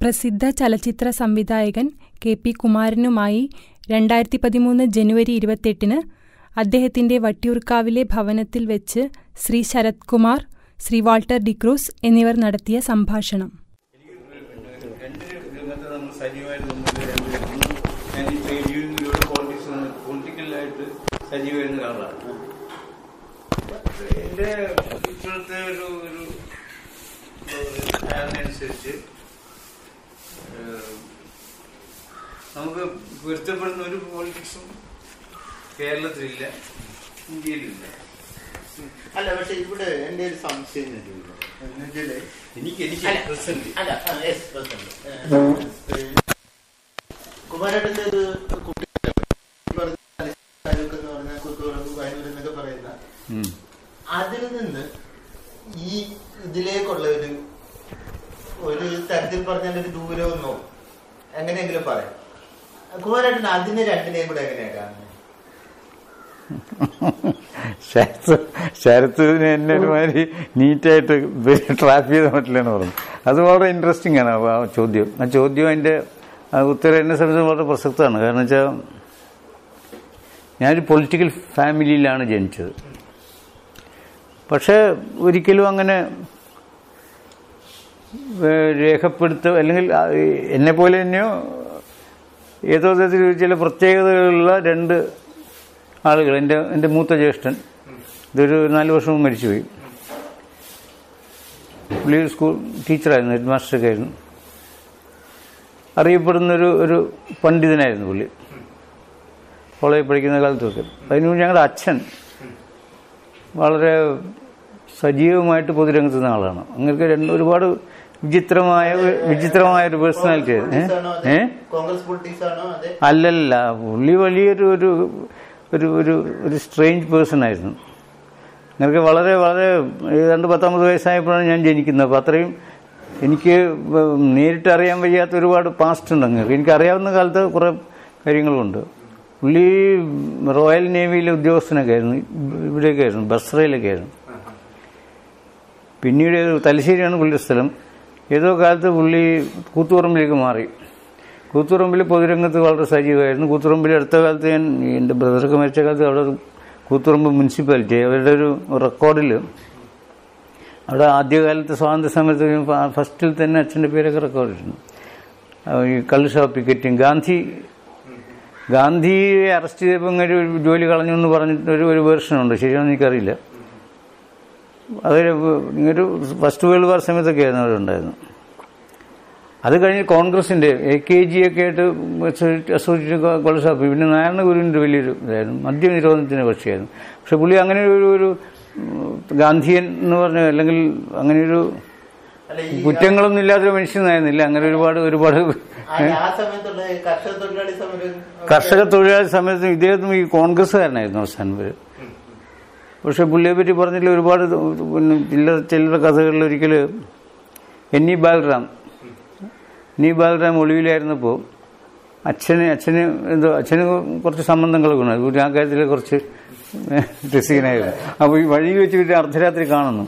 പ്രസിദ്ധ ചലച്ചിത്ര സംവിധായകൻ കെ പി കുമാരനുമായി രണ്ടായിരത്തി പതിമൂന്ന് ജനുവരി ഇരുപത്തെട്ടിന് അദ്ദേഹത്തിന്റെ വട്ടിയൂർക്കാവിലെ ഭവനത്തിൽ വെച്ച് ശ്രീ ശരത് കുമാർ ശ്രീ വാൾട്ടർ ഡിക്രൂസ് എന്നിവർ നടത്തിയ സംഭാഷണം രണ്ട് രംഗത്ത് നമ്മൾ സജീവമായിട്ട് മുമ്പിൽ രണ്ടുപേരും ഞാൻ ഈ ട്രേഡ് യൂണിയനിലൂടെ പോളിറ്റിക്സ് പൊളിറ്റിക്കലായിട്ട് സജീവമായിരുന്ന ഒരാളാണ് എന്റെ ഇപ്പോഴത്തെ ഒരു ഒരു ധാരണ അനുസരിച്ച് ഏഹ്, നമുക്ക് പൊരുത്തപ്പെടുന്ന ഒരു പോളിറ്റിക്സും കേരളത്തിലില്ല ഇന്ത്യയിലില്ല അല്ല പക്ഷെ ഇവിടെ എന്റെ ഒരു സംശയം വരുന്നു. എന്നുവെച്ചാല് എനിക്ക് എനിക്ക് അല്ല, പ്രസന്റ് അല്ല, ആ, yes, present. ഏ, കുമാരേട്ടന്റെ ഒരു കുട്ടിയാണ്. ഈ പറഞ്ഞ താലൂക്ക് എന്ന് പറഞ്ഞ കുത്തുകുളം വയനൂർ എന്നൊക്കെ പറയുന്ന അതിൽ നിന്ന് ഈ ഇതിലേക്കുള്ള ഒരു ഒരു തരത്തിൽ പറഞ്ഞാൽ ഒരു ദൂരമൊന്നോ എങ്ങനെയെങ്കിലും പറയാം കുമാരേട്ടൻ അതിനെ രണ്ടിനെയും കൂടെ എങ്ങനെയാ കാണുന്നത് ശരത്ത് ശരത്തിന് എന്നെ ഒരുമാതിരി നീറ്റായിട്ട് ട്രാപ്പ് ചെയ്ത പറ്റില്ലെന്ന് പറഞ്ഞു അത് വളരെ ഇൻട്രസ്റ്റിംഗ് ആണ് ആ ചോദ്യം ആ ചോദ്യം അതിൻ്റെ ആ ഉത്തരം എന്നെ സംബന്ധിച്ച് വളരെ പ്രസക്തമാണ് കാരണം വെച്ചാൽ ഞാനൊരു പൊളിറ്റിക്കൽ ഫാമിലിയിലാണ് ജനിച്ചത് പക്ഷേ ഒരിക്കലും അങ്ങനെ ഏഹ്, രേഖപ്പെടുത്ത അല്ലെങ്കിൽ ആ, എന്നെ പോലെ തന്നെയോ ഏതോ തരത്തിൽ ചില പ്രത്യേകതകളുള്ള രണ്ട് ആളുകൾ എൻ്റെ എൻ്റെ മൂത്ത ജ്യേഷ്ഠൻ ഇതൊരു നാല് വർഷം മുമ്പ് മരിച്ചുപോയി പുള്ളി ഒരു സ്കൂൾ ടീച്ചറായിരുന്നു ഹെഡ് മാസ്റ്ററൊക്കെ ആയിരുന്നു അറിയപ്പെടുന്നൊരു ഒരു പണ്ഡിതനായിരുന്നു പുള്ളി കോളേജിൽ പഠിക്കുന്ന കാലത്തൊക്കെ അതിന് മുമ്പ് ഞങ്ങളുടെ അച്ഛൻ വളരെ സജീവമായിട്ട് പൊതുരംഗത്ത് നിന്ന ആളാണ് അങ്ങനെ രണ്ട് ഒരുപാട് വിചിത്രമായ ഒരു- വിചിത്രമായ ഒരു പേഴ്സണാലിറ്റി ആണോ അതെ? ഏഹ് കോൺഗ്രസ് പൊളിറ്റിക്സ് ആണോ അതെ അല്ലല്ല പുള്ളി വലിയൊരു ഒരു ഒരു ഒരു ഒരു സ്ട്രേഞ്ച് പേഴ്സൺ ആയിരുന്നു എനിക്ക് വളരെ വളരെ ഏതാണ്ട് പത്തൊമ്പത് വയസ്സായപ്പോഴാണ് ഞാൻ ജനിക്കുന്നത് അപ്പോൾ അത്രയും എനിക്ക് നേരിട്ട് അറിയാൻ വയ്യാത്ത ഒരുപാട് പാസ്റ്റ് ഉണ്ട് അങ്ങനെ എനിക്കറിയാവുന്ന കാലത്ത് കുറേ കാര്യങ്ങളുണ്ട് പുള്ളി റോയൽ നേവിയിലെ ഉദ്യോഗസ്ഥനൊക്കെ ആയിരുന്നു ഇവിടെയൊക്കെ ആയിരുന്നു ബസ്രയിലൊക്കെ ആയിരുന്നു പിന്നീട് തലശ്ശേരിയാണ് പുള്ളിയുടെ സ്ഥലം ഏതോ കാലത്ത് പുള്ളി കൂത്തുപറമ്പിലേക്ക് മാറി കൂത്തുപറമ്പിൽ പൊതുരംഗത്ത് വളരെ സജീവമായിരുന്നു കൂത്തുപറമ്പിൽ അടുത്ത കാലത്ത് ഞാൻ എൻ്റെ ബ്രദറൊക്കെ മരിച്ച കാലത്ത് അവിടെ കൂത്തുപറമ്പ് മുനിസിപ്പാലിറ്റി അവരുടെ ഒരു റെക്കോർഡിൽ അവിടെ ആദ്യകാലത്ത് സ്വാതന്ത്ര്യ സമരത്ത് ഫ- ഫസ്റ്റിൽ തന്നെ അച്ഛൻ്റെ പേരൊക്കെ റെക്കോർഡിട്ടുണ്ട് ഈ കള്ള് ഷോപ്പ് പിക്കറ്റിങ് ഗാന്ധി ഗാന്ധിയെ അറസ്റ്റ് ചെയ്തപ്പോൾ ഇങ്ങനെ ഒരു ജോലി കളഞ്ഞു എന്ന് പറഞ്ഞിട്ട് ഒരു ഒരു വേർഷനുണ്ട് ശരിയാണെന്ന് എനിക്കറിയില്ല അതൊരു ഇങ്ങനൊരു ഫസ്റ്റ് വേൾഡ് വാർ സമയത്തൊക്കെ ആയിരുന്നു അവിടെ ഉണ്ടായിരുന്നു അത് കഴിഞ്ഞ് കോൺഗ്രസിന്റെ എ കെ ജി ഒക്കെ ആയിട്ട് അസോസിയേഷൻ കൊളസാപ്പി പിന്നെ നാരായണ ഗുരുവിന്റെ വലിയൊരു ഇതായിരുന്നു മദ്യനിരോധനത്തിന് പക്ഷിയായിരുന്നു പക്ഷെ പുള്ളി അങ്ങനെ ഒരു ഒരു ഉം, ഗാന്ധിയൻ എന്ന് പറഞ്ഞ അല്ലെങ്കിൽ അങ്ങനെ ഒരു അല്ല ഈ കുറ്റങ്ങളൊന്നും ഇല്ലാത്തൊരു മനുഷ്യനായിരുന്നില്ല അങ്ങനെ ഒരുപാട് ഒരുപാട് ആ ആ സമയത്തുള്ള ഈ കർഷക തൊഴിലാളി സമരം കർഷക തൊഴിലാളി സമയത്ത് ഇദ്ദേഹത്തും ഈ കോൺഗ്രസ്സുകാരനായിരുന്നു അവസാനം വരെ പക്ഷെ പുള്ളിയെ പറ്റി പറഞ്ഞില്ല ഒരുപാട് പിന്നെ ചില്ലറ ചില്ലറ കഥകളിൽ ഒരിക്കൽ N E Balaram N E Balaram ഒളിവിലായിരുന്നപ്പോൾ അച്ഛന് അച്ഛന് എന്തോ അച്ഛന് കുറച്ച് സംബന്ധങ്ങളൊക്കെ ഉണ്ട് ആ കാര്യത്തിൽ കുറച്ച് രസികനായിരുന്നു അപ്പോൾ ഈ വഴി വെച്ചിട്ട് അർദ്ധരാത്രി കാണുന്നു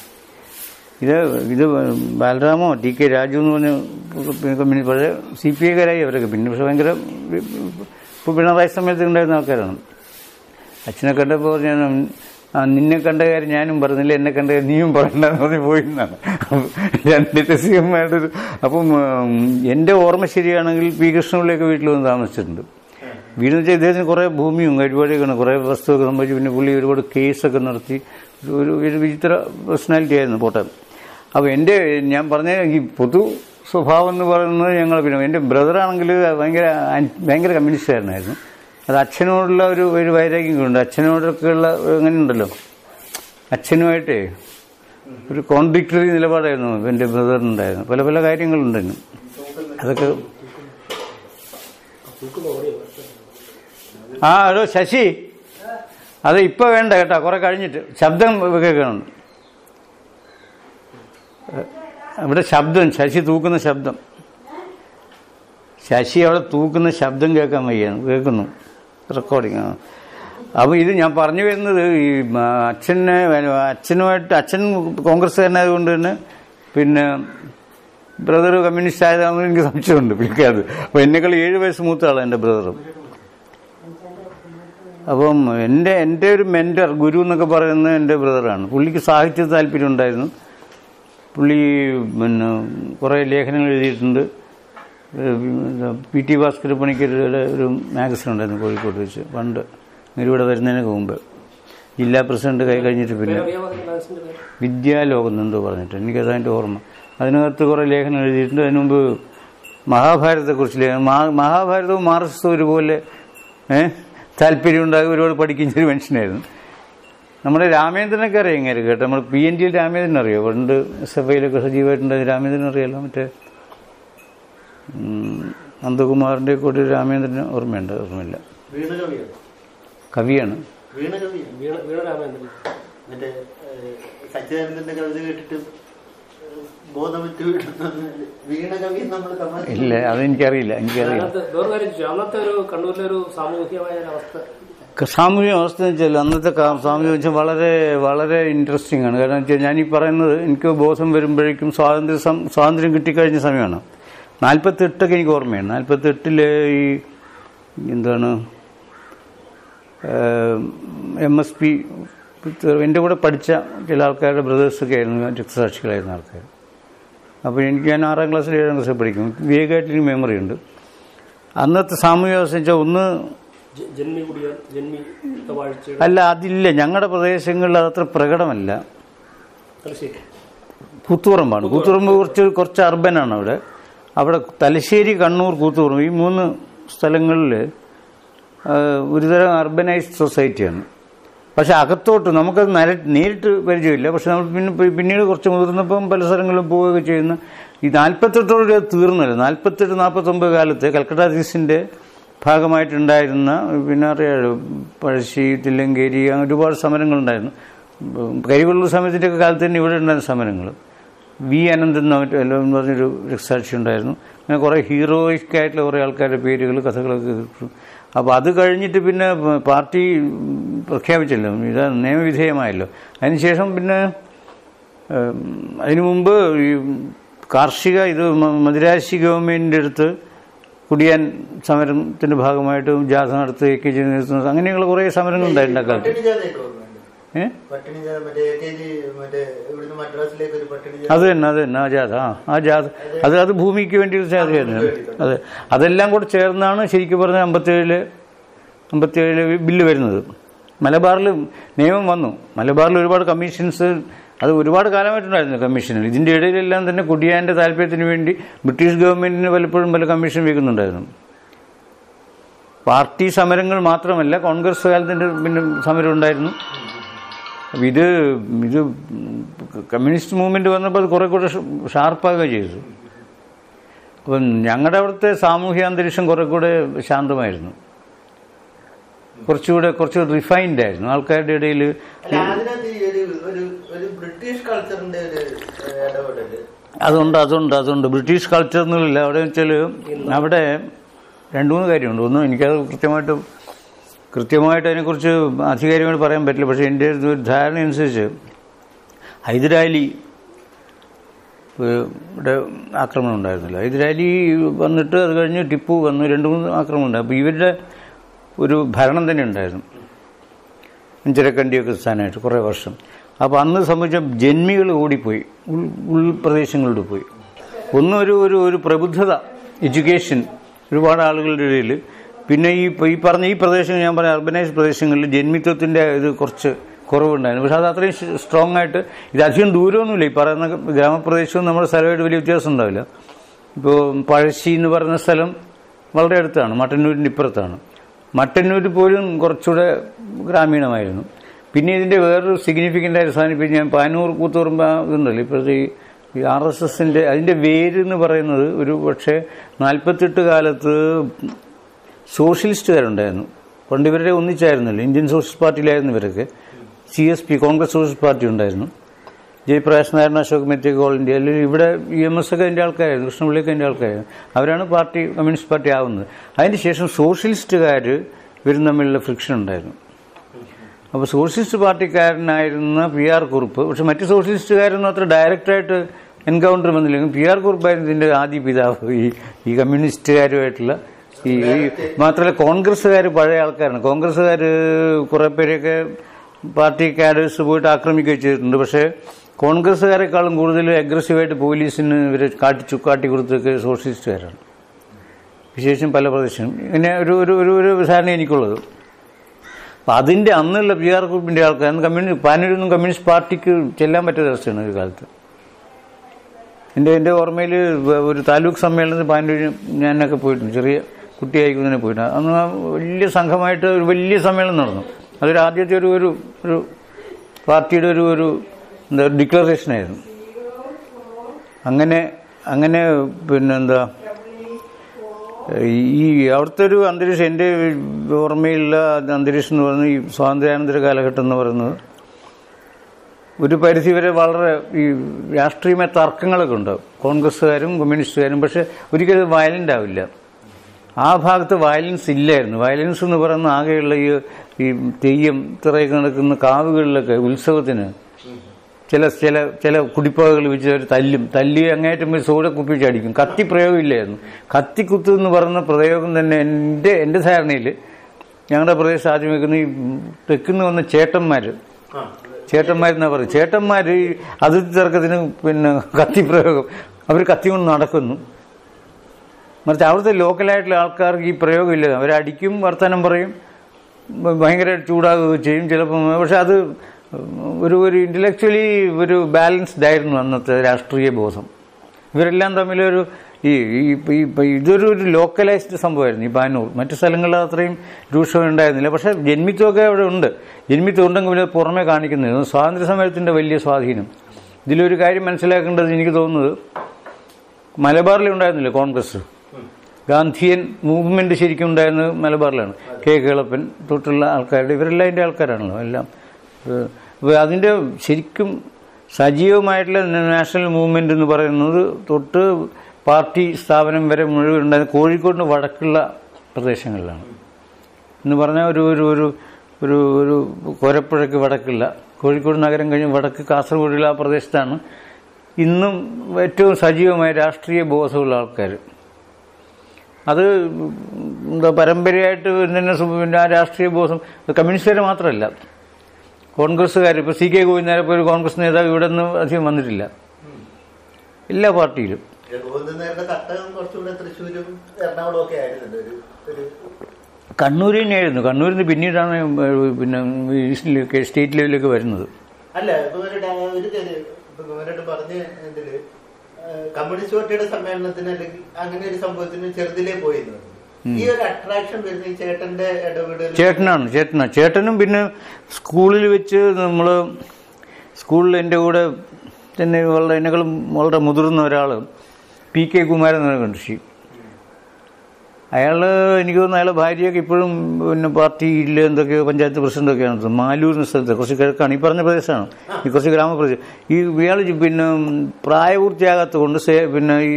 ഇത് ഇത് ബാലരാമോ ടി കെ രാജു എന്ന് പറഞ്ഞ പിന്നെ കമ്മ്യൂണിസ്റ്റ് പഴയ സി പി ഐക്കാരായി അവരൊക്കെ പിന്നെ പക്ഷെ ഭയങ്കര ഇപ്പോൾ പിണറായി സമയത്ത് ഉണ്ടായിരുന്ന ആൾക്കാരാണ് അച്ഛനെ കണ്ടപ്പോൾ പറഞ്ഞു ആ നിന്നെ കണ്ട കാര്യം ഞാനും പറഞ്ഞില്ല എന്നെ കണ്ട കാര്യം നീയും പറയണ്ടെന്ന് പറഞ്ഞ് പോയി എന്നാണ് രണ്ട് രസികമായിട്ടൊരു അപ്പം ഉം, എൻ്റെ ഓർമ്മ ശരിയാണെങ്കിൽ പി കൃഷ്ണപിള്ളിയൊക്കെ വീട്ടിൽ വന്ന് താമസിച്ചിട്ടുണ്ട് വീടെന്ന് വെച്ചാൽ ഇദ്ദേഹത്തിന് കുറേ ഭൂമിയും പരിപാടിയൊക്കെയാണ് കുറേ വസ്തുവൊക്കെ സംഭവിച്ചു പിന്നെ പുള്ളി ഒരുപാട് കേസൊക്കെ നടത്തി ഒരു ഒരു വിചിത്ര പേഴ്സണാലിറ്റി ആയിരുന്നു പോട്ടെ അപ്പോൾ എൻ്റെ ഞാൻ പറഞ്ഞ ഈ പൊതു സ്വഭാവം എന്ന് പറയുന്നത് ഞങ്ങൾ പിന്നെ എൻ്റെ ബ്രദറാണെങ്കിൽ ഭയങ്കര ആൻ- ഭയങ്കര കമ്മ്യൂണിസ്റ്റുകാരനായിരുന്നു അത് അച്ഛനോടുള്ള ഒരു ഒരു വൈരാഗ്യം ഉണ്ട് അച്ഛനോടൊക്കെയുള്ള അങ്ങനെ ഉണ്ടല്ലോ അച്ഛനുമായിട്ടേ ഒരു കോൺട്രിക്ടറി നിലപാടായിരുന്നു എൻ്റെ ബ്രദറിനുണ്ടായിരുന്നു പല പല കാര്യങ്ങളുണ്ടായിരുന്നു അതൊക്കെ ആ ഹലോ ശശി അത് ഇപ്പൊ വേണ്ട കേട്ടോ കുറെ കഴിഞ്ഞിട്ട് ശബ്ദം കേൾക്കണം അവിടെ ശബ്ദം ശശി തൂക്കുന്ന ശബ്ദം ശശി അവിടെ തൂക്കുന്ന ശബ്ദം കേൾക്കാൻ വയ്യ കേൾക്കുന്നു റെക്കോർഡിങ് ആ അപ്പോൾ ഇത് ഞാൻ പറഞ്ഞു വരുന്നത് ഈ ആ, അച്ഛനെ അച്ഛനുമായിട്ട് അച്ഛൻ കോൺഗ്രസ്സുകാരനായതുകൊണ്ട് തന്നെ പിന്നെ ബ്രദർ കമ്മ്യൂണിസ്റ്റ് ആയതാണെന്ന് എനിക്ക് സംശയമുണ്ട് പുള്ളിക്കാരത് അപ്പോൾ എന്നെക്കാൾ ഏഴ് വയസ്സ് മൂത്ത ആളാണ് എൻ്റെ ബ്രദറും അപ്പം എൻ്റെ എൻ്റെ ഒരു മെൻറ്റർ ഗുരു എന്നൊക്കെ പറയുന്നത് എൻ്റെ ബ്രദറാണ് പുള്ളിക്ക് സാഹിത്യ താല്പര്യം ഉണ്ടായിരുന്നു പുള്ളി പിന്നെ കുറേ ലേഖനങ്ങൾ എഴുതിയിട്ടുണ്ട് പി ടി ഭാസ്കര പണിക്കരുടെ ഒരു മാഗസിൻ ഉണ്ടായിരുന്നു കോഴിക്കോട്ട് വെച്ച് പണ്ട് ഇവിടെ വരുന്നതിനൊക്കെ മുമ്പ് ജില്ലാ പ്രസിഡന്റ് കൈ കഴിഞ്ഞിട്ട് പിന്നെ വിദ്യാലോകം എന്തോ പറഞ്ഞിട്ട് എനിക്കത് അതിൻ്റെ ഓർമ്മ അതിനകത്ത് കുറേ ലേഖനം എഴുതിയിട്ടുണ്ട് അതിന് മുമ്പ് മഹാഭാരതത്തെക്കുറിച്ച് ലേഖനം മാ- മഹാഭാരതവും മാർക്സും ഒരുപോലെ ഏഹ് താല്പര്യമുണ്ടാകും ഒരുപാട് പഠിക്കുന്ന ഒരു മനുഷ്യനായിരുന്നു നമ്മുടെ രാമേന്ദ്രനൊക്കെ അറിയാം ഇങ്ങനെ കേട്ടോ നമ്മൾ പി എൻ ഡിയിൽ രാമേന്ദ്രൻ അറിയോ പണ്ട് എസ് എഫ് ഐയിലൊക്കെ സജീവമായിട്ടുണ്ടായത് രാമേന്ദ്രൻ അറിയാലോ മറ്റേ ഉം, നന്ദകുമാറിൻ്റെ കൂടെ ഒരു രാമേന്ദ്രന് ഓർമ്മയുണ്ട് ഓർമ്മയില്ല വീണകവിയാണ് കവിയാണ് വീണകവിയാണ് വീണ വീണ രാമേന്ദ്രൻ മറ്റേ ഏഹ്, സച്ചിദാനന്ദന്റെ കവിത കേട്ടിട്ട് ഏഹ്, ബോധം വിട്ട് വീഴുന്ന വീണകവി നമ്മൾ തമാശ ഇല്ല അതെനിക്കറിയില്ല എനിക്കറിയില്ല അന്നത്തെ വേറെ കാര്യം ചോദിച്ചു അന്നത്തെ ഒരു കണ്ണൂരിലെ ഒരു സാമൂഹികമായ ഒരു അവസ്ഥ ക- സാമൂഹിക അവസ്ഥ എന്ന് വെച്ചാൽ അന്നത്തെ കാ- സാമൂഹിക വെച്ചാൽ വളരെ വളരെ ഇൻട്രസ്റ്റിംഗ് ആണ് കാരണം വെച്ചാൽ ഞാൻ ഈ പറയുന്നത് എനിക്ക് ബോധം വരുമ്പോഴേക്കും സ്വാതന്ത്ര്യ സം- സ്വാതന്ത്ര്യം കിട്ടിക്കഴിഞ്ഞ സമയമാണ് നാൽപ്പത്തെട്ടൊക്കെ എനിക്ക് ഓർമ്മയാണ് നാൽപ്പത്തെട്ടില് ഈ എന്താണ് എം എസ് പി എൻ്റെ കൂടെ പഠിച്ച ചില ആൾക്കാരുടെ ബ്രദേഴ്സൊക്കെ ആയിരുന്നു രക്തസാക്ഷികളായിരുന്ന ആൾക്കാർ അപ്പോൾ എനിക്ക് ഞാൻ ആറാം ക്ലാസ്സിൽ ഏഴാം ക്ലാസ്സിൽ പഠിക്കും വേഗമായിട്ട് എനിക്ക് മെമ്മറി ഉണ്ട് അന്നത്തെ സാമൂഹിക അവസ്ഥ വെച്ചാൽ ഒന്ന് ജ- ജന്മി കുടിയാൻ ജന്മി വാഴ്ചയുടെ അല്ല അതില്ല ഞങ്ങളുടെ പ്രദേശങ്ങളിൽ അതത്ര പ്രകടമല്ല തലശ്ശേരി കൂത്തുപറമ്പാണ് കൂത്തുപറമ്പ് കുറച്ച് കുറച്ച് അർബനാണ് അവിടെ അവിടെ തലശ്ശേരി കണ്ണൂർ കൂത്തുപറമ്പ് ഈ മൂന്ന് സ്ഥലങ്ങളിൽ ഒരുതരം അർബനൈസ്ഡ് സൊസൈറ്റിയാണ് പക്ഷെ അകത്തോട്ട് നമുക്കത് നര നേരിട്ട് പരിചയമില്ല പക്ഷെ നമ്മൾ പിന്നെ പി- പിന്നീട് കുറച്ച് മുതിർന്നപ്പം പല സ്ഥലങ്ങളിലും പോവുകയൊക്കെ ചെയ്യുന്ന ഈ നാൽപ്പത്തെട്ടോടെ അത് തീർന്നില്ല നാൽപ്പത്തെട്ട് നാൽപ്പത്തൊമ്പത് കാലത്ത് കൽക്കട്ട ദീസിൻ്റെ ഭാഗമായിട്ടുണ്ടായിരുന്ന പിന്നെ അറിയാലോ പഴശ്ശി തില്ലങ്കേരി അങ്ങനെ ഒരുപാട് സമരങ്ങളുണ്ടായിരുന്നു കരിവള്ളൂർ സമയത്തിൻ്റെ ഒക്കെ കാലത്ത് തന്നെ ഇവിടെ ഉണ്ടായിരുന്ന സമരങ്ങൾ വി അനന്തൻ എന്ന് മറ്റോ എല്ലാം എന്ന് പറഞ്ഞൊരു രക്തസാക്ഷി ഉണ്ടായിരുന്നു അങ്ങനെ കുറേ ഹീറോയിക് ആയിട്ടുള്ള കുറേ ആൾക്കാരുടെ പേരുകൾ കഥകളൊക്കെ കിട്ടും അപ്പോൾ അത് കഴിഞ്ഞിട്ട് പിന്നെ പാർട്ടി പ്രഖ്യാപിച്ചല്ലോ ഇത് നിയമവിധേയമായല്ലോ അതിനുശേഷം പിന്നെ ഏം, അതിനു മുമ്പ് ഈ കാർഷിക ഇത് മ- മദിരാശി ഗവൺമെൻറ്റിൻ്റെ അടുത്ത് കുടിയാൻ സമരത്തിൻ്റെ ഭാഗമായിട്ട് ജാഥ നടത്തുകയൊക്കെ ചെയ്യുന്നത് അങ്ങനെയുള്ള കുറേ സമരങ്ങളുണ്ടായിരുന്നു ആ കാലത്ത് പട്ടിണി ജാഥയൊക്കെ ഓർമ്മയുണ്ട് ഏ പട്ടിണി ജാഥ മറ്റേ എ കെ ജി മറ്റേ ഇവിടുന്ന് മദ്രാസിലേക്ക് ഒരു പട്ടിണി ജാഥ അത് തന്നെ അത് തന്നെ ആ ജാഥ ആ ആ ജാഥ അത് അത് ഭൂമിക്ക് വേണ്ടി ഒരു ജാഥയായിരുന്നു അതെ അതെല്ലാം കൂടെ ചേർന്നാണ് ശരിക്കും പറഞ്ഞാൽ അമ്പത്തേഴില് അമ്പത്തേഴില് ബില്ല് വരുന്നത് മലബാറിൽ നിയമം വന്നു മലബാറിൽ ഒരുപാട് കമ്മീഷൻസ് അത് ഒരുപാട് കാലമായിട്ടുണ്ടായിരുന്നു കമ്മീഷനിൽ ഇതിൻ്റെ ഇടയിലെല്ലാം തന്നെ കുടിയാൻ്റെ താല്പര്യത്തിന് വേണ്ടി ബ്രിട്ടീഷ് ഗവൺമെൻറ്റിന് പലപ്പോഴും പല കമ്മീഷൻ വെക്കുന്നുണ്ടായിരുന്നു പാർട്ടി സമരങ്ങൾ മാത്രമല്ല കോൺഗ്രസ് കാലത്തിൻ്റെ പിന്നെ സമരം ഉണ്ടായിരുന്നു അപ്പം ഇത് ഇത് കമ്മ്യൂണിസ്റ്റ് മൂവ്മെന്റ് വന്നപ്പോൾ അത് കുറെ കൂടെ ഷാർപ്പാകുക ചെയ്തു അപ്പം ഞങ്ങളുടെ അവിടുത്തെ സാമൂഹ്യ അന്തരീക്ഷം കുറെ കൂടെ ശാന്തമായിരുന്നു കുറച്ചുകൂടെ കുറച്ച് റിഫൈൻഡ് ആയിരുന്നു ആൾക്കാരുടെ ഇടയിൽ അല്ല അതിനകത്ത് ഈ ഒരു ഒരു ഒരു ബ്രിട്ടീഷ് കൾച്ചറിന്റെ ഒരു ഏഹ്, ഇടപെടല് അതുണ്ട് അതുണ്ട് അതുണ്ട് ബ്രിട്ടീഷ് കൾച്ചർ എന്നില്ല അവിടെ വെച്ചാൽ അവിടെ രണ്ട് മൂന്ന് കാര്യമുണ്ട് ഒന്ന് എനിക്കത് കൃത്യമായിട്ട് കൃത്യമായിട്ട് അതിനെക്കുറിച്ച് അധികാരികമായിട്ട് പറയാൻ പറ്റില്ല പക്ഷേ എൻ്റെ ഒരു ധാരണ അനുസരിച്ച് ഹൈദരാലി ഏഹ്, ഇവിടെ ആക്രമണം ഉണ്ടായിരുന്നില്ല ഹൈദരാലി വന്നിട്ട് അത് കഴിഞ്ഞ് ടിപ്പു വന്നു രണ്ട് മൂന്ന് ആക്രമണം ഉണ്ടായി അപ്പോൾ ഇവരുടെ ഒരു ഭരണം തന്നെ ഉണ്ടായിരുന്നു അഞ്ചരക്കണ്ടിയൊക്കെ സ്ഥാനമായിട്ട് കുറേ വർഷം അപ്പോൾ അന്ന് സംബന്ധിച്ച ജന്മികൾ ഓടിപ്പോയി ഉൾ ഉൾപ്രദേശങ്ങളിലൂടെ പോയി ഒന്ന് ഒരു ഒരു ഒരു പ്രബുദ്ധത എഡ്യൂക്കേഷൻ ഒരുപാട് ആളുകളുടെ ഇടയിൽ പിന്നെ ഈ ഈ പറഞ്ഞ ഈ പ്രദേശങ്ങൾ ഞാൻ പറഞ്ഞ അർബനൈസ് പ്രദേശങ്ങളിൽ ജന്മിത്വത്തിൻ്റെ ഇത് കുറച്ച് കുറവുണ്ടായിരുന്നു പക്ഷെ അത് അത്രയും സ്ട്രോങ് ആയിട്ട് ഇത് അധികം ദൂരമൊന്നുമില്ല ഈ പറയുന്ന ഗ്രാമപ്രദേശവും നമ്മുടെ സ്ഥലമായിട്ട് വലിയ വ്യത്യാസം ഉണ്ടാവില്ല ഇപ്പോൾ പഴശ്ശി എന്ന് പറയുന്ന സ്ഥലം വളരെ അടുത്താണ് മട്ടന്നൂരിൻ്റെ ഇപ്പുറത്താണ് മട്ടന്നൂർ പോലും കുറച്ചുകൂടെ ഗ്രാമീണമായിരുന്നു പിന്നെ ഇതിൻ്റെ വേറൊരു സിഗ്നിഫിക്കൻ്റ് ആയ സാധനം ഇപ്പം ഞാൻ പാനൂർ കൂത്തുപറമ്പ് ഇതുണ്ടല്ലോ ഇപ്പോഴത്തെ ഈ ഈ ആർ എസ് എസിൻ്റെ അതിൻ്റെ വേര് എന്ന് പറയുന്നത് ഒരു പക്ഷേ നാൽപ്പത്തെട്ട് കാലത്ത് സോഷ്യലിസ്റ്റുകാരുണ്ടായിരുന്നു പണ്ട് ഇവരുടെ ഒന്നിച്ചായിരുന്നല്ലോ ഇന്ത്യൻ സോഷ്യലിസ്റ്റ് പാർട്ടിയിലായിരുന്നു ഇവരൊക്കെ C S P Congress socialist party ഉണ്ടായിരുന്നു ജയപ്രകാശ് നാരായണ അശോക് മെത്തേക്ക് ഓൾ ഇന്ത്യ അല്ലെങ്കിൽ ഇവിടെ ഇ എം എസ് ഒക്കെ എൻ്റെ ആൾക്കാരായിരുന്നു കൃഷ്ണപിള്ളിയൊക്കെ എൻ്റെ ആൾക്കാരായിരുന്നു അവരാണ് പാർട്ടി കമ്മ്യൂണിസ്റ്റ് പാർട്ടി ആവുന്നത് അതിന് ശേഷം സോഷ്യലിസ്റ്റുകാർ ഇവരും തമ്മിലുള്ള ഫ്രിക്ഷൻ ഉണ്ടായിരുന്നു അപ്പോൾ സോഷ്യലിസ്റ്റ് പാർട്ടിക്കാരനായിരുന്ന പി ആർ കുറുപ്പ് പക്ഷെ മറ്റ് സോഷ്യലിസ്റ്റുകാരൊന്നും അത്ര ഡയറക്റ്റായിട്ട് എൻകൗണ്ടർ വന്നില്ലെങ്കിൽ പി ആർ കുറുപ്പായിരുന്നു ഇതിന്റെ ആദ്യ പിതാവ് ഈ ഈ കമ്മ്യൂണിസ്റ്റുകാരുമായിട്ടുള്ള ഈ ഈ മാത്രമല്ല കോൺഗ്രസ്സുകാർ പഴയ ആൾക്കാരാണ് കോൺഗ്രസ്സുകാർ കുറെ പേരെയൊക്കെ പാർട്ടി കാഡേഴ്സ് പോയിട്ട് ആക്രമിക്കുകയും ചെയ്തിട്ടുണ്ട് പക്ഷേ കോൺഗ്രസ്സുകാരെക്കാളും കൂടുതൽ അഗ്രസീവായിട്ട് പോലീസിന് ഇവരെ കാട്ടി ചുക്കാട്ടി കൊടുത്തൊക്കെ സോഷ്യലിസ്റ്റുകാരാണ് വിശേഷം പല പ്രദേശവും ഇങ്ങനെ ഒരു ഒരു ഒരു ഒരു ധാരണ എനിക്കുള്ളത് അപ്പം അതിൻ്റെ അന്നുള്ള പി ആർ ഗ്രൂപ്പിൻ്റെ ആൾക്കാർ അന്ന് കമ്മ്യൂണിസ്റ്റ് പാനൂരൊന്നും കമ്മ്യൂണിസ്റ്റ് പാർട്ടിക്ക് ചെല്ലാൻ പറ്റാത്ത അവസ്ഥയാണ് ഒരു കാലത്ത് എൻ്റെ എൻ്റെ ഓർമ്മയിൽ ഒരു താലൂക്ക് സമ്മേളനത്തിൽ പാനൂര് ഞാനൊക്കെ പോയിട്ടുണ്ട് ചെറിയ കുട്ടിയായിക്കുന്നതിനെ പോയിട്ടുണ്ട് അന്ന് ആ വലിയ സംഘമായിട്ട് ഒരു വലിയ സമ്മേളനം നടന്നു അതൊരു ആദ്യത്തെ ഒരു ഒരു ഒരു പാർട്ടിയുടെ ഒരു ഒരു എന്താ ഡിക്ലറേഷനായിരുന്നു അങ്ങനെ അങ്ങനെ പിന്നെന്താ ഈ അവിടുത്തെ ഒരു അന്തരീക്ഷം എൻ്റെ ഓർമ്മയിലുള്ള അന്തരീക്ഷം എന്ന് പറയുന്നത് ഈ സ്വാതന്ത്ര്യാനന്തര കാലഘട്ടം എന്ന് പറയുന്നത് ഒരു പരിധി വരെ വളരെ ഈ രാഷ്ട്രീയമായ തർക്കങ്ങളൊക്കെ ഉണ്ടാവും കോൺഗ്രസ്സുകാരും കമ്മ്യൂണിസ്റ്റുകാരും പക്ഷെ ഒരിക്കലും വയലന്റ് ആവില്ല ആ ഭാഗത്ത് വയലൻസ് ഇല്ലായിരുന്നു വയലൻസ് എന്ന് പറയുന്ന ആകെയുള്ള ഈ ഈ തെയ്യം തിറയൊക്കെ നടക്കുന്ന കാവുകളിലൊക്കെ ഉത്സവത്തിന് ചില ചില ചില കുടിപ്പകകൾ വെച്ച് അവർ തല്ലും തല്ലി അങ്ങേറ്റം പോയി സോഡ കുപ്പിച്ച് അടിക്കും കത്തി പ്രയോഗം ഇല്ലായിരുന്നു കത്തിക്കുത്ത് എന്ന് പറയുന്ന പ്രയോഗം തന്നെ എൻ്റെ എൻ്റെ ധാരണയിൽ ഞങ്ങളുടെ പ്രദേശത്ത് ആദ്യം വെക്കുന്ന ഈ തെക്കുന്ന് വന്ന ചേട്ടന്മാർ ചേട്ടന്മാരെന്നാ പറയും ചേട്ടന്മാർ ഈ അതിർത്തി തർക്കത്തിന് പിന്നെ കത്തി പ്രയോഗം അവർ കത്തി കൊണ്ട് നടക്കുന്നു മറിച്ച് അവിടുത്തെ ലോക്കലായിട്ടുള്ള ആൾക്കാർക്ക് ഈ പ്രയോഗം ഇല്ല അവരടിക്കും വർത്തമാനം പറയും ഭയങ്കര ചൂടാകുകയും ചെയ്യും ചിലപ്പോൾ പക്ഷെ അത് ഒരു ഒരു ഇന്റലക്ച്വലി ഒരു ബാലൻസ്ഡ് ആയിരുന്നു അന്നത്തെ രാഷ്ട്രീയ ബോധം ഇവരെല്ലാം തമ്മിലൊരു ഈ ഈ- ഈ- ഈ- ഇതൊരു ഒരു ലോക്കലൈസ്ഡ് സംഭവമായിരുന്നു ഈ ബാനൂർ മറ്റു സ്ഥലങ്ങളിൽ അത്രയും രൂക്ഷം ഉണ്ടായിരുന്നില്ല പക്ഷെ ജന്മിത്വമൊക്കെ അവിടെ ഉണ്ട് ജന്മിത്വം ഉണ്ടെങ്കിൽ ഇത് പുറമെ കാണിക്കുന്നത് സ്വാതന്ത്ര്യ സമരത്തിന്റെ വലിയ സ്വാധീനം ഇതിലൊരു കാര്യം മനസ്സിലാക്കേണ്ടത് എനിക്ക് തോന്നുന്നത് മലബാറിൽ ഉണ്ടായിരുന്നില്ല കോൺഗ്രസ് ഗാന്ധിയൻ മൂവ്മെന്റ് ശരിക്കും ഉണ്ടായിരുന്നത് മലബാറിലാണ് കെ കേളപ്പൻ തൊട്ടുള്ള ആൾക്കാരുടെ ഇവരെല്ലാം അതിൻ്റെ ആൾക്കാരാണല്ലോ എല്ലാം ഏഹ് ഇപ്പൊ അതിൻ്റെ ശരിക്കും സജീവമായിട്ടുള്ള നാഷണൽ മൂവ്മെന്റ് എന്ന് പറയുന്നത് തൊട്ട് പാർട്ടി സ്ഥാപനം വരെ മുഴുവൻ ഉണ്ടായിരുന്ന കോഴിക്കോടിന് വടക്കുള്ള പ്രദേശങ്ങളിലാണ് എന്ന് പറഞ്ഞാൽ ഒരു ഒരു ഒരു ഒരു ഒരു കോരപ്പുഴയ്ക്ക് വടക്കില്ല കോഴിക്കോട് നഗരം കഴിഞ്ഞ് വടക്ക് കാസർഗോഡുള്ള ആ പ്രദേശത്താണ് ഇന്നും ഏറ്റവും സജീവമായ രാഷ്ട്രീയ ബോധമുള്ള ആൾക്കാർ അത് എന്താ പരമ്പരയായിട്ട് തന്നെ സു- പിന്നെ ആ രാഷ്ട്രീയ ബോധം കമ്മ്യൂണിസ്റ്റുകാർ മാത്രമല്ല കോൺഗ്രസ്സുകാർ ഇപ്പോൾ സി കെ ഗോവിന്ദനെ ഒരു കോൺഗ്രസ് നേതാവ് ഇവിടെ നിന്ന് അധികം വന്നിട്ടില്ല എല്ലാ പാർട്ടിയിലും ഗോവിന്ദൻ നേരുടെ തട്ടകം കുറച്ചുകൂടെ തൃശ്ശൂരും എറണാകുളം ഒക്കെ ആയിരുന്നല്ലോ ഒരു ഒരു കണ്ണൂർ തന്നെയായിരുന്നു കണ്ണൂരിൽ നിന്ന് പിന്നീടാണ് ഏഹ്, പിന്നെ ഈ സ്റ്റേറ്റ് ലെവലിലേക്ക് വരുന്നത് അല്ല ഇപ്പൊ ഒരു ഡ- ഒരു കാര്യം ഇപ്പൊ ഗവർണർ പറഞ്ഞ ഇതില് ഏഹ്, കമ്മ്യൂണിസ്റ്റ് പാർട്ടിയുടെ സമ്മേളനത്തിന് അല്ലെങ്കിൽ അങ്ങനെ ഒരു സംഭവത്തിന് ചെറുതിലേ പോയിരുന്നു ഈ ഒരു അട്രാക്ഷൻ വരുന്ന ഈ ചേട്ടന്റെ ഇടപെടൽ ചേട്ടനാണ് ചേട്ടനാണ് ചേട്ടനും പിന്നെ സ്കൂളിൽ വെച്ച് നമ്മൾ സ്കൂളിൽ എൻ്റെ കൂടെ തന്നെ വളരെ എന്നെക്കാളും വളരെ മുതിർന്ന ഒരാൾ പി കെ കുമാരൻ എന്ന കണ്ടുഷി അയാൾ എനിക്ക് തോന്നുന്നു അയാളെ ഭാര്യയൊക്കെ ഇപ്പോഴും പിന്നെ പാർട്ടിയിൽ എന്തൊക്കെയോ പഞ്ചായത്ത് പ്രസിഡന്റൊക്കെയാണ് തോന്നുന്നു. മാലൂർ എന്ന സ്ഥലത്ത് കുറച്ച് കിഴക്കാണ് ഈ പറഞ്ഞ പ്രദേശമാണ് ഈ കുറച്ച് ഗ്രാമപ്രദേശം ഈ ഇയാൾ പിന്നെ പ്രായപൂർത്തിയാകാത്ത കൊണ്ട് സേ- പിന്നെ ഈ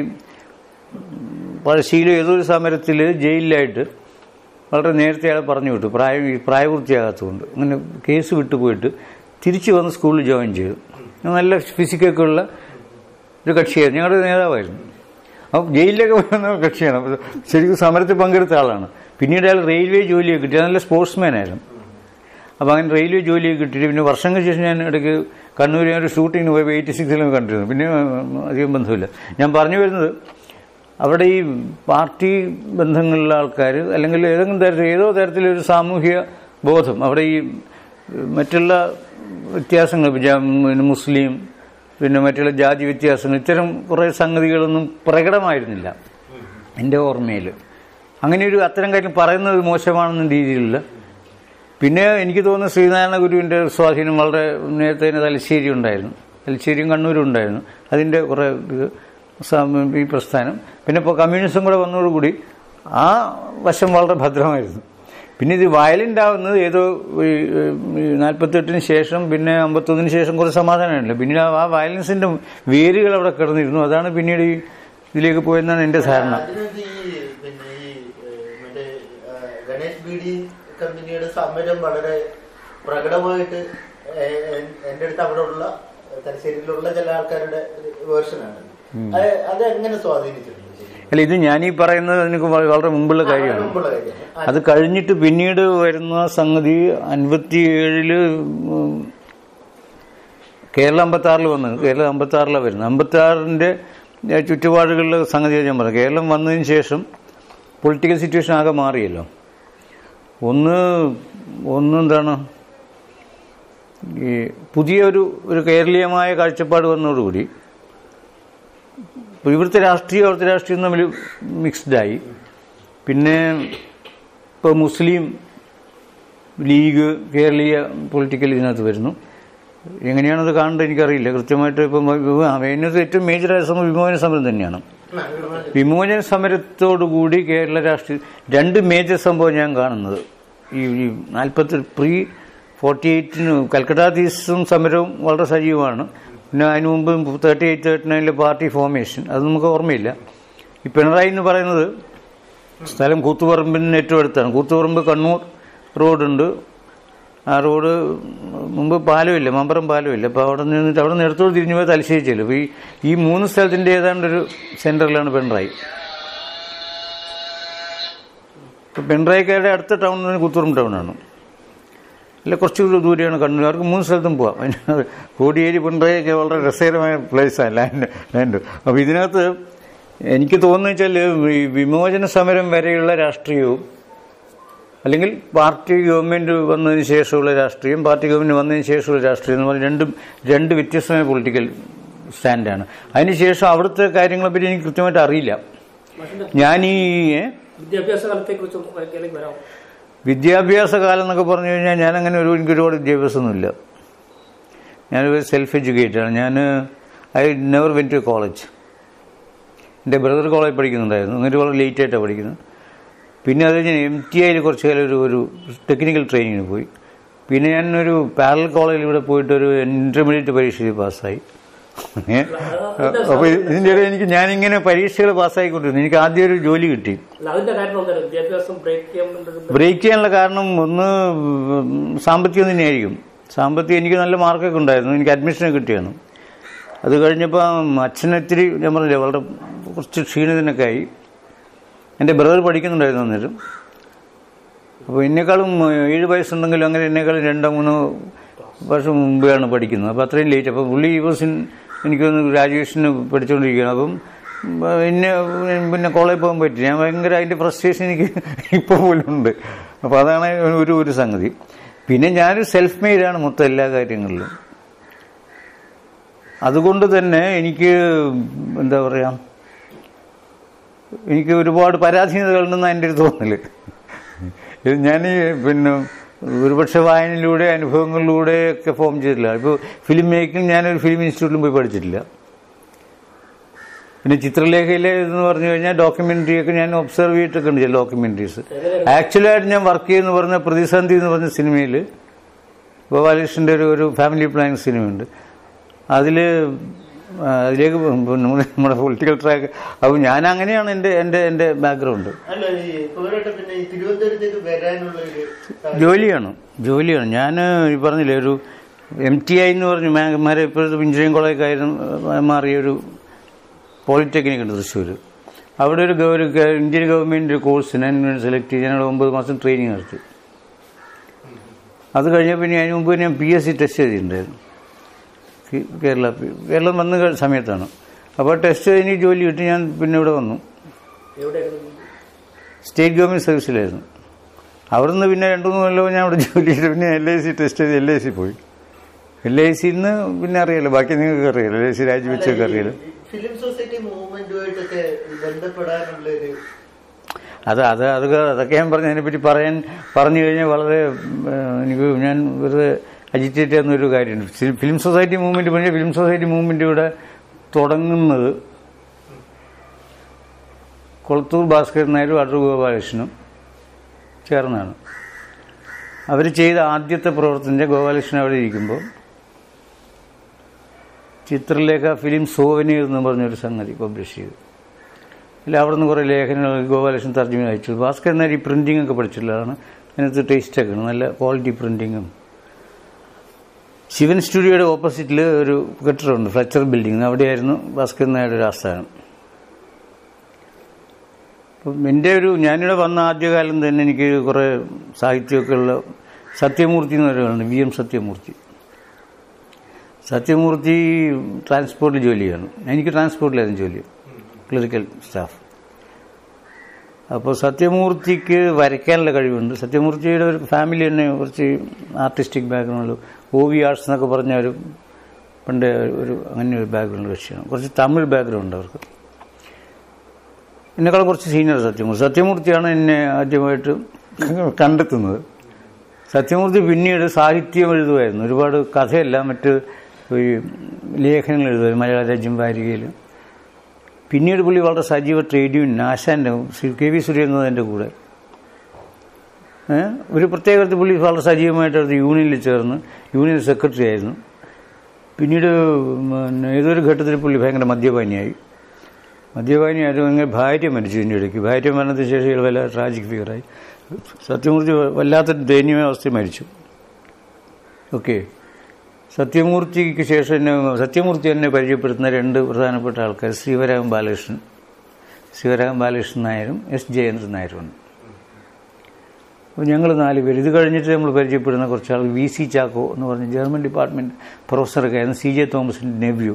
പഴശ്ശിയിലെ ഏതൊരു സമരത്തിൽ ജയിലിലായിട്ട് വളരെ നേരത്തെ അയാൾ പറഞ്ഞു വിട്ടു പ്രായം ഈ പ്രായപൂർത്തിയാകാത്തതുകൊണ്ട് അങ്ങനെ കേസ് വിട്ടുപോയിട്ട് തിരിച്ചു വന്ന് സ്കൂളിൽ ജോയിൻ ചെയ്തു നല്ല ഫിസിക്കൊക്കെ ഉള്ള ഒരു കക്ഷിയായിരുന്നു ഞങ്ങളുടെ നേതാവായിരുന്നു അപ്പം ജയിലിലൊക്കെ വരുന്ന കക്ഷിയാണ് അപ്പോൾ ശരിക്കും സമരത്തിൽ പങ്കെടുത്ത ആളാണ് പിന്നീട് അയാൾ റെയിൽവേ ജോലിയൊക്കെ കിട്ടി നല്ല സ്പോർട്സ്മാൻ ആയിരുന്നു അപ്പോൾ അങ്ങനെ റെയിൽവേ ജോലിയൊക്കെ കിട്ടിയിട്ട് പിന്നെ വർഷങ്ങൾക്ക് ശേഷം ഞാൻ ഇടയ്ക്ക് കണ്ണൂർ ഞാൻ ഒരു ഷൂട്ടിങ്ങിന് പോയപ്പോൾ എയ്റ്റി സിക്സിലും കണ്ടിരുന്നു പിന്നെ ഉം, അധികം ബന്ധമില്ല ഞാൻ പറഞ്ഞു വരുന്നത് അവിടെ ഈ പാർട്ടി ബന്ധങ്ങളുള്ള ആൾക്കാർ അല്ലെങ്കിൽ ഏതെങ്കിലും തരത്തിൽ ഏതോ തരത്തിലൊരു സാമൂഹിക ബോധം അവിടെ ഈ മറ്റുള്ള വ്യത്യാസങ്ങൾ ഇപ്പൊ ജാ- പിന്നെ മുസ്ലിം പിന്നെ മറ്റുള്ള ജാതി വ്യത്യാസങ്ങൾ ഇത്തരം കുറേ സംഗതികളൊന്നും പ്രകടമായിരുന്നില്ല എൻ്റെ ഓർമ്മയിൽ അങ്ങനെ ഒരു അത്തരം കാര്യം പറയുന്നത് മോശമാണെന്ന രീതിയിലുള്ള പിന്നെ എനിക്ക് തോന്നുന്നു ശ്രീനാരായണ ഗുരുവിൻ്റെ സ്വാധീനം വളരെ നേരത്തെ തന്നെ തലശ്ശേരി ഉണ്ടായിരുന്നു തലശ്ശേരിയും കണ്ണൂരും ഉണ്ടായിരുന്നു അതിൻ്റെ കുറേ ഇത് സ- ഈ പ്രസ്ഥാനം പിന്നെ ഇപ്പോൾ കമ്മ്യൂണിസം കൂടെ വന്നതോടുകൂടി ആ വശം വളരെ ഭദ്രമായിരുന്നു പിന്നെ ഇത് വയലൻ്റ് ആവുന്നത് ഏതോ ഈ നാൽപ്പത്തെട്ടിന് ശേഷം പിന്നെ അമ്പത്തൊന്നിന് ശേഷം കുറച്ച് സമാധാനമാണല്ലോ പിന്നീട് ആ- ആ വയലൻസിൻ്റെ വേരുകൾ അവിടെ കിടന്നിരുന്നു അതാണ് പിന്നീട് ഈ ഇതിലേക്ക് പോയെന്നാണ് എൻ്റെ ധാരണ അതിനകത്ത് ഈ പിന്നെ ഈ ഏഹ്, മറ്റേ ഏഹ്, ഗണേഷ് ബി ഡി കമ്പനിയുടെ സമരം വളരെ പ്രകടമായിട്ട് ഏഹ്, എൻ- എന്റെ അടുത്ത് അവിടെ ഉള്ള തലശ്ശേരിയിലുള്ള ചില ആൾക്കാരുടെ വേർഷനാണ് അത് അത് എങ്ങനെ സ്വാധീനിച്ചിട്ടുണ്ട് ശരിക്കും? അല്ല ഇത് ഞാനീ പറയുന്നത് അതിനൊക്കെ വ- വളരെ മുമ്പുള്ള ആ, കാര്യമാണ് മുമ്പുള്ള കാര്യമാണ്. ആ, അത് കഴിഞ്ഞിട്ട് പിന്നീട് വരുന്ന സംഗതി അൻപത്തിയേഴില് ഉം, കേരള അമ്പത്തി ആറിൽ വന്നത് കേരളം അമ്പത്തി ആറിലാണ് വരുന്നത് അമ്പത്തി ആറിന്റെ ചുറ്റുപാടുകളിലെ സംഗതി ഞാൻ പറഞ്ഞു കേരളം വന്നതിന് ശേഷം പൊളിറ്റിക്കൽ സിറ്റുവേഷൻ ആകെ മാറിയല്ലോ ഒന്ന് ഒന്ന് എന്താണ് ഈ പുതിയ ഒരു ഒരു കേരളീയമായ കാഴ്ചപ്പാട് വന്നതോടുകൂടി ഇപ്പോൾ ഇവിടുത്തെ രാഷ്ട്രീയം അവിടുത്തെ രാഷ്ട്രീയം തമ്മിൽ മിക്സ്ഡായി പിന്നെ ഇപ്പോൾ മുസ്ലിം ലീഗ് കേരളീയ പൊളിറ്റിക്കൽ ഇതിനകത്ത് വരുന്നു എങ്ങനെയാണത് കാണേണ്ടത് എനിക്കറിയില്ല കൃത്യമായിട്ട് ഇപ്പം അതിനകത്ത് ഏറ്റവും മേജറായ സമരം വിമോചന സമരം തന്നെയാണ് ആ, ഇവിടെ വിമോചന സമരത്തോടുകൂടി കേരള രാഷ്ട്രീയ രണ്ട് മേജർ സംഭവം ഞാൻ കാണുന്നത് ഈ ഈ നാൽപ്പത്തി പ്രീ ഫോർട്ടി എയ്റ്റിന് കൽക്കട്ട തീസും സമരവും വളരെ സജീവമാണ് പിന്നെ അതിനു മുമ്പ് തേർട്ടി എയ്റ്റ് തേർട്ടി നയനിലെ പാർട്ടി ഫോർമേഷൻ അത് നമുക്ക് ഓർമ്മയില്ല ഈ പിണറായി എന്ന് പറയുന്നത് സ്ഥലം കൂത്തുപറമ്പിന് ഏറ്റവും അടുത്താണ് കൂത്തുപറമ്പ് കണ്ണൂർ റോഡുണ്ട് ആ റോഡ് മുമ്പ് പാലമില്ല മമ്പറം പാലമില്ല അപ്പോൾ അവിടെ നിന്നിട്ട് അവിടെ നിന്ന് ഇടത്തോട് തിരിഞ്ഞു പോയി തലശ്ശേരി ചെല്ലും അപ്പോൾ ഈ ഈ മൂന്ന് സ്ഥലത്തിൻ്റെ ഏതാണ്ട് ഒരു സെൻറ്ററിലാണ് പിണറായി ഇപ്പോൾ പിണറായിക്കാരുടെ അടുത്ത ടൗൺ എന്ന് പറഞ്ഞാൽ കുത്തൂറും ടൗണാണ് അല്ല കുറച്ച് ദൂരെയാണ് കണ്ണൂർ അവർക്ക് മൂന്ന് സ്ഥലത്തും പോവാം അതിനകത്ത് കോടിയേരി പിണറായിയൊക്കെ വളരെ രസകരമായ പ്ലേസാണ് ലാൻഡ് ലാൻഡ് അപ്പോൾ ഇതിനകത്ത് എനിക്ക് തോന്നുന്നു വെച്ചാൽ ഈ വിമോചന സമരം വരെയുള്ള രാഷ്ട്രീയവും അല്ലെങ്കിൽ പാർട്ടി ഗവൺമെന്റ് വന്നതിന് ശേഷമുള്ള രാഷ്ട്രീയം പാർട്ടി ഗവൺമെന്റ് വന്നതിന് ശേഷമുള്ള രാഷ്ട്രീയം എന്ന് പറഞ്ഞാൽ രണ്ടും രണ്ട് വ്യത്യസ്തമായ പൊളിറ്റിക്കൽ സ്റ്റാൻഡാണ് അതിനുശേഷം അവിടുത്തെ കാര്യങ്ങളെപ്പറ്റി എനിക്ക് കൃത്യമായിട്ട് അറിയില്ല ഞാൻ ഈ ഏ, വിദ്യാഭ്യാസ കാലത്തെക്കുറിച്ചും വായിക്കാലേക്ക് വരാം വിദ്യാഭ്യാസ കാലം എന്നൊക്കെ പറഞ്ഞു കഴിഞ്ഞാൽ ഞാൻ അങ്ങനെ ഒരു എനിക്ക് ഒരുപാട് വിദ്യാഭ്യാസമൊന്നുമില്ല ഞാനൊരു സെൽഫ് എഡ്യൂക്കേറ്റഡ് ആണ് ഞാൻ I never went to college എൻ്റെ ബ്രദർ കോളേജ് പഠിക്കുന്നുണ്ടായിരുന്നു എന്നിട്ട് വളരെ ലേറ്റ് ആയിട്ടാണ് പഠിക്കുന്നത് പിന്നെ അത് കഴിഞ്ഞ് എം ടി ഐയിൽ കുറച്ച് കാലം ഒരു ഒരു ടെക്നിക്കൽ ട്രെയിനിങ്ങിന് പോയി പിന്നെ ഞാൻ ഒരു പാരൽ കോളേജിൽ ഇവിടെ പോയിട്ട് ഒരു ഇന്റർമീഡിയറ്റ് പരീക്ഷയിൽ പാസ്സായി ഏ? അപ്പോൾ ഇതിൻ്റെ ഇടയിൽ എനിക്ക് ഞാനിങ്ങനെ പരീക്ഷകൾ പാസ്സായിക്കൊണ്ടിരുന്നു എനിക്ക് ആദ്യം ഒരു ജോലി കിട്ടി അല്ല അതിന്റെ കാരണം എന്താണ് വിദ്യാഭ്യാസം ബ്രേക്ക് ചെയ്യാൻ വേണ്ടി ബ്രേക്ക് ചെയ്യാനുള്ള കാരണം ഒന്ന് സാമ്പത്തികം തന്നെയായിരിക്കും സാമ്പത്തികം എനിക്ക് നല്ല മാർക്കൊക്കെ ഉണ്ടായിരുന്നു എനിക്ക് അഡ്മിഷൻ കിട്ടിയാണ് അത് കഴിഞ്ഞപ്പോൾ അച്ഛൻ ഇത്തിരി ഞാൻ പറഞ്ഞില്ലേ വളരെ കുറച്ച് ക്ഷീണിതനൊക്കെ ആയി എൻ്റെ ബ്രദർ പഠിക്കുന്നുണ്ടായിരുന്നു അന്നേരം അപ്പോൾ എന്നെക്കാളും ഏഴ് വയസ്സുണ്ടെങ്കിലും അങ്ങനെ എന്നെക്കാളും രണ്ടോ മൂന്നോ വർഷം മുമ്പാണ് പഠിക്കുന്നത് അപ്പോൾ അത്രയും ലേറ്റ് അപ്പോൾ പുള്ളി ഈ വർഷം എനിക്കൊന്ന് ഗ്രാജുവേഷന് പഠിച്ചുകൊണ്ടിരിക്കുകയാണ് അപ്പം ഉം, എന്നെ പിന്നെ കോളേജിൽ പോകാൻ പറ്റി ഞാൻ ഭയങ്കര അതിൻ്റെ ഫ്രസ്ട്രേഷൻ എനിക്ക് ഇപ്പോൾ പോലും ഉണ്ട് അപ്പോൾ അതാണ് ഒരു ഒരു സംഗതി പിന്നെ ഞാനൊരു സെൽഫ് മെയ്ഡാണ് മൊത്തം എല്ലാ കാര്യങ്ങളിലും അതുകൊണ്ട് തന്നെ എനിക്ക് എന്താ പറയുക എനിക്ക് ഒരുപാട് പരാധീനതകളുണ്ടെന്ന് എൻ്റെ ഒരു തോന്നല് ഇത് ഞാൻ ഈ പിന്നെ ഒരുപക്ഷെ വായനയിലൂടെ അനുഭവങ്ങളിലൂടെ ഒക്കെ ഫോം ചെയ്തിട്ടില്ല ഇപ്പോൾ ഫിലിം മേക്കിംഗ് ഞാനൊരു ഫിലിം ഇൻസ്റ്റിറ്റ്യൂട്ടിലും പോയി പഠിച്ചിട്ടില്ല പിന്നെ ചിത്രലേഖയിലെ എന്ന് പറഞ്ഞു കഴിഞ്ഞാൽ ഡോക്യുമെന്ററി ഒക്കെ ഞാൻ ഒബ്സർവ് ചെയ്തിട്ടൊക്കെ ഉണ്ട് ചില ഡോക്യുമെന്ററീസ് ആക്ച്വലി ആയിട്ട് ഞാൻ വർക്ക് ചെയ്യുന്ന പറഞ്ഞ പ്രതിസന്ധി എന്ന് പറഞ്ഞ സിനിമയിൽ ഗോപാലകൃഷ്ണൻ്റെ ഒരു ഒരു ഫാമിലി പ്ലാനിങ് സിനിമയുണ്ട് അതിൽ അതിലേക്ക് പിന്നെ നമ്മുടെ പൊളിറ്റിക്കൽ ട്രാക്ക് അപ്പോൾ ഞാൻ അങ്ങനെയാണ് എൻ്റെ എൻ്റെ എൻ്റെ ബാക്ക്ഗ്രൗണ്ട് അല്ല ഈ കുതിരട്ട് പിന്നെ ഈ തിരുവനന്തപുരത്തേക്ക് വരാനുള്ള ഒരു സാഹചര്യം- ജോലിയാണ് ജോലിയാണ് ഞാൻ ഈ പറഞ്ഞില്ലേ ഒരു എം ടി ഐ എന്ന് പറഞ്ഞു മാരെ ഇപ്പോഴത്തെ എഞ്ചിനീയറിംഗ് കോളേജ് മാറിയ ഒരു പോളിടെക്നിക് ഉണ്ട് തൃശ്ശൂർ അവിടെ ഒരു ഗവ- ഒരു ഗ- ഇന്ത്യൻ ഗവൺമെൻറ് ഒരു കോഴ്സ് ഞാൻ സെലക്ട് ചെയ്ത് ഞാൻ ഒമ്പത് മാസം ട്രെയിനിങ് നടത്തി അത് കഴിഞ്ഞ പിന്നെ അതിന് മുമ്പ് ഞാൻ പി എസ് സി ടെസ്റ്റ് ചെയ്തിട്ടുണ്ടായിരുന്നു കേ- കേരള കേരളം വന്ന ക- സമയത്താണ് അപ്പോൾ ടെസ്റ്റ് കഴിഞ്ഞ് ജോലി കിട്ടി ഞാൻ പിന്നെ ഇവിടെ വന്നു എവിടെയായിരുന്നു സ്റ്റേറ്റ് ഗവൺമെൻറ് സർവീസിലായിരുന്നു അവിടുന്ന് പിന്നെ രണ്ടു മൂന്ന് കൊല്ലം ഞാൻ അവിടെ ജോലി ചെയ്തു പിന്നെ എൽ ഐ സി ടെസ്റ്റ് ചെയ്ത് എൽ ഐ സി പോയി എൽ ഐ സിന്ന് പിന്നെ അറിയാലോ ബാക്കി നിങ്ങൾക്ക് അറിയാലോ എൽ ഐ സി രാജിവെച്ചൊക്കെ അറിയാലോ ഫിലിം സൊസൈറ്റി മൂവ്മെന്റുമായിട്ടൊക്കെ ബന്ധപ്പെടാനുള്ള ഒരു അത് അത് അത് അതൊക്കെ ഞാൻ പറഞ്ഞു അതിനെപ്പറ്റി പറയാൻ പറഞ്ഞു കഴിഞ്ഞാൽ വളരെ ഉം, എനിക്ക് ഞാൻ വെറുതെ അജിറ്റേറ്റ് ചെയ്യുന്ന ഒരു കാര്യമുണ്ട് ഫിലിം- ഫിലിം സൊസൈറ്റി മൂവ്മെന്റ് പറഞ്ഞാൽ ഫിലിം സൊസൈറ്റി മൂവ്മെന്റ് ഇവിടെ തുടങ്ങുന്നത് കൊളത്തൂർ ഭാസ്കരൻ നായരും അടൂർ ഗോപാലകൃഷ്ണനും ചേർന്നാണ് അവർ ചെയ്ത ആദ്യത്തെ പ്രവർത്തനം ഗോപാലകൃഷ്ണൻ അവിടെ ഇരിക്കുമ്പോൾ ചിത്രലേഖ ഫിലിം സോവനീർ എന്ന് പറഞ്ഞൊരു സംഗതി പബ്ലിഷ് ചെയ്തു ഇല്ല അവിടെ നിന്ന് കുറേ ലേഖനങ്ങൾ ഗോപാലകൃഷ്ണൻ തർജ്ജമ അയച്ചു ഭാസ്കരൻ നായർ ഈ പ്രിന്റിംഗ് ഒക്കെ പഠിച്ചിട്ടുള്ളതാണ് അതിനകത്ത് ടേസ്റ്റൊക്കെ ഉണ്ട് നല്ല ക്വാളിറ്റി പ്രിന്റിങ്ങും ശിവൻ സ്റ്റുഡിയോയുടെ ഓപ്പോസിറ്റിൽ ഒരു കെട്ടിടമുണ്ട് ഫ്ലച്ചർ ബിൽഡിംഗ് അവിടെയായിരുന്നു ഭാസ്കരൻ നായരുടെ ഒരു ആസ്ഥാനം അപ്പം എൻ്റെ ഒരു ഞാനിവിടെ വന്ന ആദ്യകാലം തന്നെ എനിക്ക് കുറേ സാഹിത്യമൊക്കെ ഉള്ള സത്യമൂർത്തി എന്ന് പറയുന്നത് വി എം സത്യമൂർത്തി സത്യമൂർത്തി ട്രാൻസ്പോർട്ടിൽ ജോലി ചെയ്യണം എനിക്ക് ട്രാൻസ്പോർട്ടിലായിരുന്നു ജോലി ക്ലറിക്കൽ സ്റ്റാഫ് അപ്പോൾ സത്യമൂർത്തിക്ക് വരയ്ക്കാനുള്ള കഴിവുണ്ട് സത്യമൂർത്തിയുടെ ഒരു ഫാമിലി തന്നെ കുറച്ച് artistic background O V arts എന്നൊക്കെ പറഞ്ഞ ഒരു പണ്ട് ഒരു അങ്ങനെ ഒരു ബാക്ക്ഗ്രൗണ്ട് കക്ഷിയാണ് കുറച്ച് തമിഴ് ബാക്ക്ഗ്രൗണ്ട് അവർക്ക് എന്നെക്കാളും കുറച്ച് സീനിയർ സത്യമൂർത്തി സത്യമൂർത്തിയാണ് എന്നെ ആദ്യമായിട്ട് കണ്ടെത്തുന്നത് സത്യമൂർത്തി പിന്നീട് സാഹിത്യം എഴുതുമായിരുന്നു ഒരുപാട് കഥയല്ല മറ്റ് ഈ ലേഖനങ്ങൾ എഴുതുമായിരുന്നു മലയാള രാജ്യം വാരികയിൽ പിന്നീട് പുള്ളി വളരെ സജീവ ട്രേഡ് യൂണിയൻ ആശാൻ്റെ ശ്രീ കെ വി സുരേന്ദ്രൻ്റെ കൂടെ ഏ? ഒരു പ്രത്യേകത്തിൽ പുള്ളി വളരെ സജീവമായിട്ട് ഒരു യൂണിയനിൽ ചേർന്ന് യൂണിയൻ സെക്രട്ടറി ആയിരുന്നു പിന്നീട് പിന്നെ ഏതൊരു ഘട്ടത്തിൽ പുള്ളി ഭയങ്കര മദ്യപാനിയായി മദ്യപാനിയായിട്ട് അങ്ങനെ ഭാര്യ മരിച്ചു ഇതിൻ്റെ ഇടയ്ക്ക് ഭാര്യ മരണത്തിന് ശേഷം ഇയാൾ വല്ല ട്രാജിക് ഫിഗറായി സത്യമൂർത്തി വല്ലാത്തൊരു ദയനീയമായ അവസ്ഥയിൽ മരിച്ചു ഓക്കെ സത്യമൂർത്തിക്ക് ശേഷം എന്നെ സത്യമൂർത്തി എന്നെ പരിചയപ്പെടുത്തുന്ന രണ്ട് പ്രധാനപ്പെട്ട ആൾക്കാർ ശ്രീവരാമൻ ബാലകൃഷ്ണൻ ശ്രീവരാമൻ ബാലകൃഷ്ണൻ നായരും എസ് ജയേന്ദ്രൻ നായരുമാണ് അപ്പോൾ ഞങ്ങൾ നാല് പേര് ഇത് കഴിഞ്ഞിട്ട് നമ്മൾ പരിചയപ്പെടുന്ന കുറച്ച് ആൾ വി സി ചാക്കോ എന്ന് പറഞ്ഞ ജർമ്മൻ ഡിപ്പാർട്ട്മെൻറ്റ് പ്രൊഫസറൊക്കെ ആയിരുന്നു സി ജെ തോമസിൻ്റെ നെവ്യൂ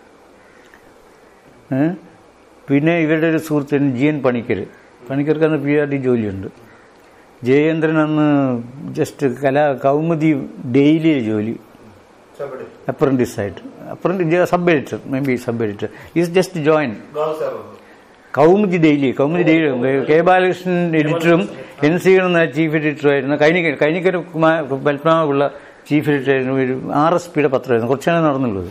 ഏ? പിന്നെ ഇവരുടെ ഒരു സുഹൃത്തിന് ജി എൻ പണിക്കർ പണിക്കർക്ക് അന്ന് പി ആർ ഡി ജോലിയുണ്ട് ജയേന്ദ്രൻ അന്ന് ജസ്റ്റ് കലാ കൗമുദി ഡെയിലി ജോലി അപ്രൻറ്റീസ് ആയിട്ട് അപ്രൻറ്റി sub editor maybe sub editor is just join Kaumudi daily Kaumudi daily K Balakrishnan എഡിറ്ററും എൻ സി എന്ന ചീഫ് എഡിറ്ററും ആയിരുന്നു കൈനിക്കർ കൈനിക്കർ പത്മനാഭപിള്ള ചീഫ് എഡിറ്റർ ആയിരുന്നു ഒരു ആർ എസ് പിയുടെ പത്രമായിരുന്നു കുറച്ചാണ് നടന്നുള്ളത്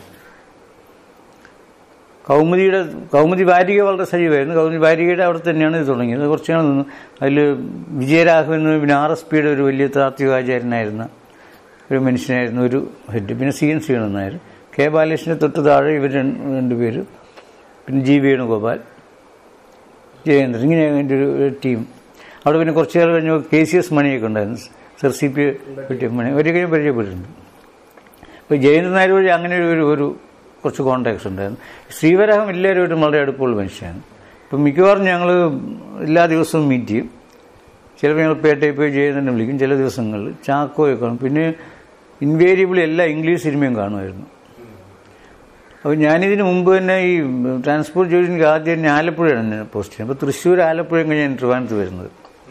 കൗമുദിയുടെ കൗമുദി വാരിക വളരെ സജീവമായിരുന്നു കൗമുദി വാരികയുടെ അവിടെ തന്നെയാണ് ഇത് തുടങ്ങിയത് കുറച്ചാണ് നിന്ന് അതിൽ വിജയരാഘവൻ എന്ന് പിന്നെ ആർ എസ് പിയുടെ ഒരു വലിയ താത്വികാചാര്യനായിരുന്ന ഒരു മനുഷ്യനായിരുന്നു ഒരു ഹെഡ് പിന്നെ സി എൻ സീണൻ നായർ കെ ബാലകൃഷ്ണൻ്റെ തൊട്ട് താഴെ ഇവർ രണ്ടുപേര് പിന്നെ ജി വേണുഗോപാൽ ജയേന്ദ്രൻ ഇങ്ങനെ അതിൻ്റെ ഒരു ഒരു ടീം അവിടെ പിന്നെ കുറച്ച് കാലം കഴിഞ്ഞ് കെ സി എസ് മണിയൊക്കെ ഉണ്ടായിരുന്നു സർ സി പി കിട്ടിയ മണി ഒരിക്കലും പരിചയപ്പെട്ടിട്ടുണ്ട് അപ്പോൾ ജയേന്ദ്രൻ നായർ വഴി അങ്ങനെ ഒരു ഒരു കുറച്ച് കോണ്ടാക്ട്സ് ഉണ്ടായിരുന്നു ശ്രീവരാഹം എല്ലാവരുമായിട്ടും വളരെ അടുപ്പമുള്ള മനുഷ്യനാണ് ഇപ്പം മിക്കവാറും ഞങ്ങൾ എല്ലാ ദിവസവും മീറ്റ് ചെയ്യും ചിലപ്പോൾ ഞങ്ങൾ പേട്ടയിൽ പോയി ചെയ്യുന്നതിനെ വിളിക്കും ചില ദിവസങ്ങളിൽ ചാക്കോയെ കാണും പിന്നെ ഇൻവേരിയബിളി എല്ലാ ഇംഗ്ലീഷ് സിനിമയും കാണുമായിരുന്നു അപ്പോൾ ഞാനിതിന് മുമ്പ് തന്നെ ഈ ട്രാൻസ്പോർട്ട് ജോലി എനിക്ക് ആദ്യം തന്നെ ആലപ്പുഴയാണ് ഞാൻ പോസ്റ്റ് ചെയ്യുന്നത് അപ്പോൾ തൃശ്ശൂർ ആലപ്പുഴയും കഴിഞ്ഞ് ഞാൻ ട്രിവാൻഡ്രത്ത് വരുന്നത്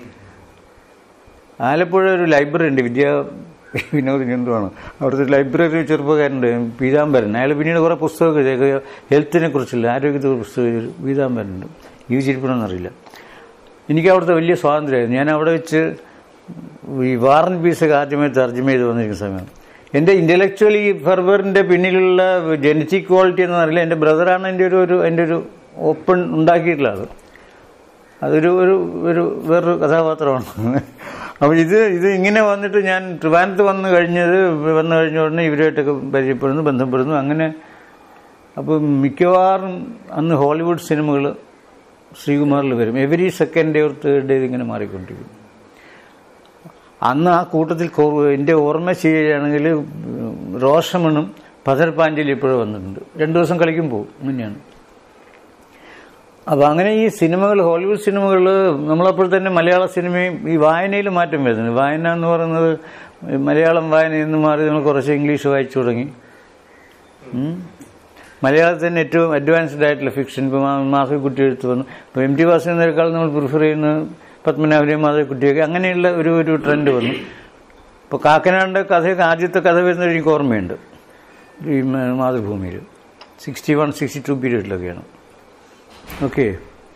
ആലപ്പുഴ ഒരു ലൈബ്രറി ഉണ്ട് വിദ്യാ വിനോദ് ജന്തുവാണ് അവിടുത്തെ ലൈബ്രറി ഒരു ചെറുപ്പക്കാരുണ്ട് പീതാംബരൻ അയാൾ പിന്നീട് കുറേ പുസ്തകമൊക്കെ ഹെൽത്തിനെ കുറിച്ചുള്ള ആരോഗ്യത്തെ പുസ്തകം പീതാംബരനുണ്ട് ജീവിച്ചിരിക്കണമെന്നറിയില്ല എനിക്ക് അവിടുത്തെ വലിയ സ്വാതന്ത്ര്യമായിരുന്നു ഞാൻ അവിടെ വെച്ച് ഈ വാറൻ പീസൊക്കെ ആദ്യമായി തർജ്ജമ ചെയ്ത് വന്നിരിക്കുന്ന സമയം എൻ്റെ ഇൻ്റലക്ച്വലി ഫെർവറിൻ്റെ പിന്നിലുള്ള ജനറ്റിക് ക്വാളിറ്റി എന്ന് അറിയില്ല എൻ്റെ ബ്രദറാണ് എൻ്റെ ഒരു ഒരു എൻ്റെ ഒരു ഓപ്പൺ ഉണ്ടാക്കിയിട്ടുള്ളത് അതൊരു ഒരു ഒരു വേറൊരു കഥാപാത്രമാണ് അപ്പോൾ ഇത് ഇത് ഇങ്ങനെ വന്നിട്ട് ഞാൻ ട്രിവാൻഡ്രത്ത് വന്നു കഴിഞ്ഞത് വന്നു കഴിഞ്ഞ ഉടനെ ഇവരുമായിട്ടൊക്കെ പരിചയപ്പെടുന്നു ബന്ധപ്പെടുന്നു അങ്ങനെ അപ്പോൾ മിക്കവാറും അന്ന് ഹോളിവുഡ് സിനിമകൾ ശ്രീകുമാറിൽ വരും every second day or third day ഇങ്ങനെ മാറിക്കൊണ്ടിരിക്കും അന്ന് ആ കൂട്ടത്തിൽ കോ- എൻ്റെ ഓർമ്മ ചെയ്യുകയാണെങ്കിൽ റോഷമണും പഥർ പാഞ്ചലി ഇപ്പോഴും വന്നിട്ടുണ്ട് രണ്ടു ദിവസം കളിക്കും പോകും അങ്ങനെയാണ് അപ്പോൾ അങ്ങനെ ഈ സിനിമകൾ ഹോളിവുഡ് സിനിമകൾ നമ്മളപ്പോൾ തന്നെ മലയാള സിനിമയും ഈ വായനയിൽ മാറ്റം വരുന്നുണ്ട് വായന എന്ന് പറയുന്നത് മലയാളം വായനയിൽ നിന്ന് മാറി നമ്മൾ കുറച്ച് ഇംഗ്ലീഷ് വായിച്ചു തുടങ്ങി ഉം. മലയാളത്തിൽ തന്നെ ഏറ്റവും അഡ്വാൻസ്ഡ് ആയിട്ടുള്ള ഫിക്ഷൻ ഇപ്പോൾ മാധവിക്കുട്ടി എഴുത്ത് വന്നു ഇപ്പോൾ എം ടി വാസുദേവനേക്കാൾ നമ്മൾ പ്രിഫർ ചെയ്യുന്ന പത്മനാഭനെയും മാധവിക്കുട്ടിയൊക്കെ അങ്ങനെയുള്ള ഒരു ഒരു ട്രെൻഡ് വന്നു ഇപ്പോൾ കാക്കനാടിൻ്റെ കഥയൊക്കെ ആദ്യത്തെ കഥ വരുന്നത് എനിക്ക് ഓർമ്മയുണ്ട് ഈ മ- മാതൃഭൂമിയിൽ സിക്സ്റ്റി വൺ സിക്സ്റ്റി ടു പീരീഡിലൊക്കെയാണ് ഓക്കെ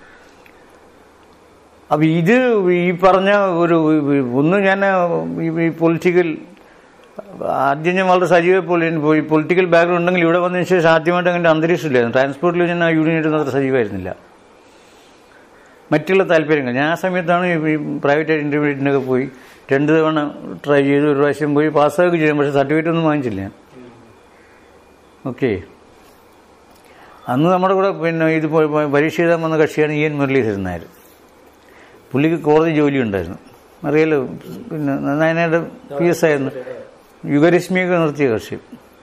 അപ്പം ഇത് ഈ പറഞ്ഞ ഒരു ഒന്ന് ഞാൻ ഈ പൊളിറ്റിക്കൽ ആദ്യം ഞാൻ വളരെ സജീവ പോയി പൊളിറ്റിക്കൽ ബാക്ക്ഗ്രൗണ്ട് ഉണ്ടെങ്കിൽ ഇവിടെ വന്നതിന് ശേഷം ആദ്യമായിട്ട് അങ്ങനെ അന്തരീക്ഷമില്ലായിരുന്നു ട്രാൻസ്പോർട്ടിൽ ഞാൻ ആ യൂണിയനായിട്ട് അത്ര സജീവമായിരുന്നില്ല മറ്റുള്ള താല്പര്യങ്ങൾ ഞാൻ ആ സമയത്താണ് ഈ പ്രൈവറ്റ് ഇൻ്റർമീഡിയറ്റിനൊക്കെ പോയി രണ്ട് തവണ ട്രൈ ചെയ്ത് ഒരു പ്രാവശ്യം പോയി പാസ്സാവുകയും ചെയ്യാം പക്ഷേ സർട്ടിഫിക്കറ്റ് ഒന്നും വാങ്ങിച്ചില്ല ഞാൻ ഓക്കെ അന്ന് നമ്മുടെ കൂടെ പിന്നെ ഇത് പോ- പോ- പരീക്ഷ എഴുതാൻ വന്ന കക്ഷിയാണ് ഇ എൻ മുരളീധരൻ നായർ പുള്ളിക്ക് കോടതി ജോലി ഉണ്ടായിരുന്നു അറിയാലോ പിന്നെ നന്നായിട്ട് പി എസ് ആയിരുന്നു യുഗരശ്മിയൊക്കെ നിർത്തിയ കക്ഷി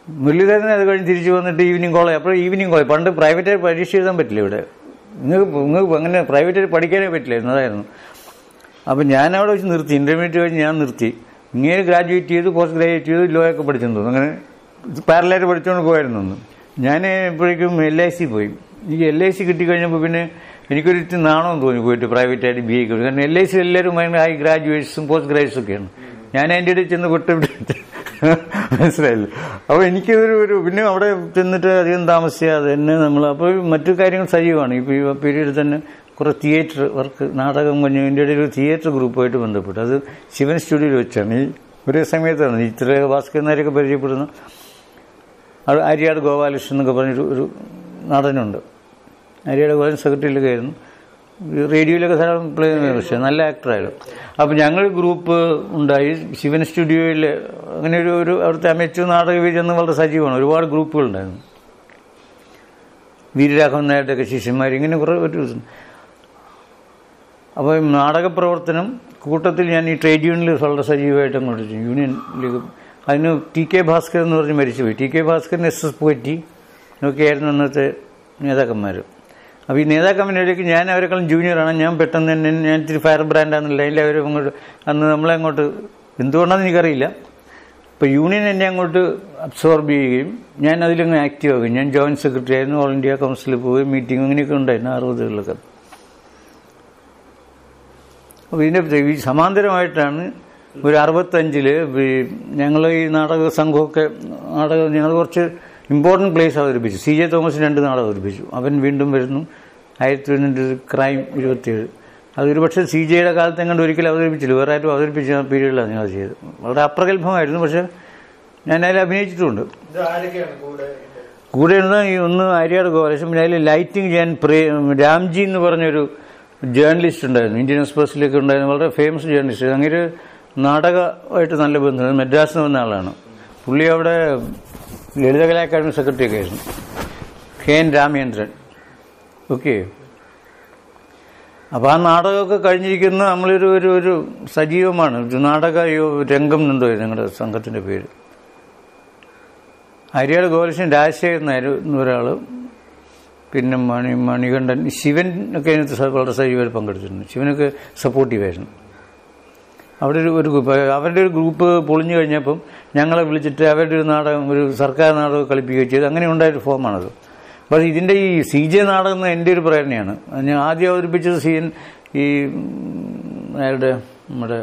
മുരളീധരൻ അത് കഴിഞ്ഞ് തിരിച്ചു വന്നിട്ട് ഈവനിങ് കോളേജ് അപ്പോൾ ഈവനിങ് കോളേജ് പണ്ട് പ്രൈവറ്റായി പരീക്ഷ എഴുതാൻ പറ്റില്ല ഇവിടെ നിങ്ങൾക്ക് നിങ്ങൾക്ക് അങ്ങനെ പ്രൈവറ്റായിട്ട് പഠിക്കാനേ പറ്റില്ലായിരുന്നു അതായിരുന്നു അപ്പം ഞാൻ അവിടെ വെച്ച് നിർത്തി ഇൻ്റർമീഡിയറ്റ് കഴിഞ്ഞ് ഞാൻ നിർത്തി ഇങ്ങനെ ഗ്രാജുവേറ്റ് ചെയ്ത് പോസ്റ്റ് ഗ്രാജുവേറ്റ് ചെയ്ത് ലോ ഒക്കെ പഠിച്ചെന്ന് തോന്നുന്നു അങ്ങനെ പാരലായിട്ട് പഠിച്ചുകൊണ്ട് പോയായിരുന്നു ഒന്ന് ഞാൻ എപ്പോഴേക്കും എൽ ഐ സി പോയി എനിക്ക് എൽ ഐ സി കിട്ടിക്കഴിഞ്ഞപ്പോൾ പിന്നെ എനിക്കൊരു ഇത്തിരി നാണമെന്ന് തോന്നി പോയിട്ട് പ്രൈവറ്റായിട്ട് ബി എക്ക് കാരണം എൽ ഐ സി എല്ലാവരും ഭയങ്കര ഹൈ ഗ്രാജുവേറ്റ്സും പോസ്റ്റ് ഗ്രാജുവേറ്റ്സും ഒക്കെയാണ് ഞാൻ അതിൻ്റെ ഇടയിൽ ചെന്ന് പെട്ട് മനസ്സിലായില്ല അപ്പോൾ എനിക്കിതൊരു ഒരു പിന്നെ അവിടെ ചെന്നിട്ട് അധികം താമസിയാതെ തന്നെ നമ്മൾ അപ്പോൾ മറ്റു കാര്യങ്ങൾ സജീവമാണ് ഇപ്പോൾ ഈ പീരീഡിൽ തന്നെ കുറേ തിയേറ്റർ വർക്ക് നാടകം കഴിഞ്ഞ് ഇതിൻ്റെ ഇടയിൽ ഒരു തിയേറ്റർ ഗ്രൂപ്പുമായിട്ട് ബന്ധപ്പെട്ടു അത് ശിവൻ സ്റ്റുഡിയോയിൽ വെച്ചാണ് ഈ ഒരേ സമയത്താണ് ഈ ചിത്ര ഭാസ്കർ നായരൊക്കെ പരിചയപ്പെടുന്ന അത് അരിയാട് ഗോപാലകൃഷ്ണൻ എന്നൊക്കെ പറഞ്ഞൊരു ഒരു നടനുണ്ട് അരിയാട് ഗോപാലൻ സെക്രട്ടറിയിലൊക്കെ ആയിരുന്നു റേഡിയോയിലൊക്കെ ധാരാളം പ്ലേ ചെയ്യുന്ന പക്ഷേ നല്ല ആക്ടറായിരുന്നു അപ്പം ഞങ്ങൾ ഗ്രൂപ്പ് ഉണ്ടായി ശിവൻ സ്റ്റുഡിയോയിൽ അങ്ങനെ ഒരു ഒരു അവിടുത്തെ അമേച്ചു നാടക വേദി എന്ന് വളരെ സജീവമാണ് ഒരുപാട് ഗ്രൂപ്പുകളുണ്ടായിരുന്നു വീരരാഘവൻ നായരുടെയൊക്കെ ശിഷ്യന്മാർ ഇങ്ങനെ കുറേ ഒരു അപ്പോൾ ഈ നാടക പ്രവർത്തനം കൂട്ടത്തിൽ ഞാൻ ഈ ട്രേഡ് യൂണിയനിൽ വളരെ സജീവമായിട്ട് അങ്ങോട്ട് ചെയ്യും. യൂണിയൻ ലീഗ് അതിന് ടി കെ ഭാസ്കർ എന്ന് പറഞ്ഞ് മരിച്ചുപോയി ടി കെ ഭാസ്കറിന് എസ് എസ് പോറ്റി ഒക്കെയായിരുന്നു അന്നത്തെ നേതാക്കന്മാർ അപ്പോൾ ഈ നേതാക്കന്മാരിടയ്ക്ക് ഞാൻ അവരെക്കാളും ജൂനിയറാണ് ഞാൻ പെട്ടെന്ന് തന്നെ ഞാൻ ഇത്തിരി ഫയർ ബ്രാൻഡാണെന്നില്ല അതിൽ അവർ അങ്ങോട്ട് അന്ന് നമ്മളെ അങ്ങോട്ട് എന്തുകൊണ്ടാണെന്ന് എനിക്കറിയില്ല ഇപ്പോൾ യൂണിയൻ എന്നെ അങ്ങോട്ട് അബ്സോർബ് ചെയ്യുകയും ഞാൻ അതിലങ്ങ് ആക്റ്റീവ് ആകുകയും ഞാൻ ജോയിൻറ്റ് സെക്രട്ടറി ആയിരുന്നു ഓൾ ഇന്ത്യ കൗൺസിലിൽ പോവുകയും മീറ്റിംഗ് അങ്ങനെയൊക്കെ ഉണ്ടായിരുന്നു അറുപതുകളിലൊക്കെ അപ്പോൾ ഇതിൻ്റെ ഈ സമാന്തരമായിട്ടാണ് ഒരു അറുപത്തഞ്ചില് ഞങ്ങൾ ഈ നാടക സംഘമൊക്കെ നാടകം ഞങ്ങൾ കുറച്ച് ഇമ്പോർട്ടൻറ്റ് പ്ലേസ് അവതരിപ്പിച്ചു സി ജെ തോമസ് രണ്ട് നാടകം അവതരിപ്പിച്ചു അവൻ വീണ്ടും വരുന്നു ആയിരത്തി തൊണ്ണൂറ്റി ക്രൈം ഇരുപത്തിയേഴ് അതൊരു പക്ഷേ സി ജെയുടെ കാലത്ത് എങ്ങാണ്ട് ഒരിക്കലും അവതരിപ്പിച്ചില്ല വേറെ ആരും അവതരിപ്പിച്ച പീരീഡിലാണ് ഞാൻ അത് ചെയ്തത് വളരെ അപ്രഗത്ഭമായിരുന്നു പക്ഷേ ഞാൻ അതിൽ അഭിനയിച്ചിട്ടുണ്ട് ഇത് ആരൊക്കെയാണ് കൂടെ കൂടെ ഇരുന്ന ഈ ഒന്ന് അരിയാട് ഗോപാലകൃഷ്ണൻ പിന്നെ അതിൽ ലൈറ്റിംഗ് ചെയ്യാൻ പ്രേ രാംജി എന്ന് പറഞ്ഞൊരു ജേർണലിസ്റ്റ് ഉണ്ടായിരുന്നു ഇന്ത്യൻ എക്സ്പ്രസിലൊക്കെ ഉണ്ടായിരുന്നു വളരെ ഫേമസ് ജേർണലിസ്റ്റ് അങ്ങനെ നാടകമായിട്ട് നല്ല ബന്ധം മദ്രാസിൽ വന്ന ആളാണ് പുള്ളി അവിടെ ലളിതകലാ അക്കാദമി സെക്രട്ടറി ഒക്കെ ആയിരുന്നു കെ എൻ രാമേന്ദ്രൻ ഓക്കെ അപ്പോൾ ആ നാടകമൊക്കെ കഴിഞ്ഞിരിക്കുന്ന നമ്മളൊരു ഒരു ഒരു സജീവമാണ് ഒരു നാടക യോ- രംഗം എന്തോ ഞങ്ങളുടെ സംഘത്തിൻ്റെ പേര് അരിയാട് ഗോപാലകൃഷ്ണൻ രാജശേഖരൻ നായർ എന്നൊരാൾ പിന്നെ മണി മണികണ്ഠൻ ശിവൻ ഒക്കെ അതിനകത്ത് സ- വളരെ സജീവമായിട്ട് പങ്കെടുത്തിട്ടുണ്ട് ശിവനൊക്കെ സപ്പോർട്ടീവായിരുന്നു അവിടെ ഒരു ഒരു ഗ്രൂപ്പ് അവരുടെ ഒരു ഗ്രൂപ്പ് പൊളിഞ്ഞു കഴിഞ്ഞപ്പം ഞങ്ങളെ വിളിച്ചിട്ട് അവരുടെ ഒരു നാടകം ഒരു സർക്കാർ നാടകം കളിപ്പിക്കുകയും ചെയ്തു അങ്ങനെ ഉണ്ടായൊരു ഫോമാണത് അപ്പോൾ ഇതിൻ്റെ ഈ സി ജെ നാടകം എന്ന് എൻ്റെ ഒരു പ്രേരണയാണ് അത് ഞാൻ ആദ്യം അവതരിപ്പിച്ചത് സി എൻ ഈ ഉം, അയാളുടെ നമ്മുടെ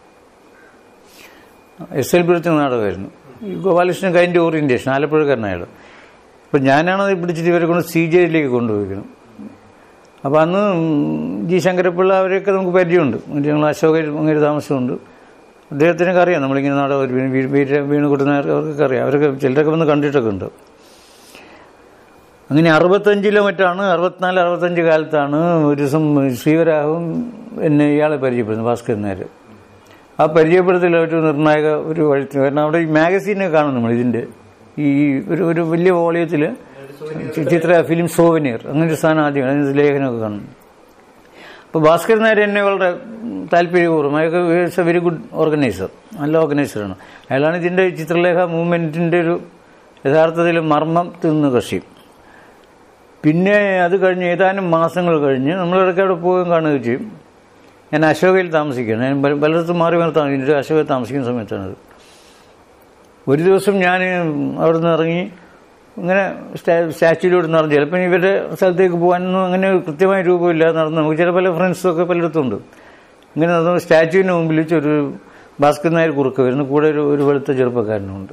എസ് എൽ പുരത്തെ നാടകമായിരുന്നു ഈ ഗോപാലകൃഷ്ണൻ കൈൻ്റെ ഓറിയൻറ്റേഷൻ ആലപ്പുഴക്കാരനായാൽ അപ്പം ഞാനാണത് പിടിച്ചിട്ട് ഇവരെ കൊണ്ട് സി ജെയിലേക്ക് കൊണ്ടുപോയിരിക്കണം അപ്പോൾ അന്ന് ജി ശങ്കരപ്പിള്ള അവരെയൊക്കെ നമുക്ക് പരിചയമുണ്ട് എന്നിട്ട് ഞങ്ങൾ അശോക അങ്ങനെ താമസമുണ്ട് അദ്ദേഹത്തിനൊക്കെ അറിയാം നമ്മളിങ്ങനെ നാടകം ഒരു വീ- വീ- വീര വീണുകൊട്ടുന്ന അവർക്കൊക്കെ അറിയാം അവരൊക്കെ ചിലരൊക്കെ വന്ന് കണ്ടിട്ടൊക്കെ ഉണ്ട് അങ്ങനെ അറുപത്തഞ്ചിലോ മറ്റാണ് അറുപത്തിനാല് അറുപത്തഞ്ച് കാലത്താണ് ഒരു ദിവസം ശ്രീവരാഹവും എന്നെ ഇയാളെ പരിചയപ്പെടുന്നത് ഭാസ്കരൻ നായർ ആ പരിചയപ്പെടുത്തൽ ഒരു നിർണായക ഒരു വഴി കാരണം അവിടെ ഈ മാഗസീനൊക്കെ കാണും നമ്മൾ ഇതിൻ്റെ ഈ ഒരു ഒരു വലിയ വോളിയത്തിൽ ചിത്ര ഫിലിം സോവനിയർ അങ്ങനെ ഒരു സാധനം ആദ്യമാണ് അതിന് ലേഖനമൊക്കെ കാണും അപ്പോൾ ഭാസ്കരൻ നായർ എന്നെ വളരെ താല്പര്യപൂർവ്വം അയാൾക്ക് എ വെരി ഗുഡ് ഓർഗനൈസർ നല്ല ഓർഗനൈസറാണ് അയാളാണ് ഇതിൻ്റെ ചിത്രലേഖ മൂവ്മെൻറ്റിൻ്റെ ഒരു യഥാർത്ഥത്തിൽ മർമ്മം തിന്ന് കക്ഷി പിന്നെ അത് കഴിഞ്ഞ് ഏതാനും മാസങ്ങൾ കഴിഞ്ഞ് നമ്മളിടയ്ക്ക് അവിടെ പോവുകയും കാണുകയും ചെയ്യും ഞാൻ അശോകയിൽ താമസിക്കുകയാണ് ഞാൻ പല- പലയിടത്തും മാറി മാറി താമസിക്കുന്നത് അശോകയിൽ താമസിക്കുന്ന സമയത്താണത് ഒരു ദിവസം ഞാൻ അവിടെ നിന്ന് ഇറങ്ങി ഇങ്ങനെ സ്റ്റാ- സ്റ്റാച്യൂയിലൂടെ നടന്നു ചിലപ്പോൾ ഇവരുടെ സ്ഥലത്തേക്ക് പോകാനൊന്നും അങ്ങനെ ഒരു കൃത്യമായ രൂപമില്ലാതെ നടന്ന് നമുക്ക് ചില പല ഫ്രണ്ട്സും ഒക്കെ പലയിടത്തും ഉണ്ട് ഇങ്ങനെ നടന്നു സ്റ്റാച്യൂവിന് മുമ്പിൽ വെച്ച് ഒരു ഭാസ്കർ നായർ കുറുക്ക് വരുന്നു കൂടെ ഒരു ഒരു വെളുത്ത ചെറുപ്പക്കാരനുണ്ട്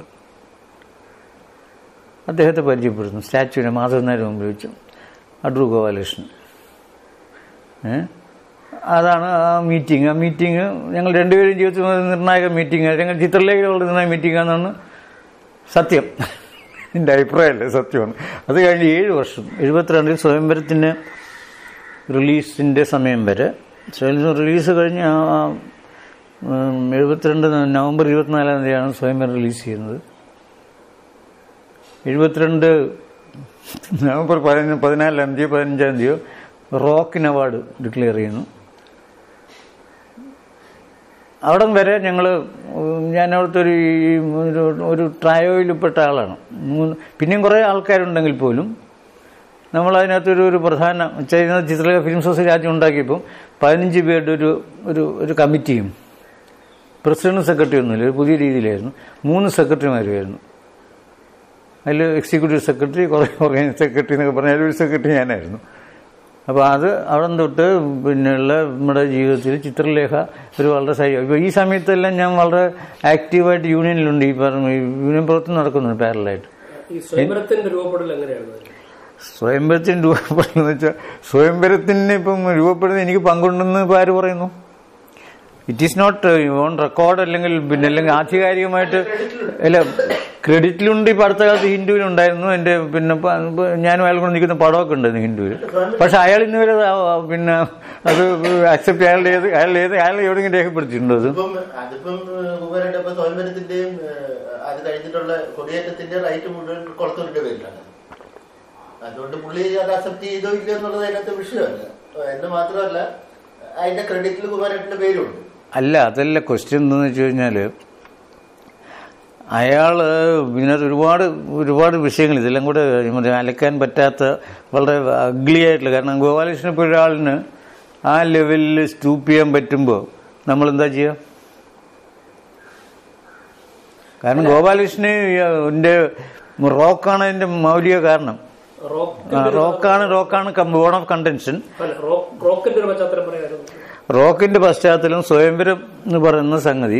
അദ്ദേഹത്തെ പരിചയപ്പെടുന്നു സ്റ്റാച്യൂവിനെ മാധവൻ നായർ മുമ്പിൽ വെച്ച് അടൂർ ഗോപാലകൃഷ്ണൻ ഏ? അതാണ് ആ മീറ്റിംഗ് ആ മീറ്റിംഗ് ഞങ്ങൾ രണ്ടുപേരും ജീവിതത്തിൽ ഒരു നിർണായക മീറ്റിംഗ് ഞങ്ങൾ ചിത്രലേഖകളുടെ നിർണായക മീറ്റിംഗ് ആണെന്നാണ് സത്യം എൻ്റെ അഭിപ്രായമല്ലേ സത്യമാണ് അത് കഴിഞ്ഞ് ഏഴ് വർഷം എഴുപത്തിരണ്ടിൽ സ്വയംവരത്തിൻ്റെ റിലീസിൻ്റെ സമയം വരെ സ്വയം റിലീസ് കഴിഞ്ഞ് ആ ആ, ഉം, എഴുപത്തിരണ്ട് നവംബർ ഇരുപത്തിനാലാം തീയതിയാണ് സ്വയംവരം റിലീസ് ചെയ്യുന്നത് എഴുപത്തിരണ്ട് നവംബർ പതിനഞ്ച് പതിനാലാം തീയതി പതിനഞ്ചാം തീയതി റോക്കിന് അവാർഡ് ഡിക്ലെയർ ചെയ്യുന്നു അവിടം വരെ ഞങ്ങൾ ഞാൻ അവിടുത്തെ ഒരു ഈ ഒരു ഒരു ട്രയോയിൽപ്പെട്ട ആളാണ് മൂന്ന് പിന്നെയും കുറേ ആൾക്കാരുണ്ടെങ്കിൽ പോലും നമ്മൾ അതിനകത്തൊരു ഒരു പ്രധാന ചെയ്യുന്ന ചിത്രലേഖ ഫിലിം സൊസൈറ്റി ആദ്യം ഉണ്ടാക്കിയപ്പോൾ പതിനഞ്ച് പേരുടെ ഒരു ഒരു ഒരു കമ്മിറ്റിയും പ്രസിഡന്റ് സെക്രട്ടറി ഒന്നുമില്ല ഒരു പുതിയ രീതിയിലായിരുന്നു മൂന്ന് സെക്രട്ടറിമാരുമായിരുന്നു അതിൽ എക്സിക്യൂട്ടീവ് സെക്രട്ടറി കുറേ ഓർഗനൈസ് സെക്രട്ടറി എന്നൊക്കെ പറഞ്ഞാൽ ഒരു സെക്രട്ടറി ഞാനായിരുന്നു അപ്പോൾ അത് അവിടെ തൊട്ട് പിന്നെയുള്ള നമ്മുടെ ജീവിതത്തിൽ ചിത്രലേഖ ഒരു വളരെ സൈ ഇപ്പോൾ ഈ സമയത്തെല്ലാം ഞാൻ വളരെ ആക്റ്റീവായിട്ട് യൂണിയനിലുണ്ട് ഈ പറഞ്ഞ ഈ യൂണിയൻ പ്രവർത്തനം നടക്കുന്നുണ്ട് പാരലായിട്ട് ഈ സ്വയംവരത്തിന്റെ രൂപപ്പെടൽ എങ്ങനെയായിരുന്നു സ്വയംവരത്തിന് രൂപപ്പെടുന്നത് വെച്ചാൽ സ്വയംവരത്തിന് ഇപ്പം രൂപപ്പെടുന്നത് എനിക്ക് പങ്കുണ്ടെന്ന് ഇപ്പോൾ ആര് പറയുന്നു it is not on record അല്ലെങ്കിൽ പിന്നെ അല്ലെങ്കിൽ ആധികാരികമായിട്ട് അല്ല ക്രെഡിറ്റിലുണ്ട് ഇപ്പം അടുത്ത കാലത്ത് ഹിന്ദുവിലുണ്ടായിരുന്നു എൻ്റെ പിന്നെ പ- ഞാനും അയാൾ കൊണ്ട് നിൽക്കുന്ന പടമൊക്കെ ഉണ്ടായിരുന്നു ഹിന്ദുവിൽ പക്ഷെ അയാൾ ഇന്ന് വരെ അത് ആ- പിന്നെ അത് അക്സെപ്റ്റ് അയാളുടെ ഏത് അയാളുടെ ഏത് അയാൾ എവിടെയെങ്കിലും രേഖപ്പെടുത്തിയിട്ടുണ്ടോ അത് ഇപ്പം അതിപ്പം കുമാരന്റെ ഇപ്പൊ സ്വയംവരത്തിന്റെയും ഏഹ്, അത് കഴിഞ്ഞിട്ടുള്ള കൊടിയേറ്റത്തിന്റെ റൈറ്റ് മുഴുവൻ കൊളത്തൂരിന്റെ പേരിലാണ് അതുകൊണ്ട് പുള്ളി അത് അക്സെപ്റ്റ് ചെയ്തോ ഇല്ലയോ എന്നുള്ളത് അതിനകത്ത് വിഷയമല്ല എന്ന് മാത്രമല്ല അതിന്റെ ക്രെഡിറ്റിൽ കുമാരേട്ടന്റെ പേരുണ്ട് അല്ല അതല്ല ക്വസ്റ്റ്യൻ എന്താണെന്ന് വെച്ച് കഴിഞ്ഞാൽ അയാൾ ഇതിനകത്ത് ഒരുപാട് ഒരുപാട് വിഷയങ്ങൾ ഇതെല്ലാം കൂടെ മറ്റേ അലക്കാൻ പറ്റാത്ത വളരെ അഗ്ലി ആയിട്ടുള്ള കാരണം ഗോപാലകൃഷ്ണൻ ഇപ്പോൾ ഒരാളിന് ആ ലെവലിൽ സ്റ്റൂപ്പ് ചെയ്യാൻ പറ്റുമ്പോൾ നമ്മൾ എന്താ ചെയ്യുക കാരണം ഗോപാലകൃഷ്ണന് എൻ്റെ റോക്കാണ് അതിൻ്റെ മൗലിക കാരണം റോക്ക് ആ, റോക്കാണ് റോക്കാണ് ബോൺ ഓഫ് കണ്ടൻഷൻ അല്ല റോക്ക് റോക്കിന്റെ ഒരു പശ്ചാത്തലം പറയായിരുന്നു റോക്കിന്റെ പശ്ചാത്തലം സ്വയംവരം എന്ന് പറയുന്ന സംഗതി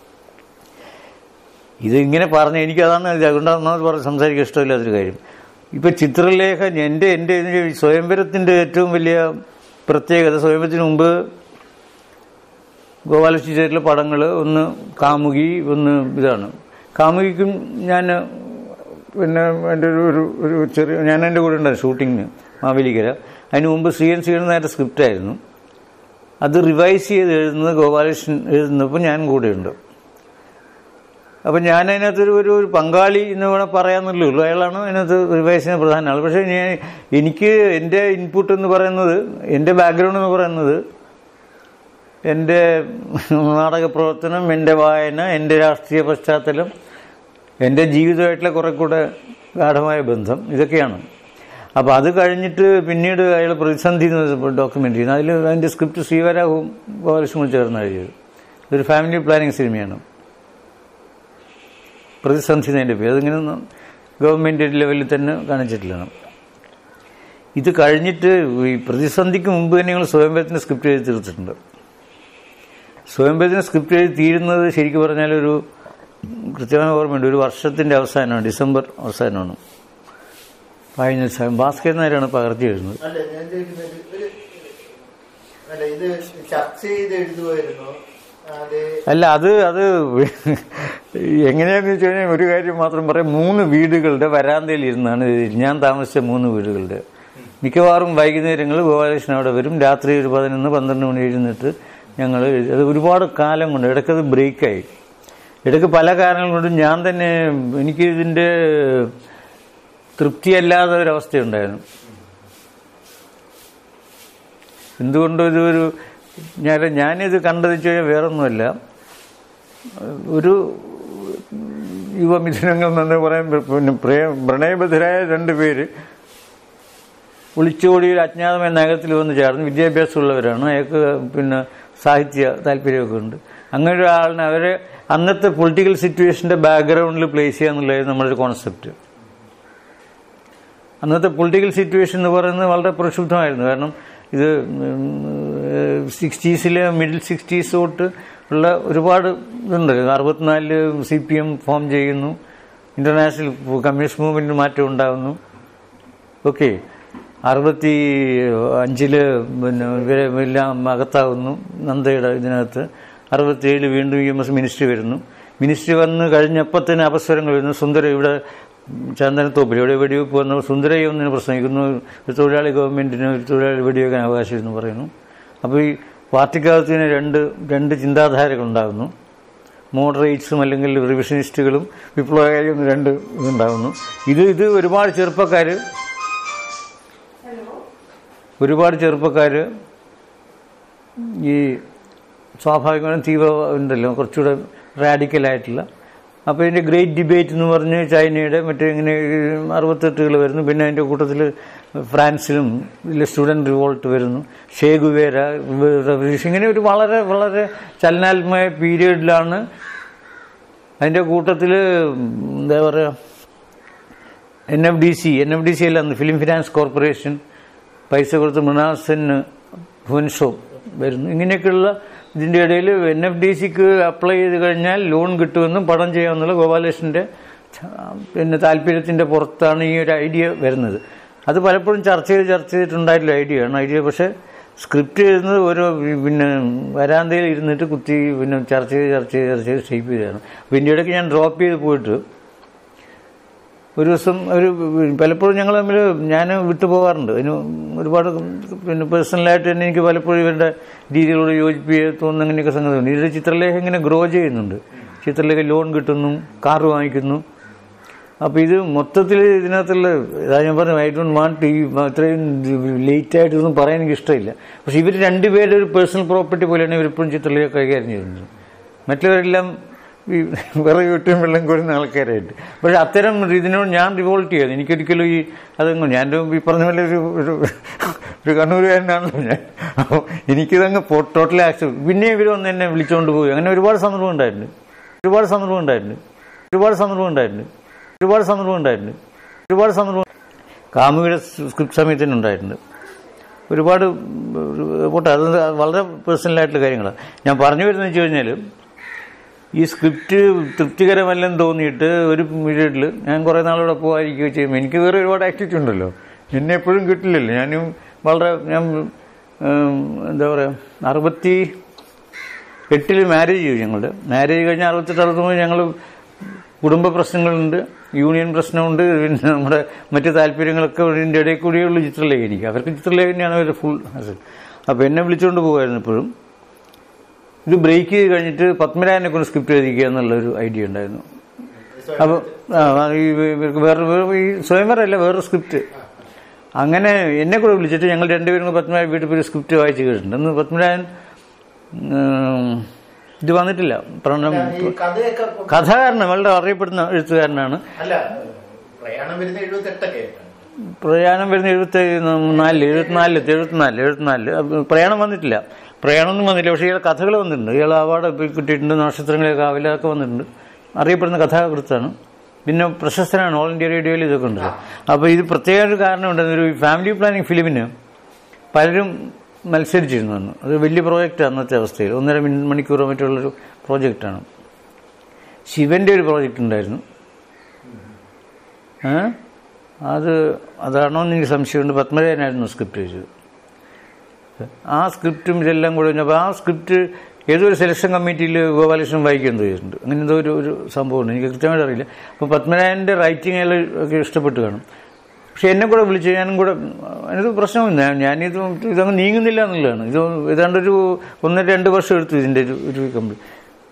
ഇത് ഇങ്ങനെ പറഞ്ഞ എനിക്ക് അതാണ് ഇത് അതുകൊണ്ടാണ് പറഞ്ഞ് സംസാരിക്കാൻ ഇഷ്ടമില്ലാത്തൊരു കാര്യം ഇപ്പൊ ചിത്രലേഖ എൻ്റെ എൻ്റെ ഇതിന് സ്വയംവരത്തിന്റെ ഏറ്റവും വലിയ പ്രത്യേകത സ്വയംവരത്തിന് മുമ്പ് ഗോപാലകൃഷ്ണ ചെയ്തിട്ടുള്ള പടങ്ങൾ ഒന്ന് കാമുകി ഒന്ന് ഇതാണ് കാമുകിക്കും ഞാൻ പിന്നെ എൻ്റെ ഒരു ഒരു ഒരു ചെറിയ ഞാൻ എൻ്റെ കൂടെ ഉണ്ടായിരുന്നു ഷൂട്ടിങ്ങിന് മാവേലിക്കര അതിന് മുമ്പ് സി എൻ സിയുടെ നേരെ സ്ക്രിപ്റ്റായിരുന്നു അത് റിവൈസ് ചെയ്ത് എഴുതുന്നത് ഗോപാലകൃഷ്ണൻ എഴുതുന്നപ്പോൾ ഞാൻ കൂടെയുണ്ട് അപ്പം ഞാൻ അതിനകത്തൊരു ഒരു ഒരു പങ്കാളി എന്ന് വേണം പറയാമെന്നുള്ളൂ ഉള്ളൂ അയാളാണ് അതിനകത്ത് റിവൈസിന് പ്രധാന ആൾ പക്ഷേ ഞാൻ എനിക്ക് എൻ്റെ ഇൻപുട്ട് എന്ന് പറയുന്നത് എൻ്റെ ബാക്ക്ഗ്രൗണ്ട് എന്ന് പറയുന്നത് എൻ്റെ നാടക പ്രവർത്തനം എൻ്റെ വായന എൻ്റെ രാഷ്ട്രീയ പശ്ചാത്തലം എൻ്റെ ജീവിതമായിട്ടുള്ള കുറെ കൂടെ ഗാഠമായ ബന്ധം ഇതൊക്കെയാണ് അപ്പോൾ അത് കഴിഞ്ഞിട്ട് പിന്നീട് അയാൾ പ്രതിസന്ധി ഡോക്യുമെൻ്റ് ചെയ്യുന്നു അതിൽ അതിൻ്റെ സ്ക്രിപ്റ്റ് ശ്രീവരാഹവും ഗോപാലകൃഷ്ണനും കൂടി ചേർന്ന് എഴുതിയത് ഇതൊരു ഫാമിലി പ്ലാനിങ് സിനിമയാണ് പ്രതിസന്ധി എന്നതിൻ്റെ പേര് അതിങ്ങനെ ഗവൺമെൻറ് ലെവലിൽ തന്നെ കാണിച്ചിട്ടുള്ളതാണ് ഇത് കഴിഞ്ഞിട്ട് ഈ പ്രതിസന്ധിക്ക് മുമ്പ് തന്നെ ഞങ്ങൾ സ്വയംഭരത്തിൻ്റെ സ്ക്രിപ്റ്റ് എഴുതി തീർത്തിട്ടുണ്ട് സ്വയംഭരത്തിന് സ്ക്രിപ്റ്റ് എഴുതി തീരുന്നത് ശരിക്കും പറഞ്ഞാൽ ഒരു കൃത്യമായ ഓർമ്മയുണ്ട് ഒരു വർഷത്തിൻ്റെ അവസാനമാണ് ഡിസംബർ അവസാനമാണ് ഫൈനൽ സമയം ഭാസ്കരൻ നായരാണ് പകർത്തി എഴുതുന്നത് അല്ല ഞാൻ ചോദിക്കുന്നത് ഒരു അല്ല ഇത് ചർച്ച ചെയ്ത് എഴുതുമായിരുന്നു അതെ അല്ല അത് അത് എങ്ങനെയാന്ന് വെച്ച് കഴിഞ്ഞാൽ ഒരു കാര്യം മാത്രം പറയാം മൂന്ന് വീടുകളുടെ വരാന്തയിൽ ഇരുന്നാണ് ഇത് ഞാൻ താമസിച്ച മൂന്ന് വീടുകളുടെ മിക്കവാറും വൈകുന്നേരങ്ങൾ ഗോപാലകൃഷ്ണൻ അവിടെ വരും രാത്രി ഒരു പതിനൊന്ന് പന്ത്രണ്ട് മണി എഴുന്നിട്ട് ഞങ്ങൾ അത് ഒരുപാട് കാലം കൊണ്ട് ഇടയ്ക്കത് ബ്രേക്കായി ഇടയ്ക്ക് പല കാരണങ്ങൾ കൊണ്ടും ഞാൻ തന്നെ എനിക്ക് ഇതിൻ്റെ തൃപ്തിയല്ലാത്ത ഒരവസ്ഥയുണ്ടായിരുന്നു എന്തുകൊണ്ടും ഇതൊരു ഞാൻ ഞാനിത് കണ്ടത് വെച്ച് കഴിഞ്ഞാൽ വേറൊന്നുമല്ല ഒരു യുവമിഥുനങ്ങൾ എന്ന് പറയാൻ പിന്നെ പ്രേ- പ്രണയബദ്ധരായ രണ്ട് പേര് ഒളിച്ചോടി ഒരു അജ്ഞാതമായ നഗരത്തിൽ വന്ന് ചേർന്ന് വിദ്യാഭ്യാസമുള്ളവരാണ് അയാൾക്ക് പിന്നെ സാഹിത്യ താല്പര്യമൊക്കെ ഉണ്ട് അങ്ങനെ ഒരാളിനെ അവരെ അന്നത്തെ പൊളിറ്റിക്കൽ സിറ്റുവേഷന്റെ ബാക്ക്ഗ്രൗണ്ടിൽ പ്ലേസ് ചെയ്യുക എന്നുള്ളതായിരുന്നു നമ്മുടെ ഒരു കോൺസെപ്റ്റ് അന്നത്തെ പൊളിറ്റിക്കൽ സിറ്റുവേഷൻ എന്ന് പറയുന്നത് വളരെ പ്രക്ഷുബ്ധമായിരുന്നു കാരണം ഇത് സിക്സ്റ്റീസിലെ മിഡിൽ സിക്സ്റ്റീസ് തൊട്ട് ഉള്ള ഒരുപാട് ഇതുണ്ട് അറുപത്തിനാലില് സി പി എം ഫോം ചെയ്യുന്നു ഇന്റർനാഷണൽ കമ്മ്യൂണിസ്റ്റ് മൂവ്മെന്റിന് മാറ്റം ഉണ്ടാകുന്നു ഓക്കെ അറുപത്തി അഞ്ചില് പിന്നെ ഇവരെ എല്ലാം അകത്താകുന്നു നന്ദയുടെ ഇതിനകത്ത് അറുപത്തിയേഴില് വീണ്ടും യു എം എസ് മിനിസ്ട്രി വരുന്നു മിനിസ്ട്രി വന്ന് കഴിഞ്ഞപ്പോൾ തന്നെ അപസ്വരങ്ങൾ വരുന്നു സുന്ദര ഇവിടെ ചന്ദനത്തോപ്പിൽ ഇവിടെ വെടിവെപ്പ് വന്നു സുന്ദരയെ ഒന്നിന് പ്രസംഗിക്കുന്നു ഒരു തൊഴിലാളി ഗവൺമെന്റിന് ഒരു തൊഴിലാളി വെടിവെക്കാൻ അവകാശമെന്ന് പറയുന്നു അപ്പോൾ ഈ പാർട്ടിക്കകത്ത് തന്നെ രണ്ട് രണ്ട് ചിന്താധാരകൾ ഉണ്ടാകുന്നു മോഡറേറ്റ്സും അല്ലെങ്കിൽ റിവിഷനിസ്റ്റുകളും വിപ്ലവകാരിയും എന്ന് രണ്ട് ഇതുണ്ടാകുന്നു ഇത് ഇത് ഒരുപാട് ചെറുപ്പക്കാർ ഒരുപാട് ചെറുപ്പക്കാർ ഈ സ്വാഭാവികമായും തീവ്ര ഉണ്ടല്ലോ കുറച്ചുകൂടെ റാഡിക്കലായിട്ടുള്ള അപ്പോൾ ഇതിൻ്റെ ഗ്രേറ്റ് ഡിബേറ്റ് എന്ന് പറഞ്ഞ് ചൈനയുടെ മറ്റേ ഇങ്ങനെ അറുപത്തെട്ടുകൾ വരുന്നു പിന്നെ അതിൻ്റെ കൂട്ടത്തിൽ ഫ്രാൻസിലും ഇതിൽ സ്റ്റുഡൻറ് റിവോൾട്ട് വരുന്നു ഷേഗുവേര റവല്യൂഷൻ ഇങ്ങനെ ഒരു വളരെ വളരെ ചലനാത്മക പീരീഡിലാണ് അതിൻ്റെ കൂട്ടത്തിൽ എന്താ പറയുക N F D C N F D C അല്ല അന്ന് ഫിലിം ഫിനാൻസ് കോർപ്പറേഷൻ പൈസ കൊടുത്ത് മൃണാസന് ഭുവൻഷോ വരുന്നു ഇങ്ങനെയൊക്കെയുള്ള ഇതിൻ്റെ ഇടയിൽ എൻ എഫ് ഡി സിക്ക് അപ്ലൈ ചെയ്ത് കഴിഞ്ഞാൽ ലോൺ കിട്ടുമെന്നും പണം ചെയ്യാമെന്നുള്ള ഗോപാലകൃഷ്ണൻ്റെ പിന്നെ താല്പര്യത്തിൻ്റെ പുറത്താണ് ഈ ഒരു ഐഡിയ വരുന്നത് അത് പലപ്പോഴും ചർച്ച ചെയ്ത് ചർച്ച ചെയ്തിട്ടുണ്ടായിട്ടുള്ള ഐഡിയ ആണ് ഐഡിയ പക്ഷേ സ്ക്രിപ്റ്റ് എഴുതുന്നത് ഓരോ പിന്നെ വരാന്തയിൽ ഇരുന്നിട്ട് കുത്തി പിന്നെ ചർച്ച ചെയ്ത് ചർച്ച ചെയ്ത് ചർച്ച ചെയ്ത് ഷേപ്പ് ചെയ്തതാണ് അപ്പോൾ ഇതിൻ്റെ ഇടയ്ക്ക് ഞാൻ ഡ്രോപ്പ് ചെയ്ത് പോയിട്ട് ഒരു ദിവസം ഒരു പലപ്പോഴും ഞങ്ങൾ തമ്മിൽ ഞാൻ വിട്ടുപോകാറുണ്ട് അതിന് ഒരുപാട് പിന്നെ പേഴ്സണലായിട്ട് തന്നെ എനിക്ക് പലപ്പോഴും ഇവരുടെ രീതികളോട് യോജിപ്പിക്കുക തോന്നുന്ന അങ്ങനെയൊക്കെ സംഗതിയുണ്ട് ഇതിൽ ചിത്രലേഖ ഇങ്ങനെ ഗ്രോ ചെയ്യുന്നുണ്ട് ചിത്രലേഖ ലോൺ കിട്ടുന്നു കാറ് വാങ്ങിക്കുന്നു അപ്പോൾ ഇത് മൊത്തത്തിൽ ഇതിനകത്തുള്ള ഇതാ ഞാൻ പറഞ്ഞു ഐ ഡോണ്ട് വാണ്ട് ഈ അത്രയും ലേറ്റ് ആയിട്ട് ഇതൊന്നും പറയാൻ എനിക്ക് ഇഷ്ടമില്ല പക്ഷെ ഇവർ രണ്ടുപേരുടെ ഒരു പേഴ്സണൽ പ്രോപ്പർട്ടി പോലെയാണ് ഇവരിപ്പോഴും ചിത്രലേഖ കൈകാര്യം ചെയ്യുന്നത് മറ്റുള്ളവരെല്ലാം ഈ വിറക് കിട്ടും വെള്ളം കോരുന്ന ആൾക്കാരായിട്ട് പക്ഷെ അത്തരം ഇതിനോട് ഞാൻ റിവോൾട്ട് ചെയ്യാതെ എനിക്കൊരിക്കലും ഈ അതങ്ങ് ഞാൻ ഈ പറഞ്ഞ പോലെ ഒരു ഒരു ഒരു കണ്ണൂരുകാരനാണല്ലോ ഞാൻ അപ്പോൾ എനിക്കിതങ്ങ് ടോട്ടലി ആക്സെപ്റ്റ് പിന്നെ ഇവർ വന്ന് എന്നെ വിളിച്ചുകൊണ്ട് പോയി അങ്ങനെ ഒരുപാട് സന്ദർഭം ഉണ്ടായിട്ടുണ്ട് ഒരുപാട് സന്ദർഭം ഉണ്ടായിട്ടുണ്ട് ഒരുപാട് സന്ദർഭം ഉണ്ടായിട്ടുണ്ട് ഒരുപാട് സന്ദർഭം ഉണ്ടായിട്ടുണ്ട് ഒരുപാട് സന്ദർഭം കാമുകിയുടെ സ്ക്രിപ്റ്റ് സമയത്ത് തന്നെ ഉണ്ടായിട്ടുണ്ട് ഒരുപാട് ഒരു- പോട്ടെ അത് വളരെ പേഴ്സണലായിട്ടുള്ള കാര്യങ്ങളാണ് ഞാൻ പറഞ്ഞു വരുന്നത് വെച്ച് കഴിഞ്ഞാൽ ഈ സ്ക്രിപ്റ്റ് തൃപ്തികരമല്ലെന്ന് തോന്നിയിട്ട് ഒരു പീരീഡിൽ ഞാൻ കുറേ നാളിവിടെ പോകാതിരിക്കുകയോ ചെയ്യും എനിക്ക് വേറെ ഒരുപാട് ആക്ടിവിറ്റി ഉണ്ടല്ലോ എന്നെ എപ്പോഴും കിട്ടില്ലല്ലോ ഞാനും വളരെ ഞാൻ ഉം, എന്താ പറയുക അറുപത്തി എട്ടിൽ മാരേജ് ചെയ്തു ഞങ്ങളുടെ മാരേജ് കഴിഞ്ഞ് അറുപത്തെട്ട് അറുപത്തൊമ്പത് ഞങ്ങൾ കുടുംബ പ്രശ്നങ്ങളുണ്ട് യൂണിയൻ പ്രശ്നമുണ്ട് പിന്നെ നമ്മുടെ മറ്റ് താല്പര്യങ്ങളൊക്കെ ഇതിൻ്റെ ഇടയിൽ കൂടിയുള്ള ചിത്രലേഖ എനിക്ക് അവർക്ക് ചിത്രലേഖ തന്നെയാണ് അവരുടെ ഫുൾ അപ്പോൾ എന്നെ വിളിച്ചുകൊണ്ട് പോകുമായിരുന്നു എപ്പോഴും ഇത് ബ്രേക്ക് ചെയ്ത് കഴിഞ്ഞിട്ട് പത്മരാജനെ കൊണ്ട് സ്ക്രിപ്റ്റ് എഴുതിക്കുക എന്നുള്ളൊരു ഐഡിയ ഉണ്ടായിരുന്നു അപ്പോൾ ഈ ഇവർക്ക് വേറെ വേറെ ഈ സ്വയംവരല്ല വേറൊരു സ്ക്രിപ്റ്റ് അങ്ങനെ എന്നെ കൂടെ വിളിച്ചിട്ട് ഞങ്ങൾ രണ്ടുപേരും കൂടെ പത്മരാജൻ വീട്ടിൽ പോയി സ്ക്രിപ്റ്റ് വായിച്ച് കേട്ടിട്ടുണ്ട് അന്ന് പത്മരാജൻ ഉം, ഇത് വന്നിട്ടില്ല പ്രണം ഈ കഥയൊക്കെ ഇപ്പം- കഥാകാരൻ വളരെ അറിയപ്പെടുന്ന എഴുത്തുകാരനാണ് അല്ല പ്രയാണം വരുന്ന എഴുപത്തി എട്ടൊക്കെ ആയിട്ടാണ് പ്രയാണം വരുന്ന എഴുപത്തി നാലില് എഴുപത്തിനാലില് എഴുപത്തിനാലില് എഴുപത്തിനാലില് അപ്പൊ പ്രയാണം വന്നിട്ടില്ല പ്രയാണമൊന്നും വന്നില്ല പക്ഷേ ഇയാൾ കഥകൾ വന്നിട്ടുണ്ട് ഇയാൾ അവാർഡ് കിട്ടിയിട്ടുണ്ട് നക്ഷത്രങ്ങളെ കാവില ഒക്കെ വന്നിട്ടുണ്ട് അറിയപ്പെടുന്ന കഥാകൃത്താണ് പിന്നെ പ്രശസ്തനാണ് ഓൾ ഇന്ത്യ റേഡിയോയിൽ ഇതൊക്കെ ഉണ്ട് അപ്പോൾ ഇത് പ്രത്യേക ഒരു കാരണമുണ്ട് ഒരു ഫാമിലി പ്ലാനിങ് ഫിലിമിന് പലരും മത്സരിച്ചിരുന്നു അന്ന് അത് വലിയ പ്രോജക്റ്റ് അന്നത്തെ അവസ്ഥയിൽ ഒന്നര മിനി- മണിക്കൂറോ മറ്റുള്ളൊരു പ്രോജക്റ്റാണ് ശിവന്റെ ഒരു പ്രോജക്റ്റ് ഉണ്ടായിരുന്നു ഏ? അത് അതാണോ എന്ന് എനിക്ക് സംശയമുണ്ട് പത്മരാജനായിരുന്നു സ്ക്രിപ്റ്റ് എഴുതിയത് ആ സ്ക്രിപ്റ്റും ഇതെല്ലാം കൂടെ കഴിഞ്ഞപ്പോൾ ആ സ്ക്രിപ്റ്റ് ഏതോ ഒരു സെലക്ഷൻ കമ്മിറ്റിയിൽ ഗോപാലകൃഷ്ണൻ വായിക്കുകയും ചെയ്തിട്ടുണ്ട് അങ്ങനെ എന്തോ ഒരു ഒരു സംഭവമുണ്ട് എനിക്ക് കൃത്യമായിട്ട് അറിയില്ല അപ്പോൾ പത്മനാഭൻ്റെ റൈറ്റിംഗ് അയാൾ ഒക്കെ ഇഷ്ടപ്പെട്ട് കാണും പക്ഷെ എന്നെ കൂടെ വിളിച്ച് ഞാനും കൂടെ അതിനൊരു പ്രശ്നമില്ല ഞാനിത് ഇതങ്ങ് നീങ്ങുന്നില്ല എന്നുള്ളതാണ് ഇത് ഏതാണ്ട് ഒരു ഒന്നര രണ്ട് വർഷം എടുത്തു ഇതിൻ്റെ ഒരു ഒരു കംപ്ലീറ്റ്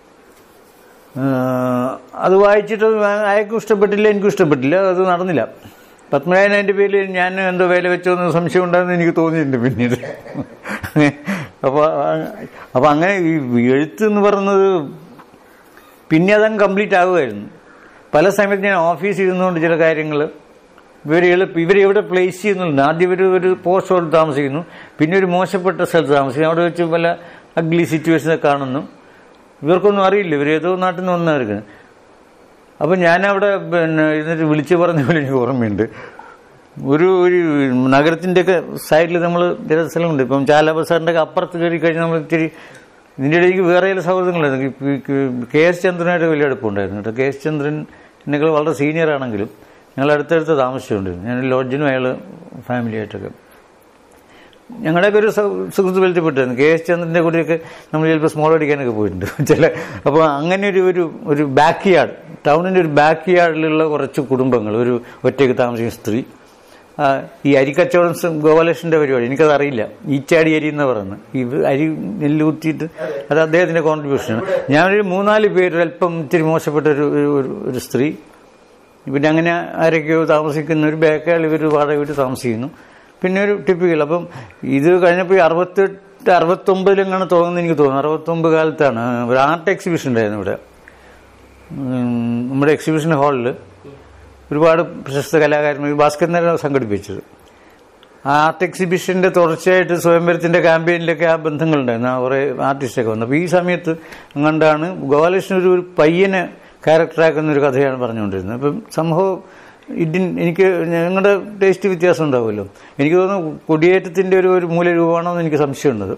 അത് വായിച്ചിട്ട് അയാൾക്കും ഇഷ്ടപ്പെട്ടില്ല എനിക്കും ഇഷ്ടപ്പെട്ടില്ല അത് നടന്നില്ല പത്മനാഭൻ അതിൻ്റെ പേരിൽ ഞാൻ എന്തോ വില വെച്ചോ എന്ന് സംശയം ഉണ്ടാകുന്ന എനിക്ക് തോന്നിയിട്ടുണ്ട് പിന്നീട് അപ്പോൾ അപ്പോൾ അങ്ങനെ ഈ എഴുത്ത് എന്ന് പറയുന്നത് പിന്നെ അതങ്ങ് കംപ്ലീറ്റ് ആകുമായിരുന്നു പല സമയത്ത് ഞാൻ ഓഫീസിൽ ഇരുന്നുകൊണ്ട് ചില കാര്യങ്ങൾ ഇവർ എളുപ്പം ഇവരെവിടെ പ്ലേസ് ചെയ്യുന്നുണ്ട് ആദ്യം ഇവർ ഒരു പോസ്റ്റ് റോഡിൽ താമസിക്കുന്നു പിന്നെ ഒരു മോശപ്പെട്ട സ്ഥലത്ത് താമസിക്കുന്നു അവിടെ വെച്ച് പല അഗ്ലി സിറ്റുവേഷനൊക്കെ കാണുന്നു ഇവർക്കൊന്നും അറിയില്ല ഇവർ ഏതോ നാട്ടിൽ നിന്ന് വന്നവർക്ക് അപ്പം ഞാനവിടെ പിന്നെ എന്നിട്ട് വിളിച്ചു പറഞ്ഞ പോലെ എനിക്ക് ഓർമ്മയുണ്ട് ഒരു ഒരു നഗരത്തിൻ്റെയൊക്കെ സൈഡിൽ നമ്മൾ ചില സ്ഥലമുണ്ട് ഇപ്പം ചാല ബസാറിൻ്റെ ഒക്കെ അപ്പുറത്ത് കയറി കഴിഞ്ഞാൽ നമ്മൾ ഇത്തിരി ഇതിൻ്റെ ഇടയ്ക്ക് വേറെ ചില സൗഹൃദങ്ങളുണ്ടായിരുന്നു ഈ കെ എസ് ചന്ദ്രനായിട്ട് വലിയ അടുപ്പമുണ്ടായിരുന്നു കേട്ടോ കെ എസ് ചന്ദ്രൻ എന്നെക്കാൾ വളരെ സീനിയർ ആണെങ്കിലും ഞങ്ങൾ അടുത്തടുത്ത് താമസിച്ചുകൊണ്ടിരുന്നു ഞാൻ ലോഡ്ജിനും അയാൾ ഫാമിലിയായിട്ടൊക്കെ ഞങ്ങളുടെയൊക്കെ ഒരു സൗ- സുഹൃത്ത് ബലത്തിപ്പെട്ടായിരുന്നു കെ എസ് ചന്ദ്രൻ്റെ കൂടെയൊക്കെ നമ്മൾ ചിലപ്പോൾ സ്മോൾ അടിക്കാനൊക്കെ പോയിട്ടുണ്ട് ചില അപ്പോൾ അങ്ങനെ ഒരു ഒരു ഒരു ബാക്ക് യാർഡ് ടൗണിൻ്റെ ഒരു ബാക്ക് യാർഡിലുള്ള കുറച്ച് കുടുംബങ്ങൾ ഒരു ഒറ്റയ്ക്ക് താമസിക്കുന്ന സ്ത്രീ ആ, ഈ അരിക്കച്ചവടം സ് ഗോപാലകൃഷ്ണന്റെ പരിപാടി എനിക്കത് അറിയില്ല ഈച്ചാടി അരി എന്ന് പറയുന്നത് ഈ അരി നെല്ല് കുത്തിയിട്ട് അത് അദ്ദേഹത്തിന്റെ കോൺട്രിബ്യൂഷനാണ് ഞാനൊരു മൂന്നാല് പേര് അല്പം ഇത്തിരി മോശപ്പെട്ട ഒരു ഒരു- ഒരു ഒരു സ്ത്രീ പിന്നെ അങ്ങനെ ആരൊക്കെയോ താമസിക്കുന്ന ഒരു ബേക്കാൾ ഇവർ വാടക വീട്ടിൽ താമസിക്കുന്നു പിന്നെ ഒരു ടിപ്പിക്കൽ അപ്പം ഇത് കഴിഞ്ഞപ്പോൾ ഈ അറുപത്തെട്ട് അറുപത്തൊമ്പതിലെങ്ങാണ് തോന്നുന്നു എനിക്ക് തോന്നുന്നു അറുപത്തൊമ്പത് കാലത്താണ് ഒരു ആർട്ട് എക്സിബിഷൻ ഉണ്ടായിരുന്നു ഇവിടെ ഉം, നമ്മുടെ എക്സിബിഷൻ ഹാളിൽ ഒരുപാട് പ്രശസ്ത കലാകാരന്മാർ ഭാസ്കരനെ സംഘടിപ്പിച്ചത് ആ ആർട്ട് എക്സിബിഷന്റെ തുടർച്ചയായിട്ട് സ്വയംവരത്തിന്റെ ക്യാമ്പയിനിലൊക്കെ ആ ബന്ധങ്ങളുണ്ടായിരുന്നു ആ കുറേ ആർട്ടിസ്റ്റൊക്കെ വന്നു അപ്പോൾ ഈ സമയത്ത് അങ്ങണ്ടാണ് ഗോപാലകൃഷ്ണൻ ഒരു ഒരു പയ്യനെ ക്യാരക്ടറാക്കുന്ന ഒരു കഥയാണ് പറഞ്ഞുകൊണ്ടിരുന്നത് അപ്പം സംഭവം ഇതിൻ എനിക്ക് ഞങ്ങളുടെ ടേസ്റ്റ് വ്യത്യാസം ഉണ്ടാവുമല്ലോ എനിക്ക് തോന്നുന്നു കൊടിയേറ്റത്തിന്റെ ഒരു ഒരു മൂലരൂപമാണോ എന്ന് എനിക്ക് സംശയമുണ്ടത്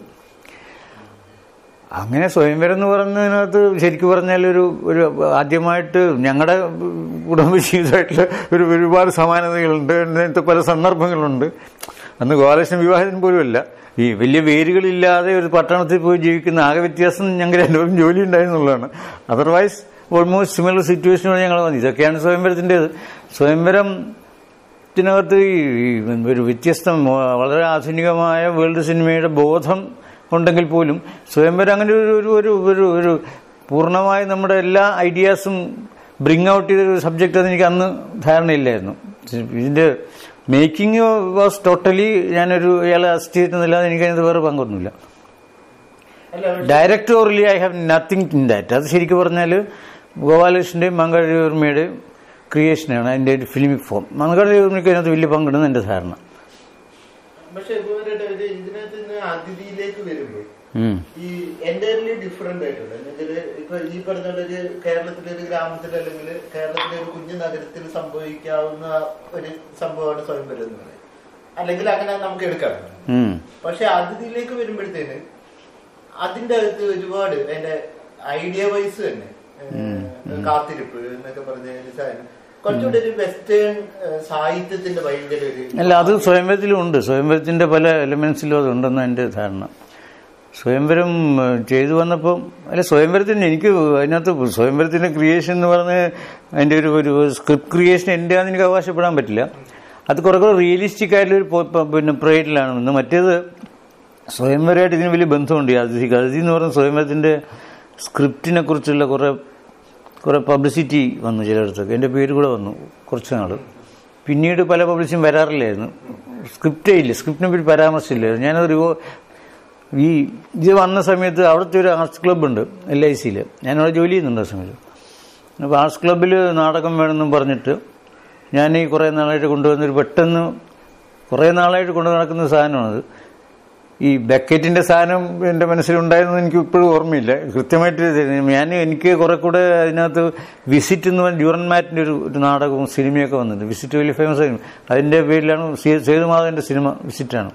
അങ്ങനെ സ്വയംവരം എന്ന് പറയുന്നതിനകത്ത് ശരിക്കും പറഞ്ഞാൽ ഒരു ഒരു ആദ്യമായിട്ട് ഞങ്ങളുടെ കുടുംബജീവിതമായിട്ടുള്ള ഒരു ഒരുപാട് സമാനതകളുണ്ട് അങ്ങനത്തെ പല സന്ദർഭങ്ങളുണ്ട് അന്ന് ഗോപാലകൃഷ്ണൻ വിവാഹത്തിന് പോലുമല്ല ഈ വലിയ വേരുകളില്ലാതെ ഒരു പട്ടണത്തിൽ പോയി ജീവിക്കുന്ന ആകെ വ്യത്യാസം ഞങ്ങൾ രണ്ടുപേരും ജോലി ഉണ്ടായിരുന്നുള്ളതാണ് അതർവൈസ് ഓൾമോസ്റ്റ് സിമിലർ സിറ്റുവേഷനോട് ഞങ്ങൾ വന്നു ഇതൊക്കെയാണ് സ്വയംവരത്തിൻ്റെത് സ്വയംവരം ഇതിനകത്ത് ഈ ഈ ഒരു വ്യത്യസ്തം വളരെ ആധുനികമായ വേൾഡ് സിനിമയുടെ ബോധം ഉണ്ടെങ്കിൽ പോലും സ്വയംവരം അങ്ങനെ ഒരു ഒരു ഒരു ഒരു ഒരു പൂർണ്ണമായി നമ്മുടെ എല്ലാ ഐഡിയാസും ബ്രിങ് ഔട്ട് ചെയ്തൊരു സബ്ജക്റ്റ് അത് എനിക്ക് അന്ന് ധാരണയില്ലായിരുന്നു ഇതിന്റെ മേക്കിംഗ് വാസ് ടോട്ടലി ഞാനൊരു ഇയാളെ അസിസ്റ്റ് ചെയ്തിരുന്നില്ലാതെ എനിക്കതിനകത്ത് വേറെ പങ്കൊന്നുമില്ല അല്ല directorially I have nothing in that അത് ശരിക്കും പറഞ്ഞാൽ ഗോപാലകൃഷ്ണന്റെയും മംഗളൂർമയുടെയും ക്രിയേഷനാണ് അതിന്റെ ഒരു ഫിലിമിക് ഫോം മംഗളൂർമയ്ക്ക് അതിനകത്ത് വലിയ പങ്കിടുന്ന എന്റെ ധാരണ പക്ഷെ ഇവരുടെ ഒരു ഇതിനകത്ത് നിന്ന് അതിഥിയിലേക്ക് വരുമ്പോൾ ഉം. ഈ എൻ്റയർലി ഡിഫറെന്റ് ആയിട്ടുണ്ട് എന്നുവെച്ചാല് ഇപ്പൊ ഈ പറഞ്ഞ പോലെ ഒരു കേരളത്തിലെ ഒരു ഗ്രാമത്തിൽ അല്ലെങ്കിൽ കേരളത്തിലെ ഒരു കുഞ്ഞു നഗരത്തിൽ സംഭവിക്കാവുന്ന ഒരു സംഭവമാണ് സ്വയംവരം എന്ന് പറയുന്നത് അല്ലെങ്കിൽ അങ്ങനെ നമുക്ക് എടുക്കാം ഉം. പക്ഷെ അതിഥിയിലേക്ക് വരുമ്പോഴത്തേന് അതിന്റെ അകത്ത് ഒരുപാട് അതിന്റെ ഐഡിയ വൈസ് തന്നെ ഏഹ്, കാത്തിരിപ്പ് എന്നൊക്കെ പറഞ്ഞ ഒരു സാധനം കുറച്ചുകൂടി ഒരു വെസ്റ്റേൺ സാഹിത്യത്തിന്റെ ഭയങ്കര ഒരു അല്ല അത് സ്വയംവരത്തിലും ഉണ്ട് സ്വയംവരത്തിന്റെ പല എലമെന്റ്സിലും അതുണ്ടെന്ന് എൻ്റെ ധാരണ സ്വയംവരം ഏഹ്, ചെയ്തു വന്നപ്പം അല്ല സ്വയംവരത്തിന് എനിക്ക് അതിനകത്ത് സ്വയംവരത്തിന്റെ ക്രിയേഷൻ എന്ന് പറഞ്ഞ് അതിന്റെ ഒരു ഒരു സ്ക്രിപ്റ്റ് ക്രിയേഷൻ എൻ്റെ ആണെന്ന് എനിക്ക് അവകാശപ്പെടാൻ പറ്റില്ല അത് കുറെ കൂടെ റിയലിസ്റ്റിക് ആയിട്ടുള്ള ഒരു പോ- പ- പിന്നെ പ്രേറ്റിലാണ് ഇന്ന് മറ്റേത് സ്വയംവരമായിട്ട് ഇതിന് വലിയ ബന്ധമുണ്ട് ഈ അതിഥിക്ക് അതിഥി എന്ന് പറയുന്ന സ്വയംവരത്തിന്റെ സ്ക്രിപ്റ്റിനെ കുറിച്ചുള്ള കുറെ കുറെ പബ്ലിസിറ്റി വന്നു ചിലയിടത്തൊക്കെ എൻ്റെ പേര് കൂടെ വന്നു കുറച്ച് നാൾ പിന്നീട് പല പബ്ലിഷും വരാറില്ലായിരുന്നു സ്ക്രിപ്റ്റേ ഇല്ല സ്ക്രിപ്റ്റിനെ പറ്റി പരാമർശമില്ലായിരുന്നു ഞാനതൊരു ഈ ഇത് വന്ന സമയത്ത് അവിടുത്തെ ഒരു ആർട്സ് ക്ലബ്ബ് ഉണ്ട് എൽ ഐ സിയിൽ ഞാനവിടെ ജോലി ചെയ്യുന്നുണ്ട് ആ സമയത്ത് അപ്പോൾ ആർട്സ് ക്ലബ്ബിൽ നാടകം വേണമെന്നും പറഞ്ഞിട്ട് ഞാൻ ഈ കുറേ നാളായിട്ട് കൊണ്ടുവന്നൊരു പെട്ടെന്ന് കുറേ നാളായിട്ട് കൊണ്ടു നടക്കുന്ന സാധനമാണത് ഈ ബക്കറ്റിന്റെ സാധനം എൻ്റെ മനസ്സിലുണ്ടായിരുന്നു എനിക്ക് ഇപ്പോഴും ഓർമ്മയില്ല കൃത്യമായിട്ട് ഞാൻ എനിക്ക് കുറെ കൂടെ അതിനകത്ത് വിസിറ്റ് എന്ന് പറഞ്ഞ ഡ്യൂറൻ മാറ്റിന്റെ ഒരു ഒരു നാടകവും സിനിമയൊക്കെ വന്നിട്ടുണ്ട് വിസിറ്റ് വലിയ ഫേമസ് ആയിരുന്നു അതിന്റെ പേരിലാണ് സേ- സേതുമാധവന്റെ സിനിമ വിസിറ്റാണ്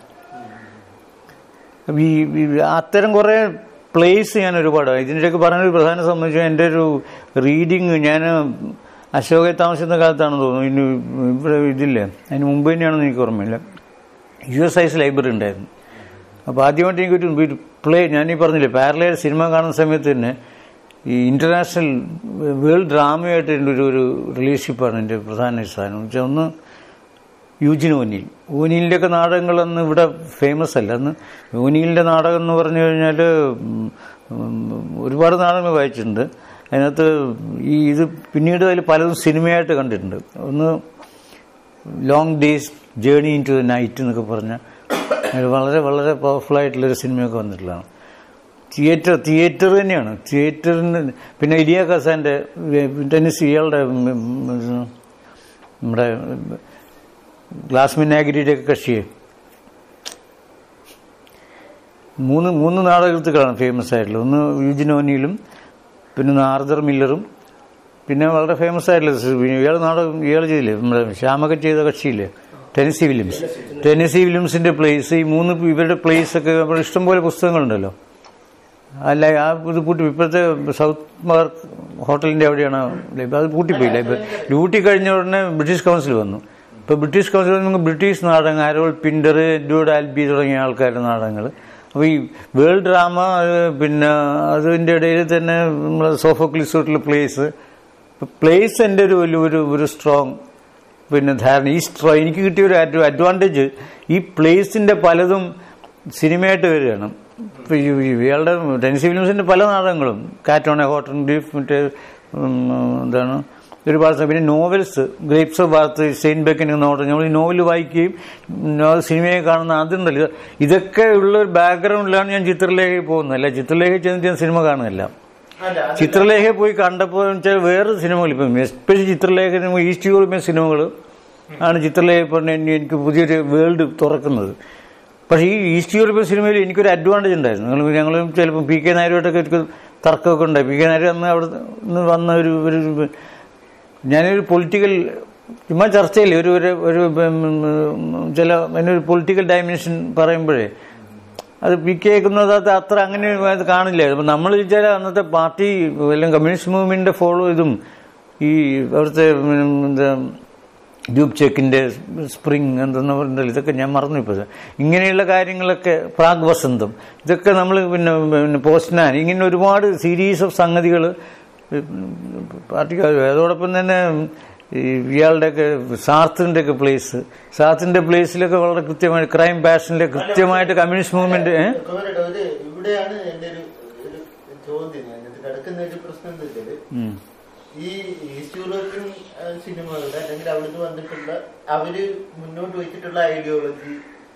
അപ്പൊ ഈ ഈ അത്തരം കുറെ പ്ലേസ് ഞാൻ ഒരുപാട് ഇതിൻ്റെയൊക്കെ പറഞ്ഞൊരു പ്രധാന സംബന്ധിച്ച് എൻ്റെ ഒരു റീഡിങ് ഞാൻ അശോകയെ താമസിക്കുന്ന കാലത്താണെന്ന് തോന്നുന്നു ഇനി ഇവിടെ ഇതില്ലേ അതിന് മുമ്പ് തന്നെയാണെന്ന് എനിക്ക് ഓർമ്മയില്ല യു എസ് ഐസ് ലൈബ്രറി ഉണ്ടായിരുന്നു അപ്പോൾ ആദ്യമായിട്ട് എനിക്കൊരു ഒരു പ്ലേ ഞാനീ പറഞ്ഞില്ലേ പാരലൽ സിനിമ കാണുന്ന സമയത്ത് തന്നെ ഈ ഇന്റർനാഷണൽ വേൾഡ് ഡ്രാമയായിട്ട് എൻ്റെ ഒരു ഒരു റിലേഷൻഷിപ്പാണ് എൻ്റെ പ്രധാന സാധനം എന്ന് വെച്ചാൽ ഒന്ന് യൂജിൻ ഓനിൽ ഓനിലിൻ്റെ ഒക്കെ നാടകങ്ങൾ അന്ന് ഇവിടെ ഫേമസ് അല്ല അന്ന് ഓനിലിൻ്റെ നാടകം എന്ന് പറഞ്ഞു കഴിഞ്ഞാൽ ഒരുപാട് നാടകങ്ങൾ വായിച്ചിട്ടുണ്ട് അതിനകത്ത് ഈ ഇത് പിന്നീട് അതിൽ പലതും സിനിമയായിട്ട് കണ്ടിട്ടുണ്ട് ഒന്ന് long day's journey into the night എന്നൊക്കെ പറഞ്ഞ ഒരു വളരെ വളരെ പവർഫുൾ ആയിട്ടുള്ളൊരു സിനിമയൊക്കെ വന്നിട്ടുള്ളതാണ് തിയേറ്റർ തിയേറ്റർ തന്നെയാണ് തിയേറ്ററിന് പിന്നെ ഇലിയ കസാൻ്റെ ടെന്നിസ് ഇയാളുടെ ഉം, ഉം, നമ്മുടെ ഗ്ലാസ് മിന്നാഗിരിയുടെ ഒക്കെ കക്ഷിയെ മൂന്ന് മൂന്ന് നാടകത്തുകളാണ് ഫേമസ് ആയിട്ടുള്ളത് ഒന്ന് യൂജിനോനിയിലും പിന്നെ ഒന്ന് ആർദർ മില്ലറും പിന്നെ വളരെ ഫേമസ് ആയിട്ടുള്ള ഇയാൾ നാടകം ഇയാൾ ചെയ്തില്ലേ നമ്മുടെ ശ്യാമക ചെയ്ത കക്ഷിയില്ലേ ടെനിസി വില്യംസ് ടെനിസി വില്യംസിന്റെ പ്ലേസ് ഈ മൂന്ന് ഇവരുടെ പ്ലേസ് ഒക്കെ നമ്മുടെ ഇഷ്ടംപോലെ പുസ്തകങ്ങളുണ്ടല്ലോ അല്ല ആ ഇത് പൂട്ടി ഇപ്പോഴത്തെ സൗത്ത് മാർക്ക് ഹോട്ടലിന്റെ അവിടെയാണ് ലൈബ്രറി അത് പൂട്ടിപ്പോയി ലൈബ്രറി ഡ്യൂട്ടി കഴിഞ്ഞ ഉടനെ ബ്രിട്ടീഷ് കൗൺസിൽ വന്നു ഇപ്പൊ ബ്രിട്ടീഷ് കൗൺസിൽ നമുക്ക് ബ്രിട്ടീഷ് നാടകങ്ങൾ അരോൾ പിൻഡർ എഡ്വേർഡ് ആൽബി തുടങ്ങിയ ആൾക്കാരുടെ നാടകങ്ങൾ അപ്പോൾ ഈ വേൾഡ് ഡ്രാമ അത് പിന്നെ അതിൻ്റെ ഇടയിൽ തന്നെ നമ്മൾ സോഫോക്ലിസോട്ടിലെ പ്ലേസ് പ്ലേസ് എൻ്റെ ഒരു വലിയ ഒരു ഒരു സ്ട്രോങ് പിന്നെ ധാരണ ഈ സ്ട്രോ എനിക്ക് കിട്ടിയ ഒരു അഡ്വാൻറ്റേജ് ഈ പ്ലേസിന്റെ പലതും സിനിമയായിട്ട് വരികയാണ് ഇപ്പൊ ഈ ഈ ഇയാളുടെ ടെൻസി ഫിലിംസിന്റെ പല നാടകങ്ങളും കാറ്റോണെ ഹോട്ടൽ ബീഫ് മറ്റേ ഉം, എന്താണ് ഒരുപാട് സമയം പിന്നെ novels Grapes of Wrath Steinbeck നോട്ട് നമ്മൾ ഈ നോവൽ വായിക്കുകയും നോവൽ സിനിമയെ കാണുന്ന അതുണ്ടല്ലോ ഇതൊക്കെ ഉള്ള ഒരു ബാക്ക്ഗ്രൗണ്ടിലാണ് ഞാൻ ചിത്രലേഖയിൽ പോകുന്നത് അല്ല ചിത്രലേഖയിൽ ചെന്നിട്ട് ഞാൻ സിനിമ കാണുന്നില്ല അല്ല അത് ചിത്രലേഖ പോയി കണ്ടപ്പോൾ വെച്ചാൽ വേറെ സിനിമകൾ ഇപ്പം എസ്പെഷ്യലി ചിത്രലേഖ ഈസ്റ്റ് യൂറോപ്യൻ സിനിമകൾ ആണ് ചിത്രലേഖ പറഞ്ഞ എനിക്ക് പുതിയൊരു വേൾഡ് തുറക്കുന്നത് പക്ഷേ ഈ ഈസ്റ്റ് യൂറോപ്യൻ സിനിമയിൽ എനിക്കൊരു അഡ്വാൻറ്റേജ് ഉണ്ടായിരുന്നു ഞങ്ങൾ ഞങ്ങൾ ചിലപ്പോൾ പി കെ നായരുമായിട്ടൊക്കെ എനിക്ക് തർക്കമൊക്കെ ഉണ്ടായി പി കെ നായർ അന്ന് അവിടെ നിന്ന് വന്ന ഒരു ഒരു ഞാനൊരു പൊളിറ്റിക്കൽ ചുമ്മാ ചർച്ചയില്ലേ ഒരു ഒരു ഒരു ഉം, ചില അതിനൊരു പൊളിറ്റിക്കൽ ഡയമെൻഷൻ പറയുമ്പോഴേ അത് പി കെ കേൾക്കുന്നത് അത് അത്ര അങ്ങനെ അത് കാണില്ല അപ്പം നമ്മൾ വിചാരം അന്നത്തെ പാർട്ടി എല്ലാം കമ്മ്യൂണിസ്റ്റ് മൂവ്മെന്റിന്റെ ഫോളോ ഇതും ഈ അവിടുത്തെ ഉം, എന്താ ഡ്യൂബ് ചെക്കിന്റെ സ്പ്രിങ് എന്തെന്ന് പറഞ്ഞാൽ ഇതൊക്കെ ഞാൻ മറന്നു ഇപ്പോൾ ഇങ്ങനെയുള്ള കാര്യങ്ങളൊക്കെ പ്രാഗ് വസന്തം ഇതൊക്കെ നമ്മൾ പിന്നെ പിന്നെ പോസ്റ്റ്നാൻ ഇങ്ങനെ ഒരുപാട് സീരീസ് ഓഫ് സംഗതികൾ പാർട്ടിക്കാർ അതോടൊപ്പം തന്നെ ഈ ഇയാളുടെയൊക്കെ സാർത്തിൻ്റെ ഒക്കെ പ്ലേസ് സാർത്തിൻ്റെ പ്ലേസിലൊക്കെ വളരെ കൃത്യമായിട്ട് ക്രൈം പാഷനിലെ കൃത്യമായിട്ട് കമ്മ്യൂണിസ്റ്റ് മൂവ്മെന്റ് ഏഹ് കുമാരേട്ടാ, ഒരു ഇവിടെയാണ് എന്റെ ഒരു ഒരു ചോദ്യം അതിനകത്ത് കിടക്കുന്ന ഒരു പ്രശ്നം എന്താ വെച്ചാല് ഈ ഈസ്റ്റ് യൂറോപ്യൻ ആ, സിനിമകളുടെ അല്ലെങ്കിൽ അവിടുന്ന് വന്നിട്ടുള്ള അവര് മുന്നോട്ട് വെച്ചിട്ടുള്ള ഐഡിയോളജി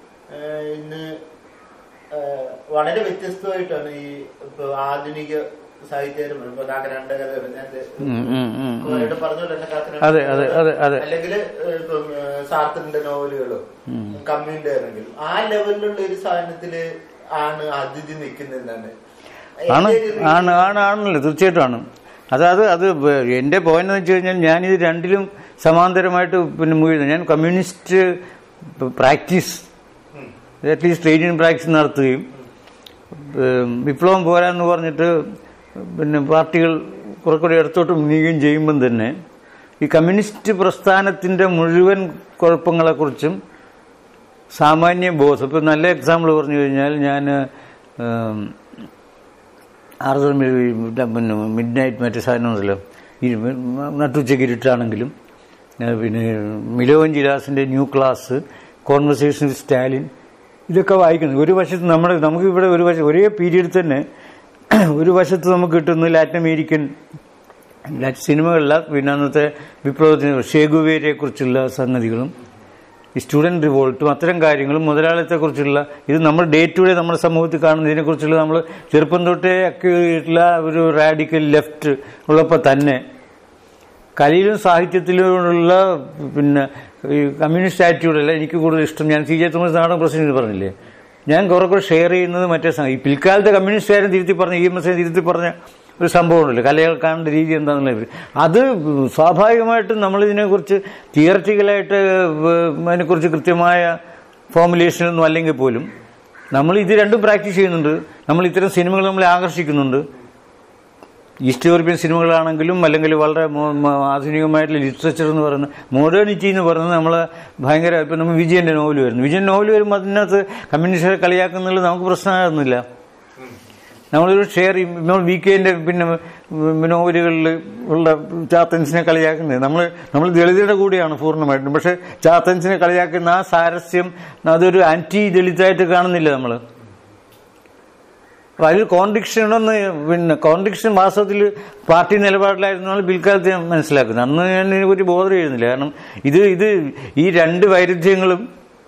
ഇന്ന് ആ, വളരെ വ്യത്യസ്തമായിട്ടാണ് ഈ ഇപ്പൊ ആധുനിക സാഹിത്യകാരും ഇപ്പൊ കാക്കനാണ്ട കഥ നേരത്തെ കുമാരേട്ടൻ പറഞ്ഞ പോലെ തന്നെ കാക്കനാണ്ട അതെ, അതെ, അതെ, അതെ. അല്ലെങ്കിൽ ഇപ്പം ആ, സാർത്തറിന്റെ നോവലുകളോ കമ്മിന്റെ ആണെങ്കിലും ആ ലെവലിലുള്ള ഒരു സാധനത്തില് ആണ് അതിഥി നിൽക്കുന്നതെന്നാണ് ആണ് എന്റെ ഒരു ആണ് ആണ് ആണല്ലോ തീർച്ചയായിട്ടും ആണ് അതായത് അത് വേ- എന്റെ പോയിന്റ് എന്ന് വെച്ച് കഴിഞ്ഞാൽ ഞാനിത് രണ്ടിലും സമാന്തരമായിട്ട് പിന്നെ മൂവ് ചെയ്യുന്നു ഞാൻ communist practice at least trade in practice നടത്തുകയും ഏം, വിപ്ലവം പോരാന്ന് പറഞ്ഞിട്ട് പിന്നെ പാർട്ടികൾ കുറെ കൂടി ഇടത്തോട്ട് നീങ്ങുകയും ചെയ്യുമ്പം തന്നെ ഈ കമ്മ്യൂണിസ്റ്റ് പ്രസ്ഥാനത്തിന്റെ മുഴുവൻ കുഴപ്പങ്ങളെക്കുറിച്ചും സാമാന്യ ബോധം ഇപ്പം നല്ല എക്സാമ്പിൾ പറഞ്ഞു കഴിഞ്ഞാൽ ഞാൻ ആർദർ പിന്നെ മിഡ് നൈറ്റ് മറ്റേ സാധനമുണ്ടല്ലോ ഈ നട്ടുച്ചയ്ക്ക് ഇരുട്ടാണെങ്കിലും ഏഹ് പിന്നെ മിലോവൻ ജിലാസിന്റെ new class conversation with Stalin ഇതൊക്കെ വായിക്കുന്നത് ഒരു വശത്ത് നമ്മുടെ നമുക്ക് ഇവിടെ ഒരു വശം ഒരേ പീരീഡിൽ തന്നെ ഒരു വശത്ത് നമുക്ക് കിട്ടുന്ന ലാറ്റിൻ അമേരിക്കൻ ലാറ്റിൻ സിനിമകളില പിന്നെ അന്നത്തെ വിപ്ലവത്തിന് ഷേഗുവേരെ കുറിച്ചുള്ള സംഗതികളും ഈ സ്റ്റുഡന്റ് റിവോൾട്ടും അത്തരം കാര്യങ്ങളും മുതലാളിത്തത്തെക്കുറിച്ചുള്ള ഇത് നമ്മൾ ഡേ ടു ഡേ നമ്മുടെ സമൂഹത്തിൽ കാണുന്ന ഇതിനെക്കുറിച്ചുള്ള നമ്മൾ ചെറുപ്പം തൊട്ടേ ആയിട്ടുള്ള ഒരു റാഡിക്കൽ ലെഫ്റ്റ് ഉള്ളപ്പോൾ തന്നെ കലയിലും സാഹിത്യത്തിലുമുള്ള പിന്നെ ഈ കമ്മ്യൂണിസ്റ്റ് ആറ്റിറ്റ്യൂഡല്ല എനിക്ക് കൂടുതൽ ഇഷ്ടം ഞാൻ സി ജെ തോമസ് നാടൻ പ്രസിഡന്റ് പറഞ്ഞില്ലേ ഞാൻ കുറെ കൂടെ ഷെയർ ചെയ്യുന്നത് മറ്റേ സംഗതി. ഈ പിൽക്കാലത്തെ കമ്മ്യൂണിസ്റ്റുകാരും തിരുത്തി പറഞ്ഞ ഇ എം എസ് തിരുത്തി പറഞ്ഞ ഒരു സംഭവമുണ്ടല്ലോ കലകൾ കാണേണ്ട രീതി എന്താണെന്നുള്ള അത് സ്വാഭാവികമായിട്ടും നമ്മളിതിനെക്കുറിച്ച് തിയററ്റിക്കലായിട്ട് അതിനെക്കുറിച്ച് കൃത്യമായ ഫോമുലേഷനൊന്നും അല്ലെങ്കിൽ പോലും നമ്മൾ ഇത് രണ്ടും പ്രാക്ടീസ് ചെയ്യുന്നുണ്ട് നമ്മൾ ഇത്തരം സിനിമകൾ നമ്മളെ ആകർഷിക്കുന്നുണ്ട് ഈസ്റ്റ് യൂറോപ്യൻ സിനിമകളാണെങ്കിലും അല്ലെങ്കിൽ വളരെ മോ- മ- ആധുനികമായിട്ടുള്ള ലിറ്ററേച്ചർ എന്ന് പറയുന്ന മോഡേണിറ്റി എന്ന് പറയുന്നത് നമ്മൾ ഭയങ്കര ഇപ്പം നമ്മൾ വിജയന്റെ നോവൽ വരുന്നു വിജയൻ നോവൽ വരുമ്പോൾ അതിനകത്ത് കമ്മ്യൂണിസ്റ്റുകാരെ കളിയാക്കുന്നതിൽ നമുക്ക് പ്രശ്നമാകുന്നില്ല നമ്മളൊരു ഷെയർ നമ്മൾ വി കെന്റെ പിന്നെ നോവലുകളിൽ ഉള്ള ചാത്തൻസിനെ കളിയാക്കുന്നത് നമ്മൾ നമ്മൾ ദളിതരുടെ കൂടെയാണ് പൂർണ്ണമായിട്ടും പക്ഷെ ചാത്തൻസിനെ കളിയാക്കുന്ന ആ സാരസ്യം അതൊരു ആന്റി ദളിതായിട്ട് കാണുന്നില്ല നമ്മൾ അപ്പൊ അതിൽ കോൺട്രിക്ഷൻ ഉണ്ടെന്ന് പിന്നെ കോൺട്രിക്ഷൻ വാസ്തവത്തിൽ പാർട്ടി നിലപാടിലായിരുന്നാണ് പിൽക്കാലത്ത് ഞാൻ മനസ്സിലാക്കുന്നത് അന്ന് ഞാൻ ഇതിനെക്കുറിച്ച് ബോധം ചെയ്യുന്നില്ല കാരണം ഇത് ഇത് ഈ രണ്ട് വൈരുദ്ധ്യങ്ങളും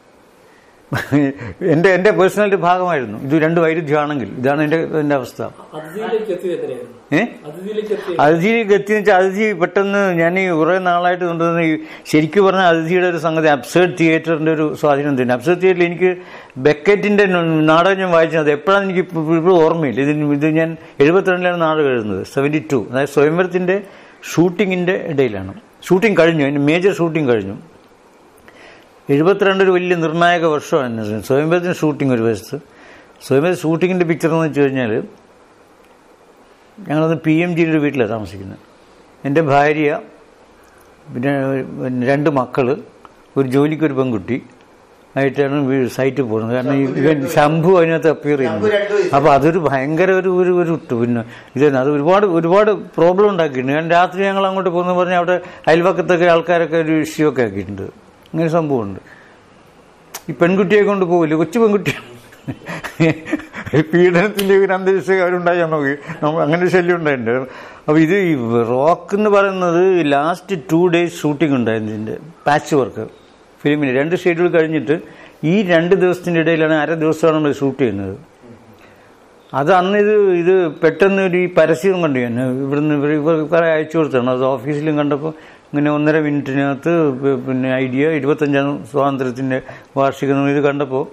എന്റെ എന്റെ പേഴ്സണാലിറ്റി ഭാഗമായിരുന്നു ഇത് രണ്ട് വൈരുദ്ധ്യമാണെങ്കിൽ ഇതാണ് എന്റെ എന്റെ അവസ്ഥ അതിഥിയിലേക്ക് എത്തിയത് എങ്ങനെയായിരുന്നു ഏഹ് അതിഥിയിലേക്ക് എത്തി അതിഥിയിലേക്ക് എത്തിയെന്ന് വെച്ചാൽ അതിഥി പെട്ടെന്ന് ഞാൻ ഈ കുറേ നാളായിട്ട് കൊണ്ടുവന്ന ഈ ശരിക്കും പറഞ്ഞാൽ അതിഥിയുടെ ഒരു സംഗതി അബ്സേർഡ് തിയേറ്ററിന്റെ ഒരു സ്വാധീനം തന്നെ അബ്സേർഡ് തിയേറ്ററിൽ എനിക്ക് ബെക്കറ്റിന്റെ നാടകം ഞാൻ വായിച്ചത് എപ്പോഴാണ് എനിക്ക് ഇപ്പോൾ ഓർമ്മയില്ല ഇതിന് ഇത് ഞാൻ എഴുപത്തിരണ്ടിലാണ് നാടകം എഴുതുന്നത് സെവൻറ്റി ടു അതായത് സ്വയംവരത്തിന്റെ ഷൂട്ടിങ്ങിന്റെ ഇടയിലാണ് ഷൂട്ടിംഗ് കഴിഞ്ഞു അതിന്റെ മേജർ ഷൂട്ടിംഗ് കഴിഞ്ഞു എഴുപത്തിരണ്ട് ഒരു വലിയ നിർണായക വർഷമാണ് സ്വയംവരത്തിന് ഷൂട്ടിംഗ് ഒരു വശത്ത് സ്വയംവര ഷൂട്ടിങ്ങിന്റെ പിക്ചർ എന്ന് വെച്ച് കഴിഞ്ഞാൽ ഞങ്ങളത് പി എം ജിയുടെ വീട്ടിലാണ് താമസിക്കുന്നത് എൻ്റെ ഭാര്യ പിന്നെ പിന്നെ രണ്ട് മക്കള് ഒരു ജോലിക്കൊരു പെൺകുട്ടി ആയിട്ടാണ് വീ- സൈറ്റിൽ പോകുന്നത് കാരണം ഈ ഇവൻ ശംഭു അതിനകത്ത് അപ്പിയർ ചെയ്യുന്നത് ശംഭു രണ്ട് വയസ്സ്. അപ്പൊ അതൊരു ഭയങ്കര ഒരു ഒരു ഒരു ഇട്ട് പിന്നെ ഇത് തന്നെ അത് ഒരുപാട് ഒരുപാട് പ്രോബ്ലം ഉണ്ടാക്കിയിട്ടുണ്ട് ഞാൻ രാത്രി ഞങ്ങൾ അങ്ങോട്ട് പോകുന്ന പറഞ്ഞാൽ അവിടെ അയൽവക്കത്തൊക്കെ ആൾക്കാരൊക്കെ ഒരു ഇഷ്യൂ ഒക്കെ ആക്കിയിട്ടുണ്ട് അങ്ങനെ ഒരു സംഭവമുണ്ട് ഈ പെൺകുട്ടിയെ കൊണ്ട് പോകില്ല കൊച്ചു പെൺകുട്ടി പീഡനത്തിന്റെ ഒരു അന്തരീക്ഷം അവരുണ്ടായാൽ നോക്കി നമ്മൾ അങ്ങനെ ഒരു ശല്യം ഉണ്ടായിട്ടുണ്ട് അപ്പോൾ ഇത് ഈ റോക്ക് എന്ന് പറയുന്നത് ലാസ്റ്റ് ടു ഡേയ്സ് ഷൂട്ടിംഗ് ഉണ്ടായിരുന്നു ഇതിൻ്റെ പാച്ച് വർക്ക് ഫിലിമിന് രണ്ട് ഷെഡ്യൂൾ കഴിഞ്ഞിട്ട് ഈ രണ്ട് ദിവസത്തിൻ്റെ ഇടയിലാണ് അര ദിവസമാണ് നമ്മൾ ഷൂട്ട് ചെയ്യുന്നത് അത് അന്ന് ഇത് ഇത് പെട്ടെന്ന് ഒരു ഈ പരസ്യം കണ്ടു ഞാൻ ഇവിടുന്ന് ഇവർ ഇവർ അയച്ചു കൊടുത്താണ് അത് ഓഫീസിലും കണ്ടപ്പോൾ ഇങ്ങനെ ഒന്നര മിനിറ്റിനകത്ത് പി- പിന്നെ ഐഡിയ ഇരുപത്തഞ്ചാം സ്വാതന്ത്ര്യത്തിൻ്റെ വാർഷികം ഇത് കണ്ടപ്പോൾ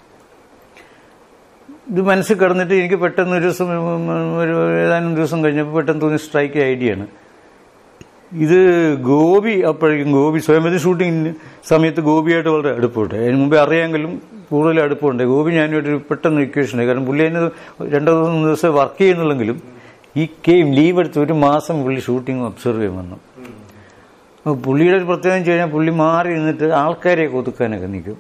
ഇത് മനസ്സിൽ കിടന്നിട്ട് എനിക്ക് പെട്ടെന്ന് ഒരു ദിവസം ഒരു ഏതാനും ദിവസം കഴിഞ്ഞപ്പോൾ പെട്ടെന്ന് തോന്നി സ്ട്രൈക്ക് ഐഡിയയാണ് ഇത് ഗോപി അപ്പോഴേക്കും ഗോപി സ്വയംവരി ഷൂട്ടിംഗ് സമയത്ത് ഗോപിയായിട്ട് വളരെ അടുപ്പമുണ്ട് അതിന് മുമ്പേ അറിയാമെങ്കിലും കൂടുതൽ അടുപ്പമുണ്ട് ഗോപി ഞാനുമായിട്ട് ഒരു പെട്ടെന്ന് ഇക്വേഷനായി കാരണം പുള്ളി അതിന് രണ്ടോ മൂന്ന് ദിവസം വർക്ക് ചെയ്യുന്നുള്ളെങ്കിലും ഈ കെയിം ലീവ് എടുത്ത് ഒരു മാസം പുള്ളി ഷൂട്ടിംഗ് ഒബ്സർവ് ചെയ്യാൻ വന്നു അപ്പോൾ പുള്ളിയുടെ ഒരു പ്രത്യേകത വെച്ച് കഴിഞ്ഞാൽ പുള്ളി മാറി നിന്നിട്ട് ആൾക്കാരെ ഒതുക്കാനൊക്കെ നിൽക്കും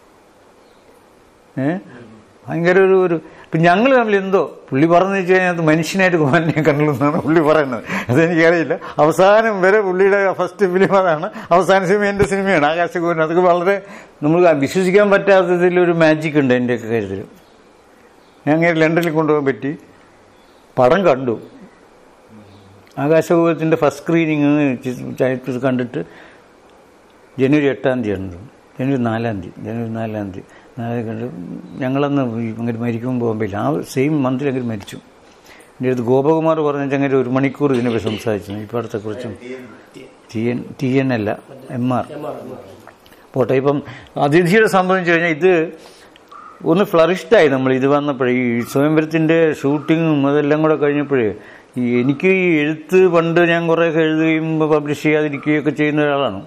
ഏ ഭയങ്കര ഒരു ഒരു ഇപ്പം ഞങ്ങൾ തമ്മിൽ എന്തോ പുള്ളി പറഞ്ഞു വെച്ച് കഴിഞ്ഞാൽ അത് മനുഷ്യനായിട്ട് കുമാരനെ കണ്ടുള്ളൂ എന്നാണ് പുള്ളി പറയുന്നത് അതെനിക്കറിയില്ല അവസാനം വരെ പുള്ളിയുടെ ഫസ്റ്റ് ഫിലിം അതാണ് അവസാന സിനിമ എൻ്റെ സിനിമയാണ് ആകാശകുമാരൻ അതൊക്കെ വളരെ നമ്മൾ വിശ്വസിക്കാൻ പറ്റാത്തതിലൊരു മാജിക് ഉണ്ട് എൻ്റെയൊക്കെ കാര്യത്തിൽ ഞാൻ അങ്ങനെ ലണ്ടനിൽ കൊണ്ടുപോകാൻ പറ്റി പടം കണ്ടു ആകാശകുമാരത്തിൻ്റെ ഫസ്റ്റ് സ്ക്രീനിങ് കണ്ടിട്ട് ജനുവരി എട്ടാം തീയതിയാണ് ജനുവരി നാലാം തീയതി ജനുവരി നാലാം തീയതി നാലാം തീയതി കണ്ട് ഞങ്ങളന്ന് ഈ അങ്ങനെ മരിക്കുമ്പോൾ പോകുമ്പോൾ ആ സെയിം മന്തിൽ അങ്ങനെ മരിച്ചു എൻ്റെ അടുത്ത് ഗോപകുമാർ പറഞ്ഞ അങ്ങനെ ഒരു മണിക്കൂർ ഇതിനെ സംസാരിച്ചു ഈ പടത്തെക്കുറിച്ചും ടി എൻ ടി എൻ അല്ല എം ആർ പോട്ടെ ഇപ്പം അതിഥിയുടെ സംബന്ധിച്ച് കഴിഞ്ഞാൽ ഇത് ഒന്ന് ഫ്ലറിഷ്ഡായി നമ്മൾ ഇത് വന്നപ്പോഴേ ഈ സ്വയംവരത്തിൻ്റെ ഷൂട്ടിങ്ങും അതെല്ലാം കൂടെ കഴിഞ്ഞപ്പോഴേ ഈ എനിക്ക് ഈ എഴുത്ത് പണ്ട് ഞാൻ കുറേയൊക്കെ എഴുതുകയും പബ്ലിഷ് ചെയ്യാതിരിക്കുകയൊക്കെ ചെയ്യുന്ന ഒരാളാണ്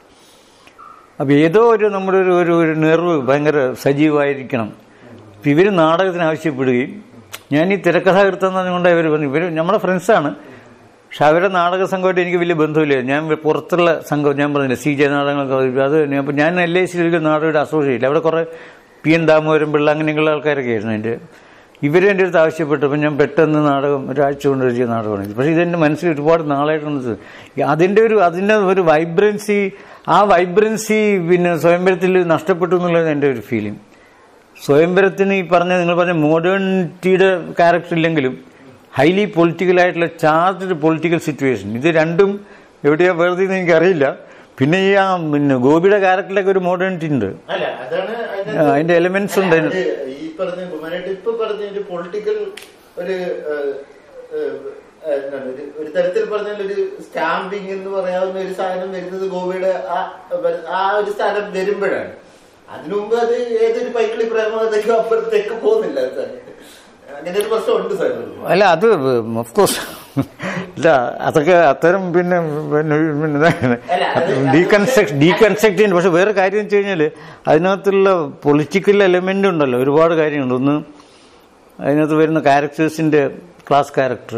അപ്പോൾ ഏതോ ഒരു നമ്മുടെ ഒരു ഒരു ഒരു നെർവ് ഭയങ്കര സജീവമായിരിക്കണം അപ്പം ഇവർ നാടകത്തിന് ആവശ്യപ്പെടുകയും ഞാൻ ഈ തിരക്കഥാകൃത്തം എന്ന് പറഞ്ഞുകൊണ്ട് ഇവർ പറഞ്ഞു ഇവർ നമ്മുടെ ഫ്രണ്ട്സാണ് പക്ഷെ അവരെ നാടക സംഘമായിട്ട് എനിക്ക് വലിയ ബന്ധമില്ല ഞാൻ പുറത്തുള്ള സംഘം ഞാൻ പറഞ്ഞില്ല സി ജെ നാടകങ്ങളൊക്കെ അത് തന്നെ അപ്പം ഞാൻ എൽ ഐ സിയിൽ ഒരു നാടകയുടെ അസോസിയേറ്റ് അവിടെ കുറേ പി എൻ ദാമോദരൻ പിള്ള അങ്ങനെയുള്ള ആൾക്കാരൊക്കെ ആയിരുന്നു എൻ്റെ ഇവരെ എൻ്റെ അടുത്ത് ആവശ്യപ്പെട്ടപ്പോൾ ഞാൻ പെട്ടെന്ന് നാടകം ഒരാഴ്ച കൊണ്ട് എഴുതിയ നാടകമാണ് ഇത് പക്ഷേ ഇതെൻ്റെ മനസ്സിൽ ഒരുപാട് നാളായിട്ടുണ്ട് അതിൻ്റെ ഒരു അതിൻ്റെ ഒരു വൈബ്രൻസി ആ വൈബ്രൻസി പിന്നെ സ്വയംവരത്തിൽ നഷ്ടപ്പെട്ടു എന്നുള്ളത് എൻ്റെ ഒരു ഫീലിംഗ് സ്വയംവരത്തിന് ഈ പറഞ്ഞ നിങ്ങൾ പറഞ്ഞ മോഡേണിറ്റിയുടെ ക്യാരക്ടർ ഇല്ലെങ്കിലും ഹൈലി പൊളിറ്റിക്കലായിട്ടുള്ള ചാർജ്ഡ് പൊളിറ്റിക്കൽ സിറ്റുവേഷൻ ഇത് രണ്ടും എവിടെയാ വേറെ എനിക്കറിയില്ല പിന്നെ ഈ ആ പിന്നെ ഗോപിയുടെ ക്യാരക്ടറിലൊക്കെ ഒരു മോഡേണിറ്റി ഉണ്ട് അല്ല അതാണ് ആ, അതിന്റെ elements ഉണ്ട് അതിന്. അത് ഈ പറഞ്ഞ കുമാരേട്ട് ഇപ്പൊ പറഞ്ഞ ഒരു പൊളിറ്റിക്കൽ ഒരു ഏഹ്, ഏഹ്, എന്താണ് ഒരു ഒരു തരത്തിൽ പറഞ്ഞാൽ ഒരു സ്റ്റാമ്പിങ് എന്ന് പറയാവുന്ന ഒരു സാധനം വരുന്നത് ഗോവയുടെ ആ ആ ഒരു സ്ഥലം വരുമ്പോഴാണ് അതിനു മുമ്പ് അത് ഏതൊരു പൈക്കിളി പ്രേമത്തേക്കോ അപ്പുറത്തേക്ക് പോകുന്നില്ല സാർ അങ്ങനെ ഒരു പ്രശ്നമുണ്ട് സാർ അല്ല അത് ഓഫ് കോഴ്സ് ഇല്ല അതൊക്കെ അത്തരം പിന്നെ പിന്നെ അല്ല, അത് ഡീകൺസ്ട്രക്ട് ഡീകൺസ്ട്രക്ട് ചെയ്യുന്നു പക്ഷെ വേറെ കാര്യം വെച്ച് കഴിഞ്ഞാൽ അതിനകത്തുള്ള പൊളിറ്റിക്കൽ എലമെന്റ് ഉണ്ടല്ലോ ഒരുപാട് കാര്യങ്ങളുണ്ട് ഒന്ന് അതിനകത്ത് വരുന്ന ക്യാരക്ടേഴ്സിന്റെ ക്ലാസ് ക്യാരക്ടർ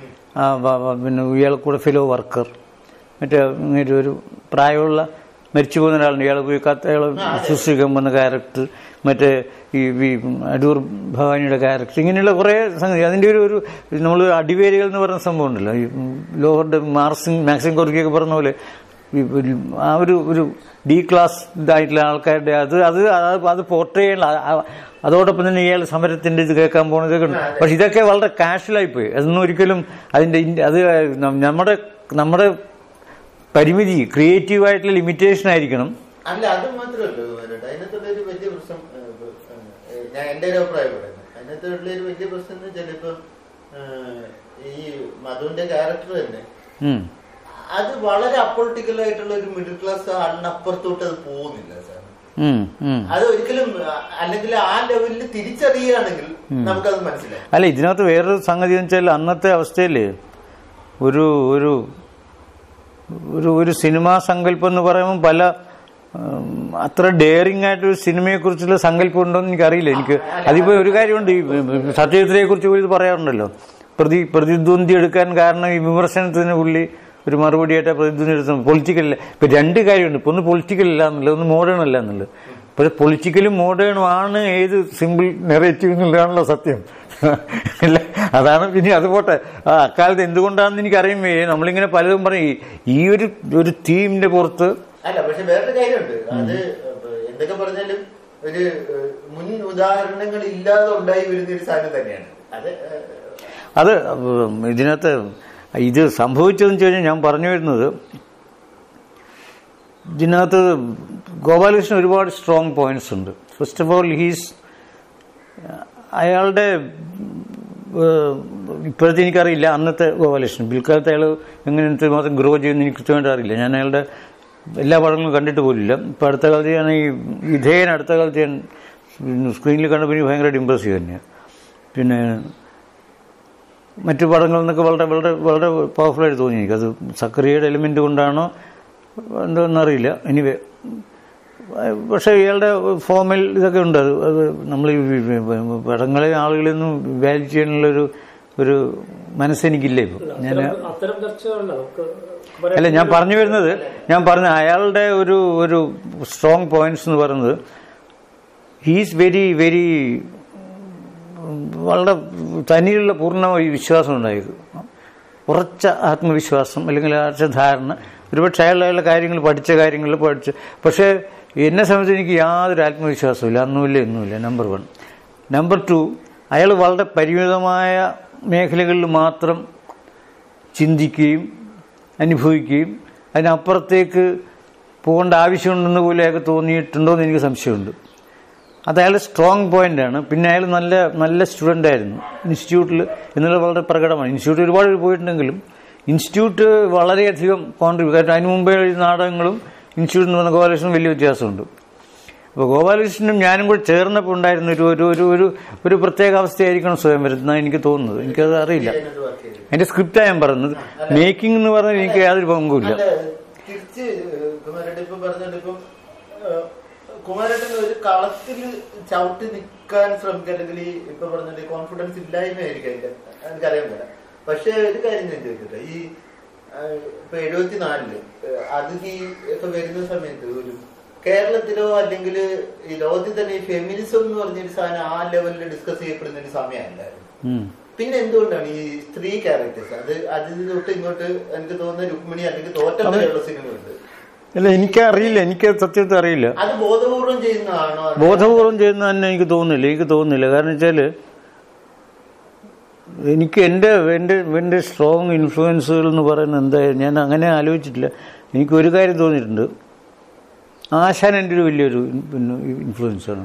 ആ വ- വ- പിന്നെ ഇയാളെ കൂടെ ഫെലോ വർക്കർ മറ്റേ ഇങ്ങനെ ഒരു പ്രായമുള്ള മരിച്ചു പോകുന്ന ഒരാളുണ്ട് ഇയാളെ പോയി കത്ത് അയാളെ ശുശ്രൂഷിക്കാൻ പോകുന്ന ക്യാരക്ടർ മറ്റേ ഈ ഈ അടൂർ ഭവാനിയുടെ ക്യാരക്ടർ ഇങ്ങനെയുള്ള കുറേ സംഗതി അതിൻ്റെ ഒരു ഒരു നമ്മൾ അടിവേരുകൾ എന്ന് പറയുന്ന സംഭവം ഉണ്ടല്ലോ ഈ ലോഹറുടെ മാർസിൻ മാക്സിം കോർക്കിയൊക്കെ പറഞ്ഞ പോലെ ഈ ഒരു ആ ഒരു ഒരു ഡി ക്ലാസ് ഇതായിട്ടുള്ള ആൾക്കാരുടെ അത് അത് അത് അത് പോർട്രേ ചെയ്യാനുള്ള ആ- ആ- അതോടൊപ്പം തന്നെ ഇയാൾ സമരത്തിന്റെ ഇത് കേൾക്കാൻ പോകുന്നതൊക്കെ ഉണ്ട് പക്ഷെ ഇതൊക്കെ വളരെ കാഷ്വലായി പോയി അതൊന്നും ഒരിക്കലും അതിന്റെ ഇൻ- അത് നം- നമ്മുടെ നമ്മുടെ പരിമിതി ക്രിയേറ്റീവ് ആയിട്ടുള്ള ലിമിറ്റേഷൻ ആയിരിക്കണം അല്ല അത് മാത്രമല്ല കുമാരേട്ടാ അതിനകത്തുള്ള ഒരു വലിയ പ്രശ്നം ഏഹ്, ഏഹ്, ഞാൻ എന്റെ ഒരു അഭിപ്രായം പറയുന്നത് അതിനകത്തുള്ള ഒരു വലിയ പ്രശ്നം എന്ന് വെച്ചാൽ ഇപ്പൊ ഏഹ്, ഈ മധുവിന്റെ ക്യാരക്ടർ തന്നെ ഉം. അത് വളരെ അപ്പൊളിറ്റിക്കൽ ആയിട്ടുള്ള ഒരു മിഡിൽ ക്ലാസ് ആളിനപ്പുറത്തോട്ട് അത് പോകുന്നില്ല സാർ ഉം, ഉം. അത് ഒരിക്കലും അ- അല്ലെങ്കിൽ ആ ലെവലിൽ തിരിച്ചറിയുകയാണെങ്കിൽ നമുക്കത് മനസ്സിലാവും അല്ല ഇതിനകത്ത് വേറൊരു സംഗതി എന്ന് വെച്ചാൽ അന്നത്തെ അവസ്ഥയിൽ ഒരു ഒരു ഒരു ഒരു സിനിമാ സങ്കല്പം എന്ന് പറയുമ്പോൾ പല ഉം, അത്ര ഡെയറിംഗ് ആയിട്ട് ഒരു സിനിമയെ കുറിച്ചുള്ള സങ്കല്പം ഉണ്ടോ എന്ന് എനിക്കറിയില്ല എനിക്ക് അതിപ്പോ ഒരു കാര്യമുണ്ട് ഈ സത്യജിത്രയെ കുറിച്ച് ഇത് പറയാറുണ്ടല്ലോ പ്രതി പ്രതിദ്വന്ദ്ി എടുക്കാൻ കാരണം ഈ വിമർശനത്തിന് പുള്ളി ഒരു മറുപടിയായിട്ട് പ്രതിദ്വന്ദ്ി എടുത്ത പൊളിറ്റിക്കൽ ഇപ്പൊ രണ്ട് കാര്യമുണ്ട് ഇപ്പൊ ഒന്ന് പൊളിറ്റിക്കൽ അല്ല എന്നുള്ളത് ഒന്ന് മോഡേൺ അല്ല എന്നുള്ളത് പക്ഷെ പൊളിറ്റിക്കലും മോഡേണും ആണ് ഏത് സിമ്പിൾ നെറേറ്റീവ് എന്നുള്ളതാണല്ലോ സത്യം അല്ല അതാണ് പിന്നെ അത് പോട്ടെ ആ അക്കാലത്ത് എന്തുകൊണ്ടാണെന്ന് എനിക്കറിയാൻ വയ്യ നമ്മളിങ്ങനെ പലതും പറയും ഈ- ഈ ഒരു ഒരു തീമിന്റെ പുറത്ത് അല്ല പക്ഷെ വേറൊരു കാര്യമുണ്ട് അത് എന്തൊക്കെ പറഞ്ഞാലും ഒരു ഏഹ്, മുൻ ഉദാഹരണങ്ങൾ ഇല്ലാതെ ഉണ്ടായി വരുന്ന ഒരു സാധനം തന്നെയാണ് അത് ഏഹ്, അത് ഇതിനകത്ത് ഇത് സംഭവിച്ചതെന്ന് വെച്ച് കഴിഞ്ഞാൽ ഞാൻ പറഞ്ഞു വരുന്നത് ഇതിനകത്ത് ഗോപാലകൃഷ്ണൻ ഒരുപാട് സ്ട്രോങ് പോയിന്റ്സ് ഉണ്ട് ഫസ്റ്റ് ഓഫ് ഓൾ ഹീസ് അയാളുടെ ഏഹ്, ഇപ്പോഴത്തെ എനിക്കറിയില്ല അന്നത്തെ ഗോപാലകൃഷ്ണൻ പിൽക്കാലത്ത് അയാൾ എങ്ങനെ മാത്രം ഗ്രോ ചെയ്യുന്ന എനിക്ക് കൃത്യമായിട്ട് അറിയില്ല ഞാൻ അയാളുടെ എല്ലാ പടങ്ങളും കണ്ടിട്ട് പോലില്ല ഇപ്പം അടുത്ത കാലത്ത് ഞാൻ ഈ വിധേയൻ അടുത്ത കാലത്ത് ഞാൻ സ്ക്രീനിൽ കണ്ടപ്പോൾ എനിക്ക് ഭയങ്കരമായിട്ട് ഇമ്പ്രസ് തന്നെയാണ് പിന്നെ മറ്റു പടങ്ങളിൽ നിന്നൊക്കെ വളരെ വളരെ വളരെ പവർഫുള്ളായിട്ട് തോന്നി എനിക്ക് അത് സക്രിയയുടെ എലിമെൻ്റ് കൊണ്ടാണോ എന്തോന്നറിയില്ല എനിവേ പക്ഷേ ഇയാളുടെ ഫോമിൽ ഇതൊക്കെ ഉണ്ട് അത് അത് നമ്മൾ ഈ പടങ്ങളെ ആളുകളിൽ നിന്നും വാല്യൂ ചെയ്യാനുള്ളൊരു ഒരു മനസ്സെനിക്കില്ല ഇപ്പോൾ ഞാൻ അത്തരം അത്തരം ചർച്ചകളല്ല നമുക്ക് അല്ല ഞാൻ പറഞ്ഞു വരുന്നത് ഞാൻ പറഞ്ഞ അയാളുടെ ഒരു ഒരു സ്ട്രോങ് പോയിന്റ്സ് എന്ന് പറയുന്നത് ഹീസ് വെരി വെരി വളരെ തനിയുള്ള പൂർണ്ണ വിശ്വാസം ഉണ്ടായത് ഉറച്ച ആത്മവിശ്വാസം അല്ലെങ്കിൽ ഉറച്ച ധാരണ ഒരുപക്ഷെ അയാൾ അയാളുടെ കാര്യങ്ങൾ പഠിച്ച കാര്യങ്ങൾ പഠിച്ച് പക്ഷേ എന്നെ സംബന്ധിച്ച് എനിക്ക് യാതൊരു ആത്മവിശ്വാസമില്ല അന്നുമില്ല ഇന്നുമില്ല നമ്പർ വൺ നമ്പർ ടു അയാൾ വളരെ പരിമിതമായ മേഖലകളിൽ മാത്രം ചിന്തിക്കുകയും അനുഭവിക്കുകയും അതിനപ്പുറത്തേക്ക് പോകേണ്ട ആവശ്യമുണ്ടെന്ന് പോലെ അയാൾക്ക് തോന്നിയിട്ടുണ്ടോ എന്ന് എനിക്ക് സംശയമുണ്ട് അത് അയാൾ സ്ട്രോങ് പോയിന്റാണ് പിന്നെ അയാൾ നല്ല നല്ല സ്റ്റുഡൻ്റ് ആയിരുന്നു ഇൻസ്റ്റിറ്റ്യൂട്ടിൽ എന്നുള്ളത് വളരെ പ്രകടമാണ് ഇൻസ്റ്റിറ്റ്യൂട്ട് ഒരുപാട് പേര് പോയിട്ടുണ്ടെങ്കിലും ഇൻസ്റ്റിറ്റ്യൂട്ട് വളരെയധികം കോൺട്രിബ്യൂട്ട് കാരണം അതിന് മുമ്പേ എഴുതിയ നാടകങ്ങളും ഇൻസ്റ്റിറ്റ്യൂട്ടിൽ നിന്ന് വന്ന ഗോപാലകൃഷ്ണനും വലിയ വ്യത്യാസമുണ്ട് അപ്പോൾ ഗോപാലകൃഷ്ണനും ഞാനും കൂടെ ചേർന്നപ്പോൾ ഉണ്ടായിരുന്ന ഒരു ഒരു ഒരു ഒരു ഒരു പ്രത്യേക അവസ്ഥയായിരിക്കണം സ്വയം വരുന്നതാണ് എനിക്ക് തോന്നുന്നത് എനിക്കത് അറിയില്ല അതിനകത്ത് വർക്ക് ചെയ്തത്. എൻ്റെ സ്ക്രിപ്റ്റാണ് ഞാൻ പറഞ്ഞത് മേക്കിംഗ് എന്ന് പറഞ്ഞാൽ എനിക്ക് യാതൊരു പങ്കുമില്ല അല്ല, തിരിച്ച് കുമാരേട്ടൻ ഇപ്പം പറഞ്ഞിട്ട് ഇപ്പം ഏഹ്, കുമാരേട്ടൻ ഒരു കളത്തിൽ ചവിട്ടി നിൽക്കാൻ ശ്രമിക്കുക അല്ലെങ്കിൽ ഈ ഇപ്പൊ പറഞ്ഞിട്ട് കോൺഫിഡൻസ് ഇല്ലായ്മയായിരിക്കും അതിന്റെ എനിക്കറിയാൻ പറ്റില്ല പക്ഷെ ഒരു കാര്യം ഞാൻ ചോദിക്കട്ടെ ഈ ഏഹ്, ഇപ്പൊ എഴുപത്തിനാലില് ഏഹ്, അതിഥി ഒക്കെ വരുന്ന സമയത്ത് ഒരു കേരളത്തിലോ അല്ലെങ്കിൽ ഈ ലോകത്തിൽ തന്നെ ഈ ഫെമിനിസം എന്ന് പറഞ്ഞൊരു സാധനം ആ ലെവലിൽ ഡിസ്കസ് ചെയ്യപ്പെടുന്ന ഒരു സമയമല്ലായിരുന്നു ഉം. പിന്നെ എന്തുകൊണ്ടാണ് ഈ സ്ത്രീ ക്യാരക്ടേഴ്സ് അത് അതിൽ തൊട്ട് ഇങ്ങോട്ട് എനിക്ക് തോന്നുന്ന രുക്മിണി അല്ലെങ്കിൽ തോറ്റം വരെയുള്ള സിനിമയുണ്ട് അല്ല എനിക്കറിയില്ല എനിക്ക് സത്യത്തിൽ അറിയില്ല അത് ബോധപൂർവം ചെയ്യുന്നതാണോ അത് ബോധപൂർവം ചെയ്യുന്ന തന്നെ എനിക്ക് തോന്നുന്നില്ല എനിക്ക് തോന്നുന്നില്ല കാരണം വെച്ചാൽ എനിക്ക് എൻ്റെ എൻ്റെ എൻ്റെ സ്ട്രോങ് ഇൻഫ്ലുവൻസുകൾ എന്ന് പറയുന്നത് എന്തായാലും ഞാൻ അങ്ങനെ ആലോചിച്ചിട്ടില്ല എനിക്ക് ഒരു കാര്യം തോന്നിയിട്ടുണ്ട് ആശാൻ എൻ്റെ ഒരു വലിയൊരു പിന്നെ ഇൻഫ്ലുവൻസാണ്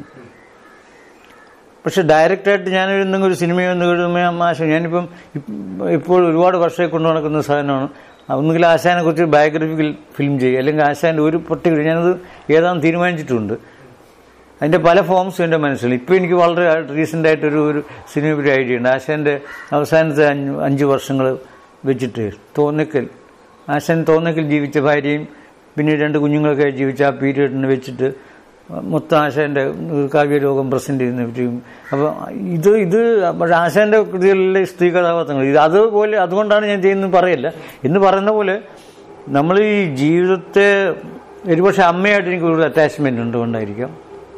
പക്ഷെ ഡയറക്റ്റായിട്ട് ഞാൻ എന്തെങ്കിലും ഒരു സിനിമയോ എന്തെങ്കിലും ആശ ഞാനിപ്പം ഇപ്പ- ഇപ്പോൾ ഒരുപാട് വർഷമായി കൊണ്ടു നടക്കുന്ന സാധനമാണ് ഒന്നുകിൽ ആശാനെ കുറിച്ച് ബയോഗ്രഫിക്കൽ ഫിലിം ചെയ്യുക അല്ലെങ്കിൽ ആശാൻ്റെ ഒരു പർട്ടിക്കുലർ ഞാനത് ഏതാണെന്ന് തീരുമാനിച്ചിട്ടുണ്ട് അതിൻ്റെ പല ഫോംസും എൻ്റെ മനസ്സിൽ ഇപ്പോൾ എനിക്ക് വളരെ റീസെൻ്റ് ആയിട്ടൊരു ഒരു സിനിമ ഒരു ഐഡിയ ഉണ്ട് ആശാൻ്റെ അവസാനത്തെ അഞ്ച് അഞ്ച് വർഷങ്ങൾ വെച്ചിട്ട് തോന്നക്കൽ ആശാൻ തോന്നക്കൽ ജീവിച്ച ഭാര്യയും പിന്നെ രണ്ട് കുഞ്ഞുങ്ങളൊക്കെ ജീവിച്ച ആ പീരീഡിനെ വെച്ചിട്ട് മൊത്തം ആശാൻ്റെ ഒരു കാവ്യലോകം പ്രസൻറ്റ് ചെയ്യുന്ന പറ്റിയും അപ്പോൾ ഇത് ഇത് പക്ഷേ ആശാൻ്റെ കൃതികളിലെ സ്ത്രീ കഥാപാത്രങ്ങൾ ഇത് അതുപോലെ അതുകൊണ്ടാണ് ഞാൻ ചെയ്യുന്നത് പറയല്ല എന്ന് പറയുന്ന പോലെ നമ്മൾ ഈ ജീവിതത്തെ ഒരുപക്ഷെ അമ്മയായിട്ട് എനിക്ക് കൂടുതൽ അറ്റാച്ച്മെൻ്റ് ഉണ്ട് കൊണ്ടായിരിക്കാം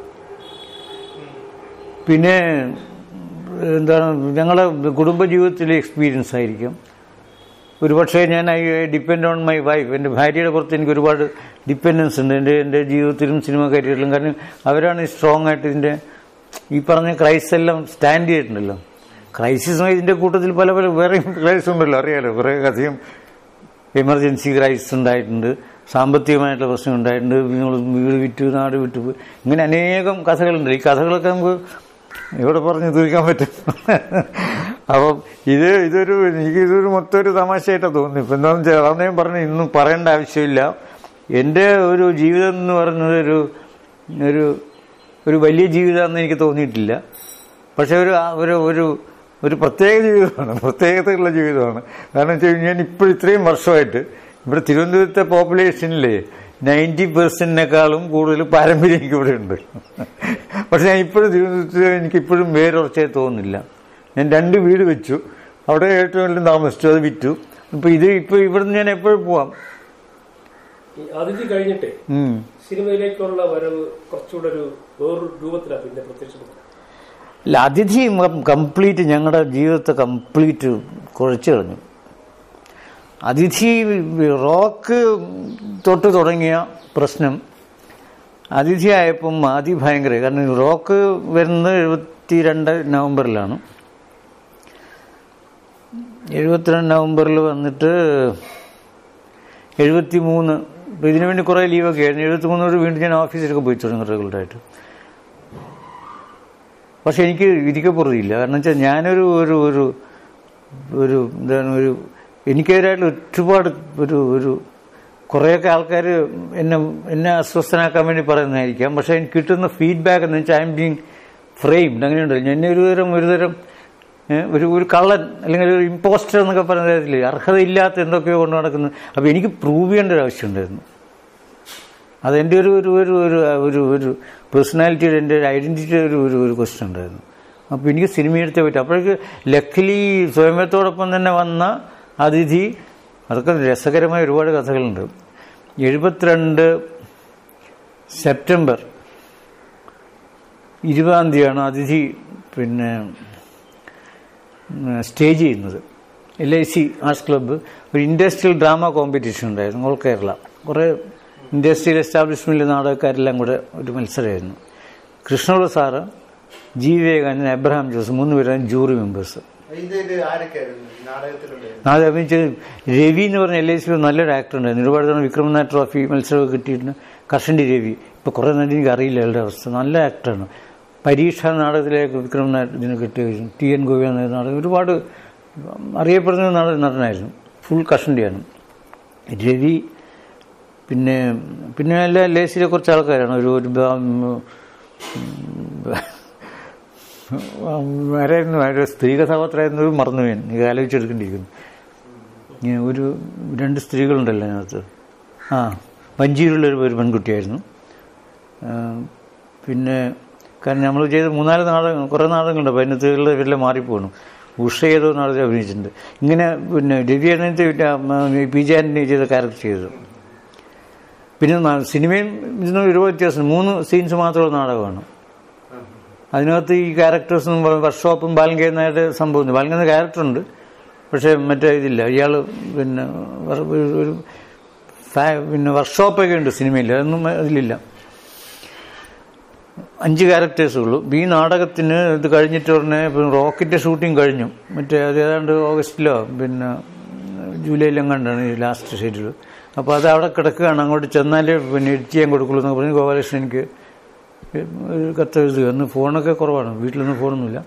പിന്നെ എന്താണ് ഞങ്ങളുടെ കുടുംബജീവിതത്തിലെ എക്സ്പീരിയൻസ് ആയിരിക്കും ഒരുപക്ഷെ ഞാൻ I depend on my wife എൻ്റെ ഭാര്യയുടെ പുറത്ത് എനിക്ക് ഒരുപാട് ഡിപ്പെൻഡൻസ് ഉണ്ട് എൻ്റെ എൻ്റെ ജീവിതത്തിലും സിനിമ കരിയറിലും കാരണം അവരാണ് സ്ട്രോങ് ആയിട്ട് ഇതിൻ്റെ ഈ പറഞ്ഞ ക്രൈസ് എല്ലാം സ്റ്റാൻഡ് ചെയ്തിട്ടുണ്ടല്ലോ ക്രൈസിസ് ഇതിൻ്റെ കൂട്ടത്തിൽ പല പല വേറെ ക്രൈസ് ഉണ്ടല്ലോ അറിയാലോ കുറേ അധികം എമർജൻസി ക്രൈസിസ് ഉണ്ടായിട്ടുണ്ട് സാമ്പത്തികമായിട്ടുള്ള പ്രശ്നം ഉണ്ടായിട്ടുണ്ട് നിങ്ങൾ വീട് വിറ്റു നാട് വിറ്റു പോയി ഇങ്ങനെ അനേകം കഥകളുണ്ട് ഈ കഥകളൊക്കെ നമുക്ക് ഇവിടെ പറഞ്ഞ് തീർക്കാൻ പറ്റും അപ്പം ഇത് ഇതൊരു എനിക്ക് ഇതൊരു മൊത്തം ഒരു തമാശയായിട്ടാണ് തോന്നുന്നത് ഇപ്പം എന്താണെന്ന് വെച്ചാൽ അതാണ് ഞാൻ പറഞ്ഞു ഇന്നും പറയേണ്ട ആവശ്യമില്ല എൻ്റെ ഒരു ജീവിതം എന്ന് പറയുന്നത് ഒരു ഒരു ഒരു വലിയ ജീവിതമാണെന്ന് എനിക്ക് തോന്നിയിട്ടില്ല പക്ഷെ ഒരു ഒരു ഒരു ഒരു പ്രത്യേക ജീവിതമാണ് പ്രത്യേകതയുള്ള ജീവിതമാണ് കാരണം വെച്ചാൽ ഞാൻ ഇപ്പോൾ ഇത്രയും വർഷമായിട്ട് ഇവിടെ തിരുവനന്തപുരത്തെ പോപ്പുലേഷനിലെ നയൻറ്റി പെർസെൻറ്റിനേക്കാളും കൂടുതൽ പാരമ്പര്യം എനിക്ക് ഇവിടെ ഉണ്ട് പക്ഷെ ഞാൻ ഇപ്പോഴും തിരുവനന്തപുരത്ത് എനിക്ക് ഇപ്പോഴും വേരുറച്ചേ തോന്നുന്നില്ല ഞാൻ രണ്ട് വീട് വെച്ചു അവിടെ ഏറ്റവും വലിയ താമസിച്ചു അത് വിറ്റു ഇപ്പം ഇത് ഇപ്പോൾ ഇവിടുന്ന് ഞാൻ എപ്പോഴും പോവാം ഈ അതിഥി കഴിഞ്ഞിട്ട് ഉം. സിനിമയിലേക്കുള്ള വരവ് കുറച്ചുകൂടെ ഒരു വേറൊരു രൂപത്തിലാണ് പിന്നെ പ്രത്യക്ഷപ്പെട്ടത് അല്ല അതിഥി കംപ്ലീറ്റ് ഞങ്ങളുടെ ജീവിതത്തെ കംപ്ലീറ്റ് കുഴച്ചു കളഞ്ഞു അതിഥി റോക്ക് തൊട്ട് തുടങ്ങിയ പ്രശ്നം അതിഥി ആയപ്പം അതിഭയങ്കര കാരണം റോക്ക് വരുന്നത് എഴുപത്തി രണ്ട് നവംബറിലാണ് എഴുപത്തിരണ്ട് നവംബറിൽ വന്നിട്ട് എഴുപത്തി മൂന്ന് ഇപ്പം ഇതിനു വേണ്ടി കുറേ ലീവൊക്കെ ആയിരുന്നു എഴുപത്തി മൂന്ന് തൊട്ട് വീണ്ടും ഞാൻ ഓഫീസിലൊക്കെ പോയി തുടങ്ങി റെഗുലറായിട്ട് പക്ഷെ എനിക്ക് ഇരിക്കപ്പുറതില്ല കാരണം വെച്ചാൽ ഞാനൊരു ഒരു ഒരു ഒരു എന്താണ് ഒരു എനിക്കെതിരായിട്ട് ഒരുപാട് ഒരു ഒരു കുറേയൊക്കെ ആൾക്കാർ എന്നെ എന്നെ അസ്വസ്ഥനാക്കാൻ വേണ്ടി പറയുന്നതായിരിക്കാം പക്ഷെ എനിക്ക് കിട്ടുന്ന ഫീഡ്ബാക്ക് എന്ന് വെച്ചാൽ ഐ എം ബീങ് ഫ്രെയിംഡ് അങ്ങനെയുണ്ടല്ലോ എന്നെ ഒരു തരം ഒരു തരം ഏ, ഒരു ഒരു കള്ളൻ അല്ലെങ്കിൽ ഒരു ഇമ്പോസ്റ്റർ എന്നൊക്കെ പറയുന്ന തരത്തില് അർഹതയില്ലാത്ത എന്തൊക്കെയോ കൊണ്ട് നടക്കുന്നത് അപ്പോൾ എനിക്ക് പ്രൂവ് ചെയ്യേണ്ട ഒരു ആവശ്യമുണ്ടായിരുന്നു അതെൻ്റെ ഒരു ഒരു ഒരു ഒരു ഒരു ഒരു പേഴ്സണാലിറ്റിയുടെ എൻ്റെ ഒരു ഐഡൻറ്റിറ്റിയുടെ ഒരു ഒരു ഒരു ക്വസ്റ്റ്യൻ ഉണ്ടായിരുന്നു അപ്പോൾ എനിക്ക് സിനിമ എടുത്തേ പറ്റും അപ്പോഴേക്ക് ലക്കിലി സ്വയംവരത്തോടൊപ്പം തന്നെ വന്ന അതിഥി അതൊക്കെ രസകരമായ ഒരുപാട് കഥകളുണ്ട് എഴുപത്തിരണ്ട് സെപ്റ്റംബർ ഇരുപതാം തീയതിയാണ് അതിഥി പിന്നെ സ്റ്റേജ് ചെയ്യുന്നത് L I C arts club ഒരു ഇൻഡസ്ട്രിയൽ ഡ്രാമ കോമ്പറ്റീഷൻ ഉണ്ടായിരുന്നു ഓൾ കേരള കുറേ ഇൻഡസ്ട്രിയൽ എസ്റ്റാബ്ലിഷ്മെൻറ്റിലെ നാടകക്കാരെല്ലാം കൂടെ ഒരു മത്സരമായിരുന്നു കൃഷ്ണപിള്ള സാറ് ജി വിവേകാനന്ദൻ എബ്രഹാം ജോസ് മൂന്ന് പേരാണ് ജൂറി മെമ്പേഴ്സ് ഇതില് ആരൊക്കെയായിരുന്നു ഈ നാടകത്തിലുണ്ടായിരുന്നു അത് അഭിനയിച്ച് രവി എന്ന് പറഞ്ഞ എൽ ഐ സിയിൽ നല്ലൊരു ആക്ടർ ഉണ്ടായിരുന്നു ഒരുപാട് തവണ വിക്രമനാഥ് ട്രോഫി മത്സരമൊക്കെ കിട്ടിയിട്ടുണ്ട് കർഷണ്ടി രവി ഇപ്പോൾ കുറേ നേരം എനിക്ക് അറിയില്ല അയാളുടെ അവസ്ഥ നല്ല ആക്ടറാണ് പരീക്ഷ നാടകത്തിലേക്ക് വിക്രമനാഥ് ഇതിന് കിട്ടിയ ടി എൻ ഗോപി എന്ന നാടകം ഒരുപാട് അറിയപ്പെടുന്ന ഒരു നട- നടനായിരുന്നു ഫുൾ കഷണ്ടിയാണ് രവി പിന്നെ പിന്നെ എല്ലാ ലേസിലെ കുറച്ച് ആൾക്കാരാണ് ഒരു ഒരു ബ- ആരായിരുന്നു ആരോ സ്ത്രീ കഥാപാത്രമായിരുന്നു മറന്നു പോയി എനിക്ക് ആലോചിച്ചെടുക്കേണ്ടിയിരിക്കുന്നു ഇങ്ങനെ ഒരു രണ്ട് സ്ത്രീകളുണ്ടല്ലോ അതിനകത്ത് ആ വഞ്ചിയിലുള്ള ഒരു ഒരു പെൺകുട്ടിയായിരുന്നു ആ, പിന്നെ കാരണം നമ്മൾ ചെയ്ത മൂന്നാല് നാടകം കുറേ നാടകങ്ങളുണ്ട് അപ്പോൾ അതിനകത്ത് ഇവരെല്ലാം മാറിപ്പോകണം ഉഷ ഏതോ നാടകം അഭിനയിച്ചിട്ടുണ്ട് ഇങ്ങനെ പിന്നെ രവി അതിനകത്ത് പി ജെ ആൻ്റണി ചെയ്ത ക്യാരക്ടർ ചെയ്തത് പിന്നെ ന- സിനിമയും ഇതിനും ഒരുപാട് വ്യത്യാസം മൂന്ന് സീൻസ് മാത്രമുള്ള നാടകമാണ് അതിനകത്ത് ഈ ക്യാരക്ടേഴ്സും വർക്ക്ഷോപ്പും ബാലങ്കേന്നായിട്ട് സംഭവം ബാലങ്കേന്ന ക്യാരക്ടറുണ്ട് പക്ഷേ മറ്റേ ഇതില്ല ഇയാൾ പിന്നെ വർ- ഒരു- ഒരു ഫാ- പിന്നെ വർക്ക്ഷോപ്പൊക്കെ ഉണ്ട് സിനിമയിൽ അതൊന്നും അതിലില്ല അഞ്ച് ക്യാരക്ടേഴ്സേ ഉള്ളൂ ഈ നാടകത്തിന് ഇത് കഴിഞ്ഞിട്ട് ഉടനെ ഇപ്പം റോക്കറ്റ് ഷൂട്ടിംഗ് കഴിഞ്ഞു മറ്റേ അത് ഏതാണ്ട് ഓഗസ്റ്റിലോ പിന്നെ ജൂലൈയിലും കണ്ടാണ് ഈ ലാസ്റ്റ് ഷെഡ്യൂൾ അപ്പോൾ അത് അവിടെ കിടക്കുകയാണ് അങ്ങോട്ട് ചെന്നാൽ പിന്നെ എഡിറ്റ് ചെയ്യാൻ കൊടുക്കുള്ളൂ എന്നൊക്കെ പറഞ്ഞ് ഗോപാലകൃഷ്ണൻ എനിക്ക് ഒരു കത്ത് എഴുതുക അന്ന് ഫോണൊക്കെ കുറവാണ് വീട്ടിലൊന്നും ഫോണൊന്നുമില്ല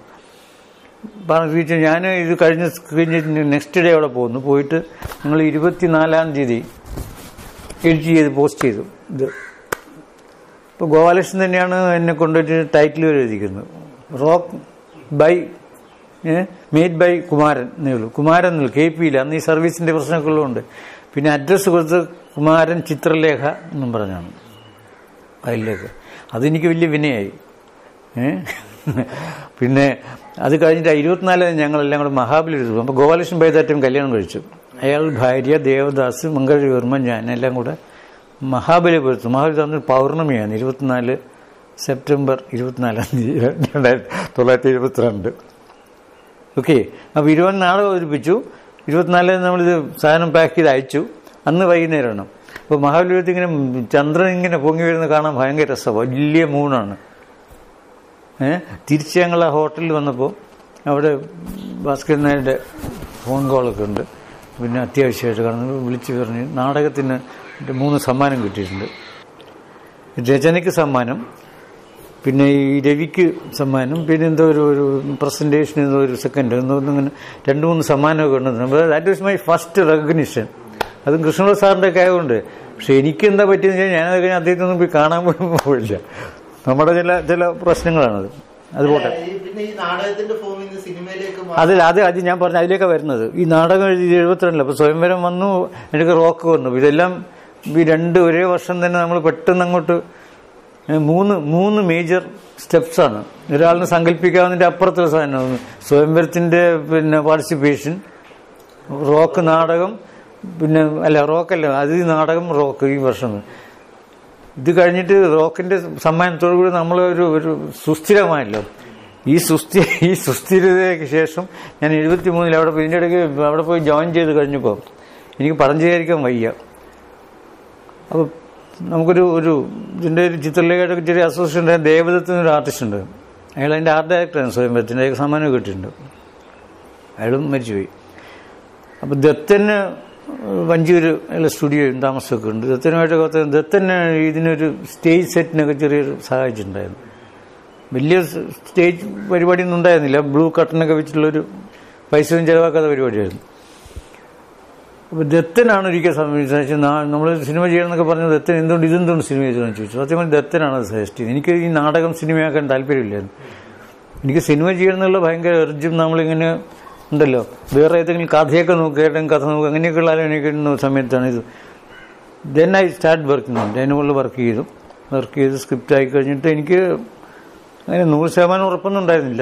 പറഞ്ഞു ഞാൻ ഇത് കഴിഞ്ഞ് കഴിഞ്ഞ് നെക്സ്റ്റ് ഡേ അവിടെ പോകുന്നു പോയിട്ട് ഞങ്ങൾ ഇരുപത്തിനാലാം തീയതി എഡിറ്റ് ചെയ്ത് പോസ്റ്റ് ചെയ്തു ഇത് ഇപ്പോൾ ഗോപാലകൃഷ്ണൻ തന്നെയാണ് എന്നെ കൊണ്ടുപോയിട്ട് ടൈറ്റിൽ വരെ എഴുതിക്കുന്നത് rock by made by Kumaran എന്നേ ഉള്ളൂ കുമാരൻ എന്നുള്ളൂ കെ പിയിൽ അന്ന് ഈ സർവീസിൻ്റെ പ്രശ്നമൊക്കെ ഉള്ളതുകൊണ്ട് പിന്നെ അഡ്രസ്സ് കൊടുത്ത് കുമാരൻ ചിത്രലേഖ എന്നും പറഞ്ഞാണ് അതിലേക്ക് അതെനിക്ക് വലിയ വിനയായി ഏ? പിന്നെ അത് കഴിഞ്ഞിട്ട് ഇരുപത്തിനാല് ഞങ്ങളെല്ലാം കൂടെ മഹാബലിപുരത്ത് അപ്പോൾ ഗോപാലകൃഷ്ണൻ ബൈദാറ്റം കല്യാണം കഴിച്ചു അയാൾ ഭാര്യ ദേവദാസ് മംഗളവർമ്മ ഞാൻ എല്ലാം കൂടെ മഹാബലിപുരത്ത് മഹാബലിപുരത്ത് പൗർണമിയാണ് ഇരുപത്തിനാല് സെപ്റ്റംബർ ഇരുപത്തിനാലാം തീയതി രണ്ടായിരത്തി തൊള്ളായിരത്തി എഴുപത്തിരണ്ട് ഓക്കെ അപ്പോൾ ഇരുപത് നാളെ അവതരിപ്പിച്ചു ഇരുപത്തിനാലിന് നമ്മളിത് സാധനം പാക്ക് ചെയ്ത് അയച്ചു അന്ന് വൈകുന്നേരമാണ് അപ്പോൾ മഹാബലിപുരത്ത് ഇങ്ങനെ ചന്ദ്രൻ ഇങ്ങനെ പൊങ്ങി വരുന്നത് കാണാൻ ഭയങ്കര രസമാണ് വലിയ മൂണാണ് ഏഹ് തിരിച്ച് ഞങ്ങൾ ആ ഹോട്ടലിൽ വന്നപ്പോൾ അവിടെ ഭാസ്കരൻ നായരുടെ ഫോൺ കോളൊക്കെ ഉണ്ട് പിന്നെ അത്യാവശ്യമായിട്ട് കാണുന്നു വിളിച്ച് പറഞ്ഞ് നാടകത്തിന് മൂന്ന് സമ്മാനം കിട്ടിയിട്ടുണ്ട് രചനയ്ക്ക് സമ്മാനം പിന്നെ ഈ രവിക്ക് സമ്മാനം പിന്നെ എന്തോ ഒരു ഒരു പ്രസൻറ്റേഷൻ എന്തോ ഒരു സെക്കൻഡ് എന്തോ ഒന്നിങ്ങനെ രണ്ട് മൂന്ന് സമ്മാനമൊക്കെ ഉണ്ട് that was my first recognition അതും കൃഷ്ണപിള്ള സാറിൻ്റെ ഒക്കെ ആയതുകൊണ്ട് പക്ഷെ എനിക്ക് എന്താ പറ്റിയെന്ന് വെച്ചാൽ ഞാനത് കഴിഞ്ഞ് അദ്ദേഹത്തെ ഒന്നും പോയി കാണാൻ പോലും പോയില്ല നമ്മുടെ ചില ചില പ്രശ്നങ്ങളാണത് അത് പോട്ടെ ഈ പിന്നെ ഈ നാടകത്തിന്റെ ഫോമിൽ നിന്ന് സിനിമയിലേക്ക് മാറി അതിൽ അത് അത് ഞാൻ പറഞ്ഞ അതിലേക്കാണ് വരുന്നത് ഈ നാടകം എഴുതി എഴുപത്തിരണ്ടിൽ അപ്പോൾ സ്വയംവരം വന്നു എനിക്ക് റോക്ക് വന്നു ഇതെല്ലാം ഈ രണ്ട് ഒരേ വർഷം തന്നെ നമ്മൾ പെട്ടെന്ന് അങ്ങോട്ട് ഏഹ്, മൂന്ന് മൂന്ന് മേജർ സ്റ്റെപ്സാണ് ഒരാളിന് സങ്കല്പിക്കാവുന്നതിൻ്റെ അപ്പുറത്തുള്ള സാധനമാണ് സ്വയംവരത്തിൻ്റെ പിന്നെ പാർട്ടിസിപ്പേഷൻ റോക്ക് നാടകം പിന്നെ അല്ല റോക്കല്ല അത് ഈ നാടകം റോക്ക് ഈ വർഷം ഇത് കഴിഞ്ഞിട്ട് റോക്കിന്റെ സമ്മാനത്തോടു കൂടി നമ്മൾ ഒരു ഒരു സുസ്ഥിരമായല്ലോ ഈ സുസ്ഥിര ഈ സുസ്ഥിരതയ്ക്ക് ശേഷം ഞാൻ എഴുപത്തി മൂന്നിൽ അവിടെ പോയി ഇതിൻ്റെ ഇടയ്ക്ക് അവിടെ പോയി ജോയിൻ ചെയ്ത് കഴിഞ്ഞപ്പോൾ എനിക്ക് പടം ചെയ്യാതിരിക്കാൻ വയ്യ അപ്പോൾ നമുക്കൊരു ഒരു ഇതിൻ്റെ ഒരു ചിത്രലേഖയുടെ ചെറിയ അസോസിയേഷൻ ഉണ്ടായ ദേവദത്ത് എന്നൊരു ആർട്ടിസ്റ്റ് ഉണ്ട് അയാൾ അതിൻ്റെ ആർട്ട് ഡയറക്ടറാണ് സ്വയംവരത്തിൻ്റെ സമ്മാനം കിട്ടിയിട്ടുണ്ട് അയാളും മരിച്ചുപോയി അപ്പോൾ ദത്തന് വഞ്ചൂര് സ്റ്റുഡിയോ താമസമൊക്കെ ഉണ്ട് ദത്തനുമായിട്ടൊക്കെ ദത്തന് ഇതിനൊരു സ്റ്റേജ് സെറ്റിനൊക്കെ ചെറിയൊരു സഹായിച്ചിട്ടുണ്ടായിരുന്നു വലിയ സ്റ്റേജ് പരിപാടിയൊന്നും ഉണ്ടായിരുന്നില്ല ബ്ലൂ കട്ടനൊക്കെ വെച്ചിട്ടുള്ളൊരു പൈസയും ചിലവാക്കാത്ത പരിപാടിയായിരുന്നു അപ്പോൾ ദത്തനാണ് ഒരിക്കൽ സംബന്ധിച്ച് നമ്മൾ സിനിമ ചെയ്യണമെന്നൊക്കെ പറഞ്ഞത് ദത്തൻ എന്തുകൊണ്ട് ഇതെന്തുകൊണ്ട് സിനിമ ചെയ്തതെന്ന് ചോദിച്ചു സത്യം പറഞ്ഞാൽ ദത്തനാണ് അത് സജസ്റ്റ് ചെയ്തത് എനിക്ക് ഈ നാടകം സിനിമയാക്കാൻ താല്പര്യമില്ലായിരുന്നു എനിക്ക് സിനിമ ചെയ്യണമെന്നുള്ള ഭയങ്കര എർജും നമ്മളിങ്ങനെ ഉണ്ടല്ലോ വേറെ ഏതെങ്കിലും കഥയൊക്കെ നോക്കുക ഏതെങ്കിലും കഥ നോക്കുക അങ്ങനെയൊക്കെയുള്ള ആലോചിക്കുന്ന സമയത്താണ് ഇത് ദെൻ ഐ സ്റ്റാർട്ട് വർക്കിംഗ് ഉണ്ട് അതിനെ കൊണ്ട് വർക്ക് ചെയ്തു വർക്ക് ചെയ്ത് സ്ക്രിപ്റ്റ് ആയി കഴിഞ്ഞിട്ട് എനിക്ക് അങ്ങനെ നൂറ് ശതമാനം ഉറപ്പൊന്നും ഉണ്ടായിരുന്നില്ല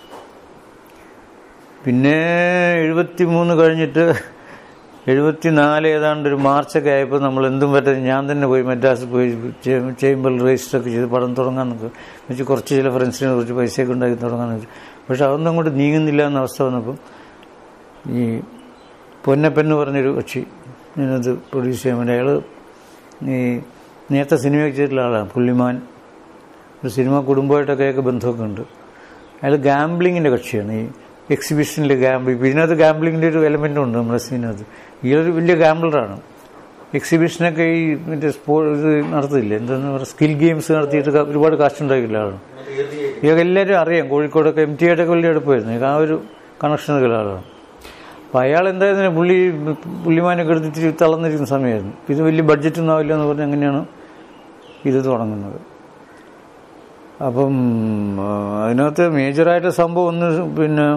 പിന്നെ എഴുപത്തി മൂന്ന് കഴിഞ്ഞിട്ട് എഴുപത്തി നാല് ഏതാണ്ട് ഒരു മാർച്ചൊക്കെ ആയപ്പോൾ നമ്മൾ എന്തും പറ്റാതെ ഞാൻ തന്നെ പോയി മദ്രാസിൽ പോയി ചേംബറിൽ രജിസ്റ്ററൊക്കെ ചെയ്ത് പടം തുടങ്ങാമെന്നൊക്കെ വെച്ച് കുറച്ച് ചില ഫ്രണ്ട്സിനെ കുറച്ച് പൈസയൊക്കെ ഉണ്ടാക്കി തുടങ്ങാമെന്ന് വെച്ചു പക്ഷെ അതൊന്നും അങ്ങോട്ട് നീങ്ങുന്നില്ല എന്ന അവസ്ഥ വന്നപ്പം ഈ പൊന്നപ്പെന്ന് പറഞ്ഞൊരു കക്ഷി ഞാനത് പ്രൊഡ്യൂസ് ചെയ്യാൻ വേണ്ടി അയാൾ ഈ നേരത്തെ സിനിമയൊക്കെ ചെയ്തിട്ടുള്ള ആളാണ് പുള്ളിമാൻ ഒരു സിനിമ കുടുംബമായിട്ടൊക്കെ ബന്ധമൊക്കെ ഉണ്ട് അയാൾ ഗാംബ്ലിങ്ങിൻ്റെ കക്ഷിയാണ് ഈ എക്സിബിഷനിൽ ഗാംബ്ലിംഗ് ഇതിനകത്ത് ഗാംബ്ലിങ്ങിൻ്റെ ഒരു എലമെൻ്റ് ഉണ്ട് നമ്മുടെ സീനകത്ത് ഇയാളൊരു വലിയ ഗാംബ്ലറാണ് എക്സിബിഷനൊക്കെ ഈ മറ്റേ സ്പോർട്ട് ഇത് നടത്തില്ല എന്താണെന്ന് പറയുക സ്കിൽ ഗെയിംസ് നടത്തിയിട്ട് ക- ഒരുപാട് കാശുണ്ടാക്കിയുള്ള ആളാണ് ഇയാൾക്ക് എല്ലാവരും അറിയാം കോഴിക്കോടൊക്കെ എം ടി ആയിട്ടൊക്കെ വലിയ അടുപ്പായിരുന്നു ആ ഒരു കണക്ഷനൊക്കെ ഉള്ള ആളാണ് അപ്പോൾ അയാൾ എന്തായിരുന്നു പുള്ളി പുള്ളിമാനൊക്കെ എടുത്തിട്ട് തളർന്നിരിക്കുന്ന സമയമായിരുന്നു ഇത് വലിയ ബഡ്ജറ്റൊന്നും ആവില്ല എന്ന് പറഞ്ഞ് അങ്ങനെയാണ് ഇത് തുടങ്ങുന്നത് അപ്പം ആ, അതിനകത്ത് മേജറായിട്ട് സംഭവം ഒന്ന് പിന്നെ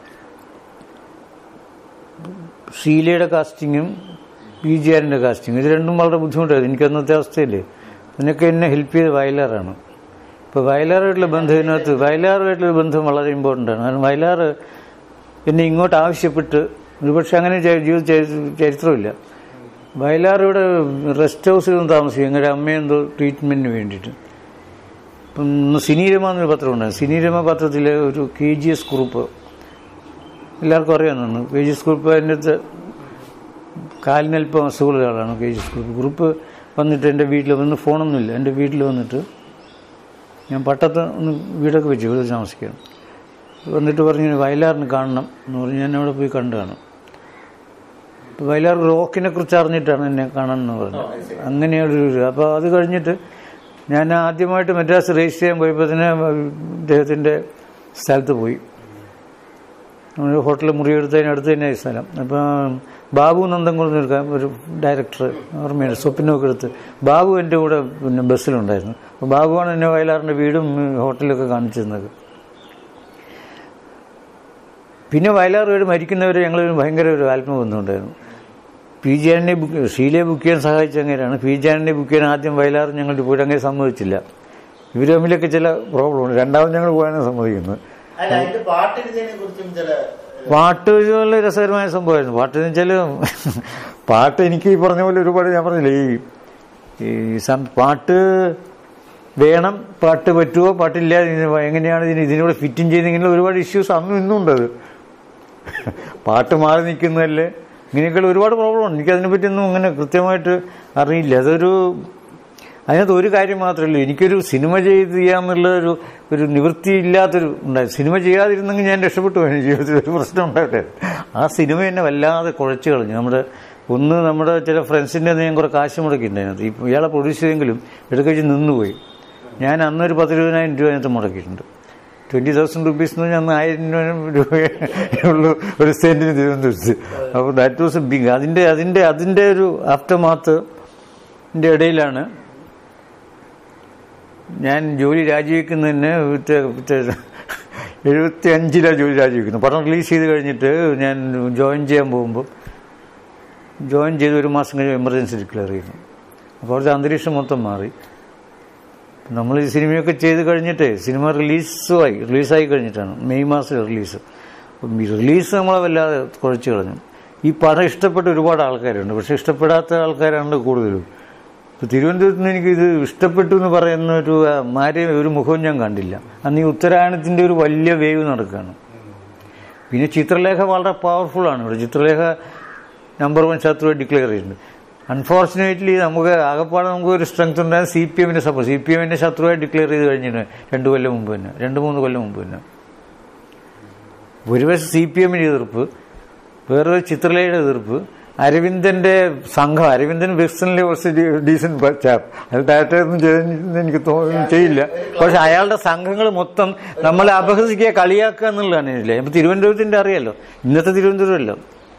ഷീലയുടെ കാസ്റ്റിങ്ങും പി ജി ആറിൻ്റെ കാസ്റ്റിങ്ങും ഇത് രണ്ടും വളരെ ബുദ്ധിമുട്ടായിരുന്നു എനിക്ക് അന്നത്തെ അവസ്ഥയില്ലേ അതിനൊക്കെ എന്നെ ഹെൽപ്പ് ചെയ്ത് വയലാറാണ് ഇപ്പോൾ വയലാറുമായിട്ടുള്ള ബന്ധം ഇതിനകത്ത് വയലാറുമായിട്ടുള്ള ബന്ധം വളരെ ഇമ്പോർട്ടൻ്റ് ആണ് കാരണം വയലാർ എന്നെ ഇങ്ങോട്ട് ആവശ്യപ്പെട്ട് ഒരുപക്ഷെ അങ്ങനെ ചെ- ജീവിത ചരി- ചരിത്രമില്ല വയലാർ ഇവിടെ റെസ്റ്റ് ഹൗസിൽ താമസിക്കും ഞങ്ങളുടെ അമ്മയെന്തോ ട്രീറ്റ്മെൻറ്റിന് വേണ്ടിയിട്ട് ഇപ്പം ഇന്ന് സിനീരമ എന്നൊരു പത്രമുണ്ട് സിനീരമ പത്രത്തിലെ ഒരു കെ ജി എസ് കുറിപ്പ് എല്ലാവർക്കും അറിയാമെന്നു കെ ജി എസ് കുറിപ്പ് അതിൻ്റെ അകത്ത് കാലിനൽപ്പം അസുഖമുള്ള ആളാണ് കെ ജി എസ് കുറിപ്പ് കുറിപ്പ് വന്നിട്ട് എൻ്റെ വീട്ടിൽ വന്ന് ഫോണൊന്നുമില്ല എൻ്റെ വീട്ടിൽ വന്നിട്ട് ഞാൻ പട്ടത്ത് ഒന്ന് വീടൊക്കെ വെച്ചു വീട് താമസിക്കുകയാണ് വന്നിട്ട് പറഞ്ഞു വയലാറിന് കാണണം എന്ന് പറഞ്ഞ് ഞാൻ അവിടെ പോയി കണ്ടതാണ് അപ്പോൾ വയലാർ റോക്കിനെ കുറിച്ച് അറിഞ്ഞിട്ടാണ് എന്നെ കാണണമെന്ന് പറഞ്ഞത് അങ്ങനെയൊരു അപ്പോൾ അത് കഴിഞ്ഞിട്ട് ഞാൻ ആദ്യമായിട്ട് മദ്രാസ് രജിസ്റ്റർ ചെയ്യാൻ പോയപ്പോൾ തന്നെ ഇദ്ദേഹത്തിൻ്റെ സ്ഥലത്ത് പോയി നമ്മൾ ഹോട്ടലിൽ മുറിയെടുത്തതിനടുത്ത് തന്നെ ഈ സ്ഥലം അപ്പം ബാബു നന്ദൻകുളം നിൽക്കാൻ ഒരു ഡയറക്ടർ ഓർമ്മയുണ്ട് സ്വപ്നമൊക്കെ എടുത്ത് ബാബു എൻ്റെ കൂടെ പിന്നെ ബസ്സിലുണ്ടായിരുന്നു അപ്പോൾ ബാബുവാണ് എന്നെ വയലാറിൻ്റെ വീടും ഹോട്ടലൊക്കെ കാണിച്ചു തന്നത് പിന്നെ വയലാർ വീട് മരിക്കുന്നവരെ ഞങ്ങൾ ഭയങ്കര ഒരു ആത്മബന്ധമുണ്ടായിരുന്നു പി ജി ആന്റണിയെ ബുക്ക് ഷീലയെ ബുക്ക് ചെയ്യാൻ സഹായിച്ച അങ്ങനെയാണ് പി ജി ആന്റണിയെ ബുക്ക് ചെയ്യാൻ ആദ്യം വയലാർ ഞങ്ങളുടെ പോയിട്ട് അങ്ങനെ സമ്മതിച്ചില്ല ഇവർ തമ്മിലൊക്കെ ചില പ്രോബ്ലം ഉണ്ട് രണ്ടാമത് ഞങ്ങൾ പോകാനാണ് സമ്മതിക്കുന്നത് അല്ല അതിന്റെ പാട്ടെഴുതിയതിനെ കുറിച്ചും ചില പാട്ട് ഇത് വളരെ രസകരമായ സംഭവമായിരുന്നു പാട്ട് എന്ന് വെച്ചാൽ പാട്ട് എനിക്ക് ഈ പറഞ്ഞ പോലെ ഒരുപാട് ഞാൻ പറഞ്ഞില്ലേ ഈ ഈ സം പാട്ട് വേണം പാട്ട് പറ്റുമോ പാട്ടില്ല ഇതിന് എങ്ങനെയാണ് ഇതിന് ഇതിനൂടെ ഫിറ്റിങ് ചെയ്ത് ഇങ്ങനെ ഒരുപാട് ഇഷ്യൂസ് അന്നും ഇന്നും ഉണ്ട് അത് പാട്ട് മാറി നിൽക്കുന്നതല്ലേ ഇങ്ങനെയൊക്കെയുള്ള ഒരുപാട് പ്രോബ്ലം ഉണ്ട് എനിക്കതിനെപ്പറ്റിയൊന്നും അങ്ങനെ കൃത്യമായിട്ട് അറിയില്ല അതൊരു അതിനകത്ത് ഒരു കാര്യം മാത്രമല്ല എനിക്കൊരു സിനിമ ചെയ്ത് ചെയ്യാന്നുള്ള ഒരു ഒരു നിവൃത്തിയില്ലാത്തൊരു ഉണ്ടായി സിനിമ ചെയ്യാതിരുന്നെങ്കിൽ ഞാൻ രക്ഷപ്പെട്ടു പോയി ജീവിതത്തിൽ ഒരു പ്രശ്നം ഉണ്ടാകട്ടെ ആ സിനിമ എന്നെ വല്ലാതെ കുഴച്ച് കളഞ്ഞു നമ്മുടെ ഒന്ന് നമ്മുടെ ചില ഫ്രണ്ട്സിൻ്റെ ഞാൻ കുറേ കാശ് മുടക്കിയിട്ടുണ്ട് അതിനകത്ത് ഈ ഇയാളെ പ്രൊഡ്യൂസ് ചെയ്തെങ്കിലും ഇടയ്ക്ക് നിന്നുപോയി ഞാൻ അന്നൊരു പത്തിരുപതിനായിരം രൂപ അതിനകത്ത് മുടക്കിയിട്ടുണ്ട് ട്വൻറ്റി തൗസൻഡ് റുപ്പീസ് എന്ന് പറഞ്ഞാൽ അന്ന് ആയിരം രൂപയേ ഉള്ളൂ ഒരു സെൻറ്റിന് തിരുവനന്തപുരത്ത് അപ്പോൾ ദാറ്റ് വാസ് എ ബിഗ് അതിൻ്റെ അതിൻ്റെ അതിൻ്റെ ഒരു ആഫ്റ്റർ മാത്ത് ഇടയിലാണ് ഞാൻ ജോലി രാജിവെക്കുന്നതിന് മറ്റേ മറ്റേ എഴുപത്തി അഞ്ചിലാണ് ജോലി രാജിവെക്കുന്നത് പടം റിലീസ് ചെയ്ത് കഴിഞ്ഞിട്ട് ഞാൻ ജോയിൻ ചെയ്യാൻ പോകുമ്പോൾ ജോയിൻ ചെയ്ത് ഒരു മാസം കഴിഞ്ഞ് എമർജൻസി ഡിക്ലെയർ ചെയ്യുന്നു അപ്പോൾ അവിടുത്തെ അന്തരീക്ഷം മൊത്തം മാറി നമ്മൾ ഈ സിനിമയൊക്കെ ചെയ്ത് കഴിഞ്ഞിട്ട് സിനിമ റിലീസുമായി റിലീസായി കഴിഞ്ഞിട്ടാണ് മെയ് മാസം റിലീസ് അപ്പം ഈ റിലീസ് നമ്മളെ വല്ലാതെ കുഴച്ച് കളഞ്ഞു ഈ പടം ഇഷ്ടപ്പെട്ട ഒരുപാട് ആൾക്കാരുണ്ട് പക്ഷെ ഇഷ്ടപ്പെടാത്ത ആൾക്കാരാണ് കൂടുതലും ഇപ്പൊ തിരുവനന്തപുരത്ത് നിന്ന് എനിക്ക് ഇത് ഇഷ്ടപ്പെട്ടു എന്ന് പറയുന്ന ഒരു ആ, മാരെ ഒരു മുഖവും ഞാൻ കണ്ടില്ല അന്ന് ഈ ഉത്തരായണത്തിൻ്റെ ഒരു വലിയ വേവ് നടക്കുകയാണ് പിന്നെ ചിത്രലേഖ വളരെ പവർഫുൾ ആണ് ഇവിടെ ചിത്രലേഖ നമ്പർ വൺ ശത്രുവായി ഡിക്ലെയർ ചെയ്തിട്ടുണ്ട് അൺഫോർച്ചുനേറ്റ്ലി നമുക്ക് ആകെപ്പാടെ നമുക്ക് ഒരു സ്ട്രെങ്ത് ഉണ്ടായ സി പി എമ്മിൻ്റെ സപ്പോർട്ട് സി പി എമ്മിൻ്റെ ശത്രുവായി ഡിക്ലെയർ ചെയ്ത് കഴിഞ്ഞിട്ട് രണ്ട് കൊല്ലം മുമ്പ് തന്നെ രണ്ട് മൂന്ന് കൊല്ലം മുമ്പ് തന്നെ ഒരു വശം സി പി എമ്മിൻ്റെ എതിർപ്പ് വേറൊരു ചിത്രലയുടെ എതിർപ്പ് അരവിന്ദന്റെ സംഘം അരവിന്ദൻ വെസ്റ്റനിലെ കുറച്ച് ഡീസന്റ് ചാപ്പ് അത് ഡയറക്ടറൊന്നും ചെയ്യുന്ന എനിക്ക് തോന്നുന്നു ചെയ്യില്ല പക്ഷെ അയാളുടെ സംഘങ്ങൾ മൊത്തം നമ്മളെ അപഹസിക്കുക കളിയാക്കുക എന്നുള്ളതാണ് ഇതിലെ ഇപ്പൊ തിരുവനന്തപുരത്തിന്റെ അറിയാലോ ഇന്നത്തെ തിരുവനന്തപുരമല്ലോ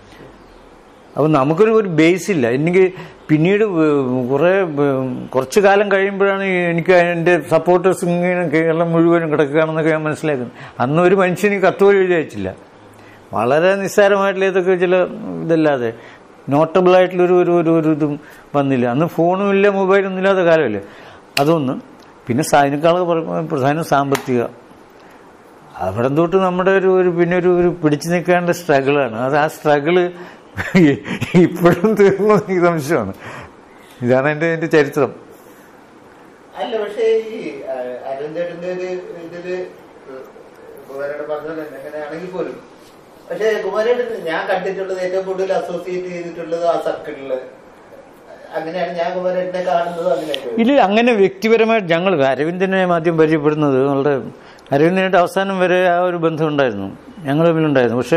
അപ്പൊ നമുക്കൊരു ഒരു ബേസ് ഇല്ല എനിക്ക് പിന്നീട് കുറെ കുറച്ചു കാലം കഴിയുമ്പോഴാണ് ഈ എനിക്ക് അതിന്റെ സപ്പോർട്ടേഴ്സ് ഇങ്ങനെ കേരളം മുഴുവനും കിടക്കുകയാണെന്നൊക്കെ ഞാൻ മനസ്സിലാക്കുന്നത് അന്ന് ഒരു മനുഷ്യന് കത്ത് പോലും എഴുതി അയച്ചില്ല വളരെ നിസ്സാരമായിട്ടുള്ള ഇതൊക്കെ ചില ഇതല്ലാതെ നോട്ടബിൾ ആയിട്ടുള്ള ഒരു ഒരു ഒരു ഒരു ഇതും വന്നില്ല അന്ന് ഫോണും ഇല്ല മൊബൈലൊന്നും ഇല്ലാത്ത കാലമല്ലേ അതൊന്ന് പിന്നെ അതിനേക്കാൾ പ്രധാനം സാമ്പത്തിക അവിടെ തൊട്ട് നമ്മുടെ ഒരു ഒരു പിന്നെ ഒരു ഒരു പിടിച്ചു നിൽക്കേണ്ട സ്ട്രഗിളാണ് അത് ആ സ്ട്രഗിള് ഇപ്പോഴും തീർന്നു എനിക്ക് സംശയമാണ് ഇതാണ് എൻ്റെ എൻ്റെ ചരിത്രം അല്ല പക്ഷേ ഈ അരുൺചേട്ടന്റെ ഒരു ഇതില് കുമാരേട്ടൻ പറഞ്ഞത് തന്നെ അങ്ങനെയാണെങ്കിൽ പോലും പക്ഷേ കുമാരേട്ടൻ ഞാൻ കണ്ടിട്ടുള്ളത് ഏറ്റവും കൂടുതൽ അസോസിയേറ്റ് ചെയ്തിട്ടുള്ളത് ആ സർക്കിളില് അങ്ങനെയാണ് ഞാൻ കുമാരേട്ടനെ കാണുന്നത് അങ്ങനെയൊക്കെ ഇല്ല അങ്ങനെ വ്യക്തിപരമായിട്ട് ഞങ്ങൾ അരവിന്ദനെ ആദ്യം പരിചയപ്പെടുന്നത് വളരെ അരവിന്ദനായിട്ട് അവസാനം വരെ ആ ഒരു ബന്ധം ഉണ്ടായിരുന്നു ഞങ്ങൾ തമ്മിലുണ്ടായിരുന്നു പക്ഷേ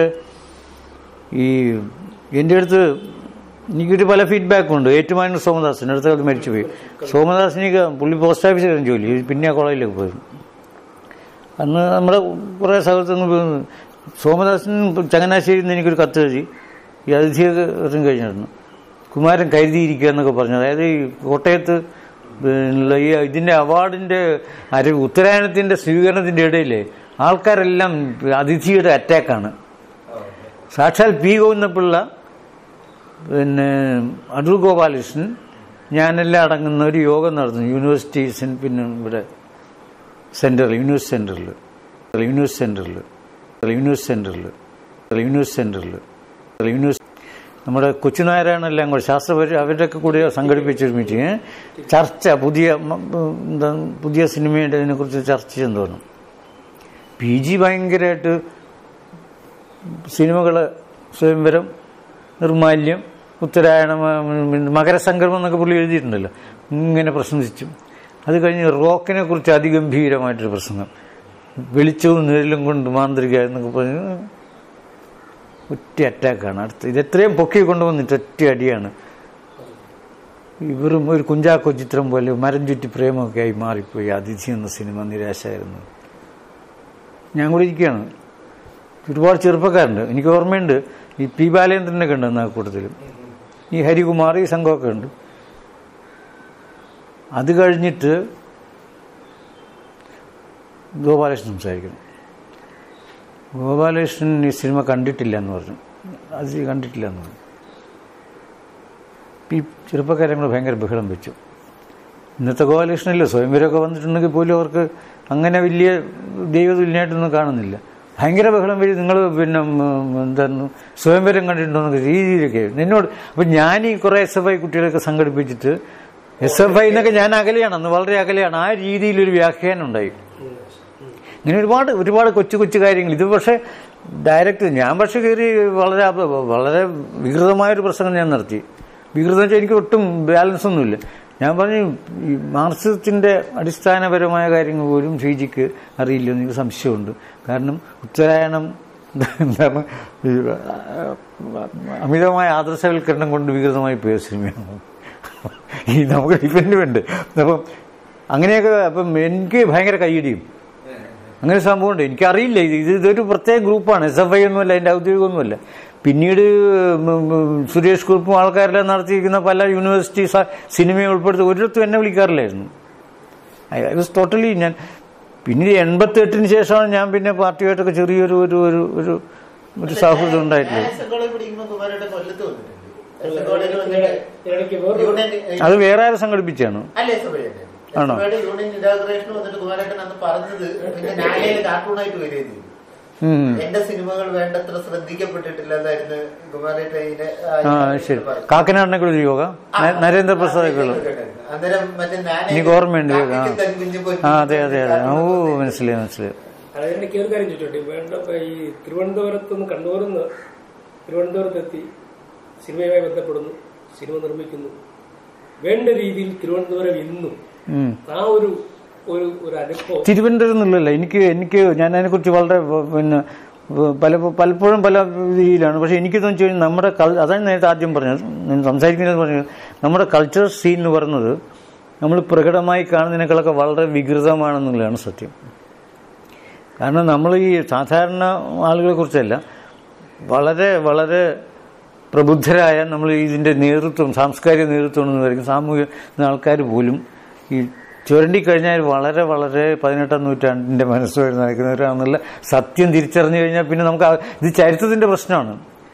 ഈ എൻ്റെ അടുത്ത് എനിക്കൊരു പല ഫീഡ്ബാക്കും ഉണ്ട് ഏറ്റുമാനൂർ സോമദാസിൻ്റെ അടുത്ത് അത് മരിച്ചുപോയി സോമദാസിനൊക്കെ പുള്ളി പോസ്റ്റ് ഓഫീസിലായിരുന്നു ജോലി പിന്നെ ആ കോളേജിലേക്ക് പോയി അന്ന് നമ്മുടെ കുറേ സൗഹൃദങ്ങൾ സോമദാസൻ ചങ്ങനാശ്ശേരിയിൽ നിന്ന് എനിക്കൊരു കത്ത് എഴുതി ഈ അതിഥിയൊക്കെ ഇറങ്ങി കഴിഞ്ഞിരുന്നു കുമാരൻ കരുതിയിരിക്കുക എന്നൊക്കെ പറഞ്ഞു അതായത് ഈ കോട്ടയത്ത് പിന്നെ ഈ ഇതിന്റെ അവാർഡിന്റെ അര ഉത്തരായണത്തിന്റെ സ്വീകരണത്തിന്റെ ഇടയിലെ ആൾക്കാരെല്ലാം അതിഥിയുടെ അറ്റാക്കാണ് സാക്ഷാൽ പി ഗോവിന്ദപിള്ള പിന്നെ അടൂർ ഗോപാലകൃഷ്ണൻ ഞാനെല്ലാം അടങ്ങുന്ന ഒരു യോഗം നടത്തുന്നു യൂണിവേഴ്സിറ്റീസ് പിന്നെ ഇവിടെ സെൻറ്ററിൽ യൂണിവേഴ്സിറ്റി സെൻറ്ററിൽ യൂണിവേഴ്സിറ്റി സെൻറ്ററിൽ യൂണിവേഴ്സിറ്റി സെൻറ്ററിൽ യൂണിവേഴ്സിറ്റി സെൻറ്ററിൽ യൂണിവേഴ്സിറ്റി നമ്മുടെ കൊച്ചുനാരായണെല്ലാം കൂടെ ശാസ്ത്രപരി അവരുടെയൊക്കെ കൂടി സംഘടിപ്പിച്ചൊരു മീറ്റിംഗ് ചർച്ച പുതിയ മ- എന്താ പുതിയ സിനിമയുടെ ഇതിനെക്കുറിച്ച് ചർച്ച ചെയ്തെന്ന് തോന്നുന്നു പി ജി ഭയങ്കരമായിട്ട് സിനിമകൾ സ്വയംവരം നിർമാല്യം ഉത്തരായണം ഉം, മകരസംക്രമം എന്നൊക്കെ പുള്ളി എഴുതിയിട്ടുണ്ടല്ലോ ഇങ്ങനെ പ്രശംസിച്ചു അത് കഴിഞ്ഞ് റോക്കിനെ കുറിച്ച് അതിഗംഭീരമായിട്ടൊരു പ്രസംഗം വെളിച്ചവും നിഴലും കൊണ്ട് മാന്ത്രിക എന്നൊക്കെ പറഞ്ഞ് ഒറ്റ അറ്റാക്കാണ് അടുത്ത് ഇത് എത്രയും പൊക്കി കൊണ്ടുവന്നിട്ട് ഒറ്റ അടിയാണ് ഇവരും ഒരു കുഞ്ചാക്കോ ചിത്രം പോലെ മരം ചുറ്റി പ്രേമമൊക്കെ ആയി മാറിപ്പോയി അതിഥി എന്ന സിനിമ നിരാശയായിരുന്നു ഞാൻ കൂടി ഇരിക്കുകയാണ് ഒരുപാട് ചെറുപ്പക്കാരുണ്ട് എനിക്ക് ഓർമ്മയുണ്ട് ഈ പി ബാലേന്ദ്രനൊക്കെ ഉണ്ട് ആ കൂട്ടത്തിൽ ഈ ഹരികുമാർ ഈ സംഘമൊക്കെ ഉണ്ട് അത് കഴിഞ്ഞിട്ട് ഗോപാലകൃഷ്ണൻ സംസാരിക്കണം ഗോപാലകൃഷ്ണൻ ഈ സിനിമ കണ്ടിട്ടില്ല എന്ന് പറഞ്ഞു അത് കണ്ടിട്ടില്ല എന്ന് പറഞ്ഞു ഈ ചെറുപ്പക്കാരെ കൂടെ ഭയങ്കര ബഹളം വെച്ചു ഇന്നത്തെ ഗോപാലകൃഷ്ണനില്ല സ്വയംവരമൊക്കെ വന്നിട്ടുണ്ടെങ്കിൽ പോലും അവർക്ക് അങ്ങനെ വലിയ ദൈവതുല്യമായിട്ടൊന്നും കാണുന്നില്ല ഭയങ്കര ബഹളം വരും നിങ്ങൾ പിന്നെ ഉം, എന്താണ് സ്വയംവരം കണ്ടിട്ടുണ്ടോ എന്നൊക്കെ രീതിയിലൊക്കെ എന്നോട് അപ്പം ഞാൻ ഈ കുറേ എസ് എഫ് ഐ കുട്ടികളൊക്കെ സംഘടിപ്പിച്ചിട്ട് എസ് എഫ് ഐ എന്നൊക്കെ ഞാൻ അകലെയാണ് അന്ന് വളരെ അകലെയാണ് ആ രീതിയിലൊരു വ്യാഖ്യാനം ഉണ്ടായി ഇങ്ങനെ ഒരുപാട് ഒരുപാട് കൊച്ചു കൊച്ചു കാര്യങ്ങൾ ഇത് പക്ഷേ ഡയറക്റ്റ് ഞാൻ പക്ഷേ കയറി വളരെ അപ- വളരെ വികൃതമായൊരു പ്രസംഗം ഞാൻ നടത്തി വികൃതം വെച്ചാൽ എനിക്ക് ഒട്ടും ബാലൻസ് ഒന്നുമില്ല ഞാൻ പറഞ്ഞു ഈ മാർക്സിസത്തിന്റെ അടിസ്ഥാനപരമായ കാര്യങ്ങൾ പോലും ഫീജിക്ക് അറിയില്ലെന്ന് എനിക്ക് സംശയമുണ്ട് കാരണം ഉത്തരായണം എന്താണ് ഈ അമിതമായ ആദർശവൽക്കരണം കൊണ്ട് വികൃതമായി പോയ സിനിമയാണ് ഈ നമുക്ക് ഡിപ്പെൻഡ് ഉണ്ട് അപ്പം അങ്ങനെയൊക്കെ അപ്പം എനിക്ക് ഭയങ്കര കൈയിടിയും അങ്ങനെ ഒരു സംഭവമുണ്ട് എനിക്കറിയില്ല ഇത് ഇത് ഇതൊരു പ്രത്യേക ഗ്രൂപ്പാണ് എസ് എഫ് ഐ ഒന്നുമല്ല അതിൻ്റെ ഔദ്യോഗികമൊന്നുമല്ല പിന്നീട് ഉം, ഉം, സുരേഷ് കുറുപ്പും ആൾക്കാരെല്ലാം നടത്തിയിരിക്കുന്ന പല യൂണിവേഴ്സിറ്റി സിനിമയും ഉൾപ്പെടുത്തി ഒരിടത്തും എന്നെ വിളിക്കാറില്ലായിരുന്നു ഐ വാസ് ടോട്ടലി ഞാൻ പിന്നീട് എൺപത്തി എട്ടിന് ശേഷമാണ് ഞാൻ പിന്നെ പാർട്ടിയായിട്ടൊക്കെ ചെറിയൊരു ഒരു ഒരു ഒരു ഒരു സൗഹൃദം ഉണ്ടായിട്ടുള്ളത് എസ് എൻ കോളേജ് പഠിക്കുമ്പോൾ കുമാരേട്ടൻ കൊല്ലത്ത് വന്നിട്ടുണ്ട് എസ് എൻ കോളേജിൽ വന്നിട്ട് ഇടയ്ക്ക് വേറൊരു യൂണിയൻ അത് വേറെ ആരും സംഘടിപ്പിച്ചാണ് അല്ല എസ് എഫ് ഐ തന്നെ ആണോ? എസ് എഫ് ഐയുടെ യൂണിയൻ ഇനാഗുറേഷൻ വന്നിട്ട് കുമാരേട്ടൻ അന്ന് പറഞ്ഞത് പിന്നെ നാലയിൽ കാർട്ടൂണായിട്ട് വരികയും ചെയ്തു ഉം. എന്റെ സിനിമകൾ വേണ്ടത്ര ശ്രദ്ധിക്കപ്പെട്ടിട്ടില്ല എന്നായിരുന്നു കുമാരേട്ടൻ ഇതിനെ ആ ശരി കാക്കനാടിനൊക്കെ ഒരു യോഗ ന- നരേന്ദ്രപ്രസാദൊക്കെയുള്ള അന്നേരം മറ്റേ ഞാനേ എനിക്ക് ഓർമ്മയുണ്ട് ആ കാക്കയ്ക്ക് തൻകുഞ്ഞ് പൊന്നു ആ അതെ അതെ അതെ ഓ മനസ്സിലായി മനസ്സിലായി അതിനിടയ്ക്ക് ഒരു കാര്യം ചോദിച്ചോട്ടെ വേണ്ട ഇപ്പൊ ഈ തിരുവനന്തപുരത്ത് നിന്ന് കണ്ണൂരിൽ നിന്ന് തിരുവനന്തപുരത്തെത്തി സിനിമയുമായി ബന്ധപ്പെടുന്നു സിനിമ നിർമ്മിക്കുന്നു വേണ്ട രീതിയിൽ തിരുവനന്തപുരം ഇന്നും ഉം. ആ ഒരു ഒരു ഒരു അനുഭവം തിരുവനന്തപുരം എന്നുള്ളതല്ല എനിക്ക് എനിക്ക് ഞാൻ അതിനെക്കുറിച്ച് വളരെ വ- പിന്നെ പല പലപ്പോഴും പല രീതിയിലാണ് പക്ഷെ എനിക്ക് തോന്നി കഴിഞ്ഞാൽ നമ്മുടെ കൽ അതാണ് നേരത്തെ ആദ്യം പറഞ്ഞത് ഞാൻ സംസാരിക്കുന്നത് പറഞ്ഞത് നമ്മുടെ കൾച്ചർ സീൻ എന്ന് പറയുന്നത് നമ്മൾ പ്രകടമായി കാണുന്നതിനേക്കാളൊക്കെ വളരെ വികൃതമാണെന്നുള്ളതാണ് സത്യം കാരണം നമ്മൾ ഈ സാധാരണ ആളുകളെ കുറിച്ചല്ല വളരെ വളരെ പ്രബുദ്ധരായ നമ്മൾ ഇതിൻ്റെ നേതൃത്വം സാംസ്കാരിക നേതൃത്വം എന്ന് പറയുന്ന സാമൂഹിക ആൾക്കാർ പോലും ഈ ചുരണ്ടി കഴിഞ്ഞാൽ വളരെ വളരെ പതിനെട്ടാം നൂറ്റാണ്ടിൻ്റെ മനസ്സുമായി നടക്കുന്നവരാണെന്നുള്ള സത്യം തിരിച്ചറിഞ്ഞു കഴിഞ്ഞാൽ പിന്നെ നമുക്ക് ആ- ഇത് ചരിത്രത്തിൻ്റെ പ്രശ്നമാണ്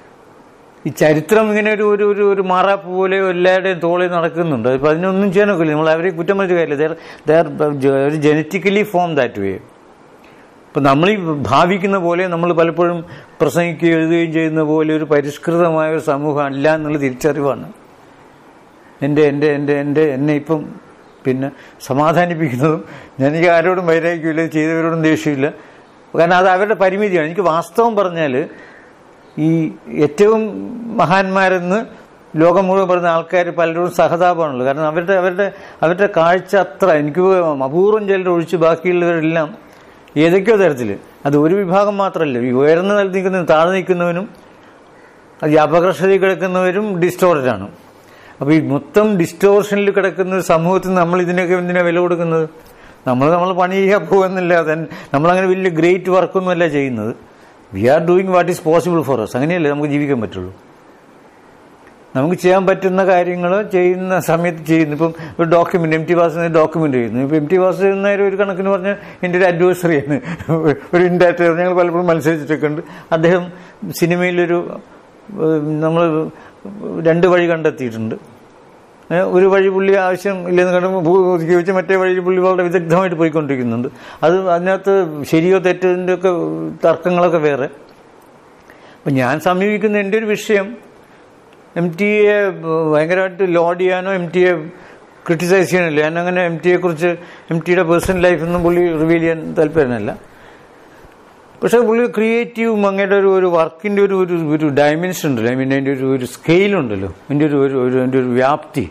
ഈ ചരിത്രം ഇങ്ങനെ ഒരു ഒരു ഒരു ഒരു മാറാപ്പ് പോലെ എല്ലാവരുടെയും തോളിൽ നടക്കുന്നുണ്ട് അപ്പം അതിനൊന്നും ചെയ്യാനൊക്കില്ല നമ്മൾ അവരെ കുറ്റം പറഞ്ഞ കാര്യമില്ല they're genetically form that way ഇപ്പം നമ്മൾ ഈ ഭാവിക്കുന്ന പോലെ നമ്മൾ പലപ്പോഴും പ്രസംഗിക്കുകയും എഴുതുകയും ചെയ്യുന്ന പോലെ ഒരു പരിഷ്കൃതമായ ഒരു സമൂഹം അല്ല എന്നുള്ള തിരിച്ചറിവാണ് എൻ്റെ എൻ്റെ എൻ്റെ എൻ്റെ എന്നെ ഇപ്പം പിന്നെ സമാധാനിപ്പിക്കുന്നതും ഞാൻ എനിക്ക് ആരോടും വൈരാഗ്യമില്ല ചെയ്തവരോടും ദേഷ്യമില്ല കാരണം അത് അവരുടെ പരിമിതിയാണ് എനിക്ക് വാസ്തവം പറഞ്ഞാൽ ഈ ഏറ്റവും മഹാന്മാരെന്ന് ലോകം മുഴുവൻ പറയുന്ന ആൾക്കാർ പലരോടും സഹതാപമാണല്ലോ കാരണം അവരുടെ അവരുടെ അവരുടെ കാഴ്ച അത്ര എനിക്ക് അപൂർവം ചിലർ ഒഴിച്ച് ബാക്കിയുള്ളവരെല്ലാം ഏതൊക്കെയോ തരത്തിൽ അത് ഒരു വിഭാഗം മാത്രമല്ല ഈ ഉയർന്ന നിലത്ത് നിൽക്കുന്നവനും താഴെ നിൽക്കുന്നവനും അത് ഈ അപകർഷതയിൽ കിടക്കുന്നവരും ഡിസ്റ്റോർഡാണ് അപ്പോൾ ഈ മൊത്തം ഡിസ്റ്റോർഷനിൽ കിടക്കുന്ന ഒരു സമൂഹത്തിൽ നമ്മൾ ഇതിനൊക്കെ എന്തിനാണ് വില കൊടുക്കുന്നത് നമ്മൾ നമ്മൾ പണി ചെയ്യാൻ പോകുന്നില്ല നമ്മളങ്ങനെ വലിയ ഗ്രേറ്റ് വർക്കൊന്നുമല്ല ചെയ്യുന്നത് we are doing what is possible for us അങ്ങനെയല്ലേ നമുക്ക് ജീവിക്കാൻ പറ്റുള്ളൂ നമുക്ക് ചെയ്യാൻ പറ്റുന്ന കാര്യങ്ങൾ ചെയ്യുന്ന സമയത്ത് ചെയ്യുന്നു ഇപ്പം ഒരു document M T Vasudevan document ചെയ്യുന്നു ഇപ്പം എം ടി വാസുദേവൻ ഒരു കണക്കിന് പറഞ്ഞാൽ എൻ്റെ ഒരു അഡ്വൈസറിയാണ് ഒരു ഇൻഡാക്ടർ ഞങ്ങൾ പലപ്പോഴും മത്സരിച്ചിട്ടൊക്കെ ഉണ്ട് അദ്ദേഹം സിനിമയിലൊരു നമ്മൾ രണ്ട് വഴി കണ്ടെത്തിയിട്ടുണ്ട് ഏ, ഒരു വഴി പുള്ളി ആവശ്യം ഇല്ലെന്ന് കണ്ടുമ്പോൾ ചോദിച്ച് മറ്റേ വഴി പുള്ളി വളരെ വിദഗ്ധമായിട്ട് പോയിക്കൊണ്ടിരിക്കുന്നുണ്ട് അത് അതിനകത്ത് ശരിയോ തെറ്റിൻ്റെ ഒക്കെ തർക്കങ്ങളൊക്കെ വേറെ അപ്പം ഞാൻ സമീപിക്കുന്ന എൻ്റെ ഒരു വിഷയം എം ടി എ ഭയങ്കരമായിട്ട് ലോഡ് ചെയ്യാനോ എം ടി എ ക്രിട്ടിസൈസ് ചെയ്യാനല്ല ഞാൻ അങ്ങനെ എം ടിയെ കുറിച്ച് എം ടിയുടെ പേഴ്സണൽ ലൈഫൊന്നും പുള്ളി റിവീൽ ചെയ്യാൻ താല്പര്യമല്ല പക്ഷെ പുള്ളി ക്രിയേറ്റീവും അങ്ങയുടെ ഒരു ഒരു വർക്കിൻ്റെ ഒരു ഒരു ഒരു ഡയമെൻഷൻ ഉണ്ടല്ലോ ഐ മീൻ അതിൻ്റെ ഒരു ഒരു സ്കെയിലുണ്ടല്ലോ അതിൻ്റെ ഒരു ഒരു ഒരു അതിൻ്റെ ഒരു വ്യാപ്തി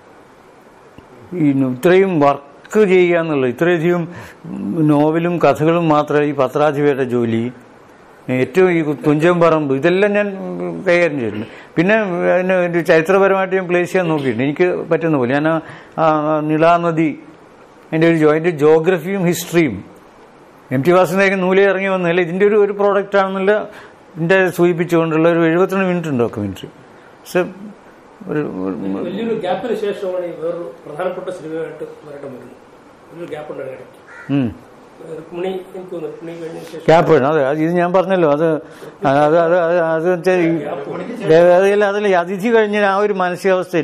ഈ ഇത്രയും വർക്ക് ചെയ്യുക എന്നുള്ളത് ഇത്രയധികം നോവലും കഥകളും മാത്രമേ ഈ പത്രാധിപരുടെ ജോലി ഏറ്റവും ഈ തുഞ്ചൻ പറമ്പ് ഇതെല്ലാം ഞാൻ കൈകാര്യം ചെയ്തിട്ടുണ്ട് പിന്നെ അതിന് ഒരു ചരിത്രപരമായിട്ട് ഞാൻ പ്ലേസ് ചെയ്യാൻ നോക്കിയിട്ടുണ്ട് എനിക്ക് പറ്റുന്ന പോലെ ഞാൻ ആ- ആ നിളാനദി അതിൻ്റെ ഒരു ജോ- അതിൻ്റെ ജോഗ്രഫിയും ഹിസ്റ്ററിയും എം ടി വാസുദേവൻ നൂലേ ഇറങ്ങി വന്നതല്ല ഇതിൻ്റെ ഒരു ഒരു പ്രോഡക്റ്റ് ആണെന്നുള്ള ഇതിൻ്റെ സൂചിപ്പിച്ചുകൊണ്ടുള്ള ഒരു എഴുപത്തിരണ്ട് മിനിറ്റ് ഉണ്ട് ഡോക്യുമെൻ്ററി പക്ഷെ ഒരു ഒരു- വലിയൊരു ഗ്യാപ്പിന് ശേഷമാണ് ഈ വേറൊരു പ്രധാനപ്പെട്ട സിനിമയായിട്ട് നേരിട്ട് വരുന്നത് വലിയൊരു ഗ്യാപ്പ് ഉണ്ടായിരുന്നു ഇടയ്ക്ക് ഉം. രുക്മിണി എനിക്ക് തോന്നുന്നു രുക്മിണി കഴിഞ്ഞ ശേഷം ക്യാപ്പ് വേണം അതെ അത് ഇത് ഞാൻ പറഞ്ഞല്ലോ അത് അത് അത് അത് അത് അത് വെച്ചാൽ ഈ അതല്ല അതല്ല അതിഥി കഴിഞ്ഞ ആ ഒരു മാനസികാവസ്ഥയിൽ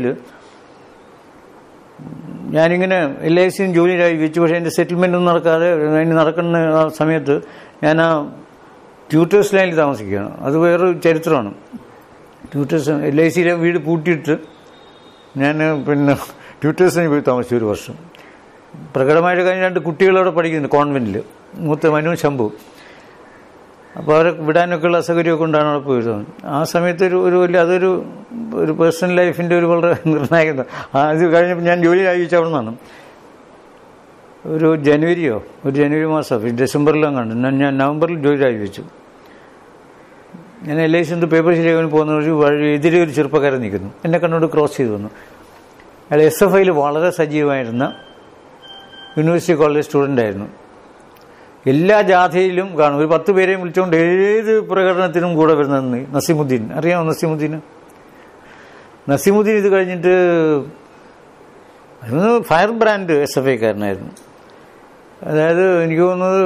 ഞാനിങ്ങനെ എൽ ഐ സിയും ജോലി വെച്ചു പക്ഷേ എൻ്റെ സെറ്റിൽമെൻ്റ് ഒന്നും നടക്കാതെ അതിന് നടക്കുന്ന ആ സമയത്ത് ഞാൻ ആ ട്യൂട്ടേഴ്സ് ലൈനിൽ താമസിക്കുകയാണ് അത് വേറൊരു ചരിത്രമാണ് ട്യൂട്ടേഴ്സ് എൽ ഐ സിയിലെ വീട് പൂട്ടിയിട്ട് ഞാൻ പിന്നെ ട്യൂട്ടേഴ്സിന് പോയി താമസിച്ചു ഒരു വർഷം പ്രകടമായിട്ട് കഴിഞ്ഞ രണ്ട് കുട്ടികളവിടെ പഠിക്കുന്നുണ്ട് കോൺവെന്റിൽ മൂത്ത മനു ശംഭു അപ്പോൾ അവരെ വിടാനൊക്കെയുള്ള അസൗകര്യമൊക്കെ കൊണ്ടാണ് അവിടെ പോയത് ആ സമയത്ത് ഒരു ഒരു വലിയ അതൊരു ഒരു പേഴ്സണൽ ലൈഫിൻ്റെ ഒരു വളരെ നിർണായകത ആ ഇത് കഴിഞ്ഞപ്പോൾ ഞാൻ ജോലി ആയിച്ച അവിടെ നിന്നാണ് ഒരു ജനുവരിയോ ഒരു ജനുവരി മാസം ഡിസംബറിലും കണ്ടു ഞാൻ ഞാൻ നവംബറിൽ ജോലി ആയിച്ചു ഞാൻ എൽ ഐ സിന്ന് പേപ്പർ ശരിയാകാൻ പോകുന്ന ഒരു വഴി എതിരെ ഒരു ചെറുപ്പക്കാരൻ നിൽക്കുന്നു എന്നെ കണ്ടുകൊണ്ട് ക്രോസ് ചെയ്തു വന്നു അയാൾ എസ് എഫ് ഐയിൽ വളരെ സജീവമായിരുന്ന യൂണിവേഴ്സിറ്റി കോളേജ് സ്റ്റുഡൻ്റ് ആയിരുന്നു എല്ലാ ജാഥയിലും കാണും ഒരു പത്ത് പേരെയും വിളിച്ചുകൊണ്ട് ഏത് പ്രകടനത്തിനും കൂടെ വരുന്ന നസീമുദ്ദീൻ അറിയാമോ നസീമുദ്ദീൻ നസീമുദ്ദീൻ ഇത് കഴിഞ്ഞിട്ട് അതൊന്ന് ഫയർ ബ്രാൻഡ് എസ് എഫ് ഐക്കാരനായിരുന്നു അതായത് എനിക്ക് തോന്നുന്നത്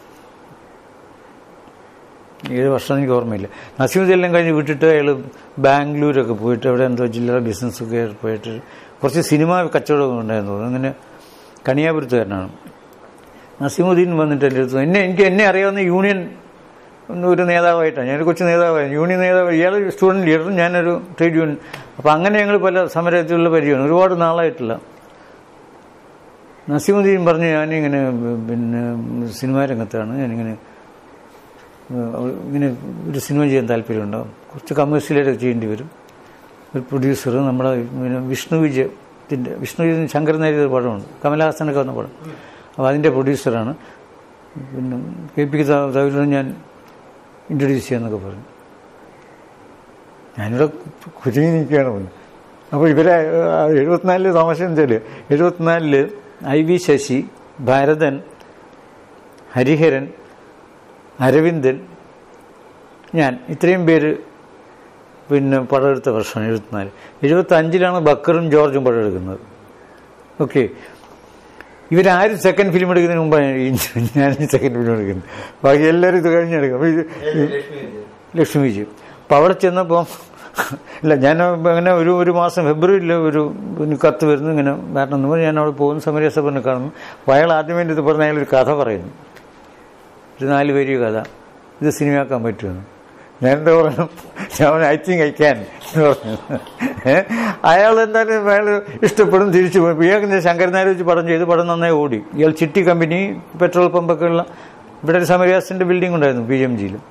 ഏത് വർഷം എനിക്ക് ഓർമ്മയില്ല നസീമുദ്ദീൻ എല്ലാം കഴിഞ്ഞ് വിട്ടിട്ട് അയാൾ ബാംഗ്ലൂരൊക്കെ പോയിട്ട് അവിടെ എന്തോ ജില്ലാ ബിസിനസ്സൊക്കെ പോയിട്ട് കുറച്ച് സിനിമ കച്ചവടമൊക്കെ ഉണ്ടായിരുന്നു തോന്നുന്നു അങ്ങനെ കണിയാപുരത്തുകാരനാണ് നസീമുദ്ദീൻ വന്നിട്ട് എൻ്റെ അടുത്ത് എന്നെ എനിക്ക് എന്നെ അറിയാവുന്ന യൂണിയൻ ഒരു നേതാവായിട്ടാണ് ഞാനൊരു കൊച്ചു നേതാവായിരുന്നു യൂണിയൻ നേതാവ് ഇയാൾ സ്റ്റുഡൻറ് ലീഡറും ഞാനൊരു ട്രേഡ് യൂണിയൻ അപ്പോൾ അങ്ങനെ ഞങ്ങൾ പല സമരത്തിലുള്ള പരിചയമാണ് ഒരുപാട് നാളായിട്ടില്ല നസീമുദ്ദീൻ പറഞ്ഞു ഞാനിങ്ങനെ പിന്നെ സിനിമാ രംഗത്താണ് ഞാനിങ്ങനെ ഏഹ്, ഇങ്ങനെ ഒരു സിനിമ ചെയ്യാൻ താല്പര്യമുണ്ടാവും കുറച്ച് കമേഴ്ഷ്യലായിട്ട് ചെയ്യേണ്ടി വരും ഒരു പ്രൊഡ്യൂസർ നമ്മുടെ പിന്നെ വിഷ്ണു വിജയത്തിൻ്റെ വിഷ്ണു വിജയൻ ശങ്കർ നേരിയ ഒരു പടമുണ്ട് കമലഹാസനൊക്കെ വന്ന പടം അപ്പോൾ അതിൻ്റെ പ്രൊഡ്യൂസറാണ് പിന്നെ കെ പി സൗകര്യം ഞാൻ ഇൻട്രൊഡ്യൂസ് ചെയ്യാന്നൊക്കെ പറഞ്ഞു ഞാനിവിടെ കുരുങ്ങി നിൽക്കുകയാണ് പറഞ്ഞു അപ്പോൾ ഇവരെ എഴുപത്തിനാലില് താമസം വെച്ചാൽ എഴുപത്തിനാലില് ഐ വി ശശി ഭാരതൻ ഹരിഹരൻ അരവിന്ദൻ ഞാൻ ഇത്രയും പേര് പിന്നെ പടമെടുത്ത വർഷമാണ് എഴുപത്തിനാല് എഴുപത്തി അഞ്ചിലാണ് ബക്കറും ജോർജും പടമെടുക്കുന്നത് ഓക്കെ ഇവരാരും സെക്കൻഡ് ഫിലിം എടുക്കുന്നതിന് മുമ്പാണ് ഈ- ഞാൻ സെക്കൻഡ് ഫിലിം എടുക്കുന്നത് ബാക്കി എല്ലാവരും ഇത് കഴിഞ്ഞെടുക്കും അപ്പോൾ ഇത് ലക്ഷ്മി വിജയ് അപ്പോൾ അവിടെ ചെന്നപ്പോൾ ഇല്ല ഞാൻ അങ്ങനെ ഒരു ഒരു മാസം ഫെബ്രുവരിയിൽ ഒരു ഒരു കത്ത് വരുന്നു ഇങ്ങനെ വരണം എന്ന് പറഞ്ഞ് ഞാൻ അവിടെ പോകുന്ന സമരസഭനെ കാണുന്നു അപ്പോൾ അയാൾ ആദ്യമേ ഇത് പറഞ്ഞ അയാൾ ഒരു കഥ പറയുന്നു ഒരു നാല് പേര് കഥ ഇത് സിനിമയാക്കാൻ പറ്റുമെന്ന് ഞാൻ എന്താ പറഞ്ഞു ഞാൻ ഐ തിങ്ക് ഐ ക്യാൻ എന്ന് പറഞ്ഞു ഏഹ്? അയാൾ എന്തായാലും അയാൾ ഇഷ്ടപ്പെടും തിരിച്ചു പോയി ഇയാൾക്ക് ശങ്കരൻ നായർ വെച്ച് പടം ചെയ്ത് പടം നന്നായി ഓടി ഇയാൾ ചിട്ടി കമ്പനി പെട്രോൾ പമ്പൊക്കെ ഉള്ള ഇവിടെ ഒരു സമരവാസിൻ്റെ ബിൽഡിംഗ് ഉണ്ടായിരുന്നു പി എം ജിയിൽ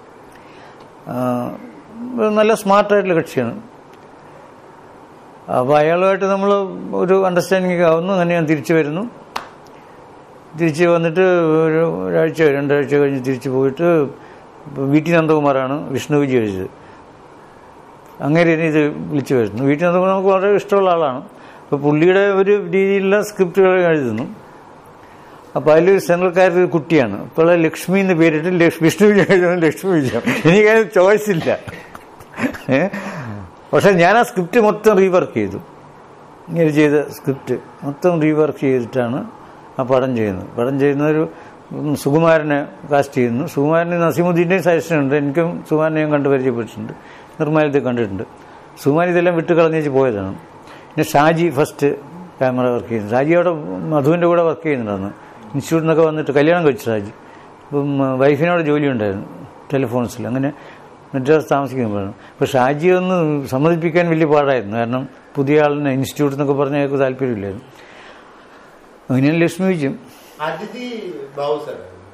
നല്ല സ്മാർട്ടായിട്ടുള്ള കക്ഷിയാണ് അപ്പോൾ അയാളുമായിട്ട് നമ്മൾ ഒരു അണ്ടർസ്റ്റാൻഡിങ് ആവുന്നു അങ്ങനെ ഞാൻ തിരിച്ചു വരുന്നു തിരിച്ച് വന്നിട്ട് ഒരു ഒരാഴ്ച രണ്ടാഴ്ച കഴിഞ്ഞ് തിരിച്ചു പോയിട്ട് വി ടി നന്ദകുമാറാണ് വിഷ്ണു വിജയ് എഴുതിയത് അങ്ങനെ ഇനി ഇത് വിളിച്ചു വരുന്നു വി ടി നന്ദകുമാർ നമുക്ക് വളരെ ഇഷ്ടമുള്ള ആളാണ് അപ്പോൾ പുള്ളിയുടെ ഒരു രീതിയിലുള്ള സ്ക്രിപ്റ്റുകൾ എഴുതുന്നു അപ്പോൾ അതിലൊരു സെൻട്രൽക്കാർ ഒരു കുട്ടിയാണ് ഇപ്പോൾ ലക്ഷ്മി എന്ന് പേരിട്ട് ലക്ഷ്- വിഷ്ണു വിജയ് എഴുതുന്നത് ലക്ഷ്മി വിജയം എനിക്കതിന് ചോയ്സ് ഇല്ല ഏ? പക്ഷെ ഞാൻ ആ സ്ക്രിപ്റ്റ് മൊത്തം റീവർക്ക് ചെയ്തു ഇങ്ങനെ ചെയ്ത സ്ക്രിപ്റ്റ് മൊത്തം റീവർക്ക് ചെയ്തിട്ടാണ് ആ പടം ചെയ്യുന്നത് പടം ചെയ്യുന്ന ഒരു ഉം, സുകുമാരനെ കാസ്റ്റ് ചെയ്യുന്നു സുകുമാരന് നസീമുദ്ദീൻ്റെയും സജഷൻ ഉണ്ട് എനിക്കും സുകുമാരനെ ഞാൻ കണ്ട് പരിചയപ്പെട്ടിട്ടുണ്ട് നിർമ്മാലത്തിൽ കണ്ടിട്ടുണ്ട് സുകുമാരൻ ഇതെല്ലാം വിട്ട് കളഞ്ഞേച്ച് പോയതാണ് പിന്നെ ഷാജി ഫസ്റ്റ് ക്യാമറ വർക്ക് ചെയ്യുന്നു ഷാജി അവിടെ മധുവിൻ്റെ കൂടെ വർക്ക് ചെയ്യുന്നുണ്ടായിരുന്നു ഇൻസ്റ്റിറ്റ്യൂട്ടിൽ നിന്നൊക്കെ വന്നിട്ട് കല്യാണം കഴിച്ചു ഷാജി അപ്പം വൈഫിനോട് ജോലി ഉണ്ടായിരുന്നു ടെലിഫോൺസിൽ അങ്ങനെ മദ്രാസ് താമസിക്കുമ്പോഴാണ് അപ്പോൾ ഷാജിയെ ഒന്ന് സമ്മതിപ്പിക്കാൻ വലിയ പാടായിരുന്നു കാരണം പുതിയ ആളിനെ ഇൻസ്റ്റിറ്റ്യൂട്ട് എന്നൊക്കെ പറഞ്ഞാൽ അയാൾക്ക് താല്പര്യമില്ലായിരുന്നു അങ്ങനെയാണ് ലക്ഷ്മി വിജയം അതിഥി ബാബു സാർ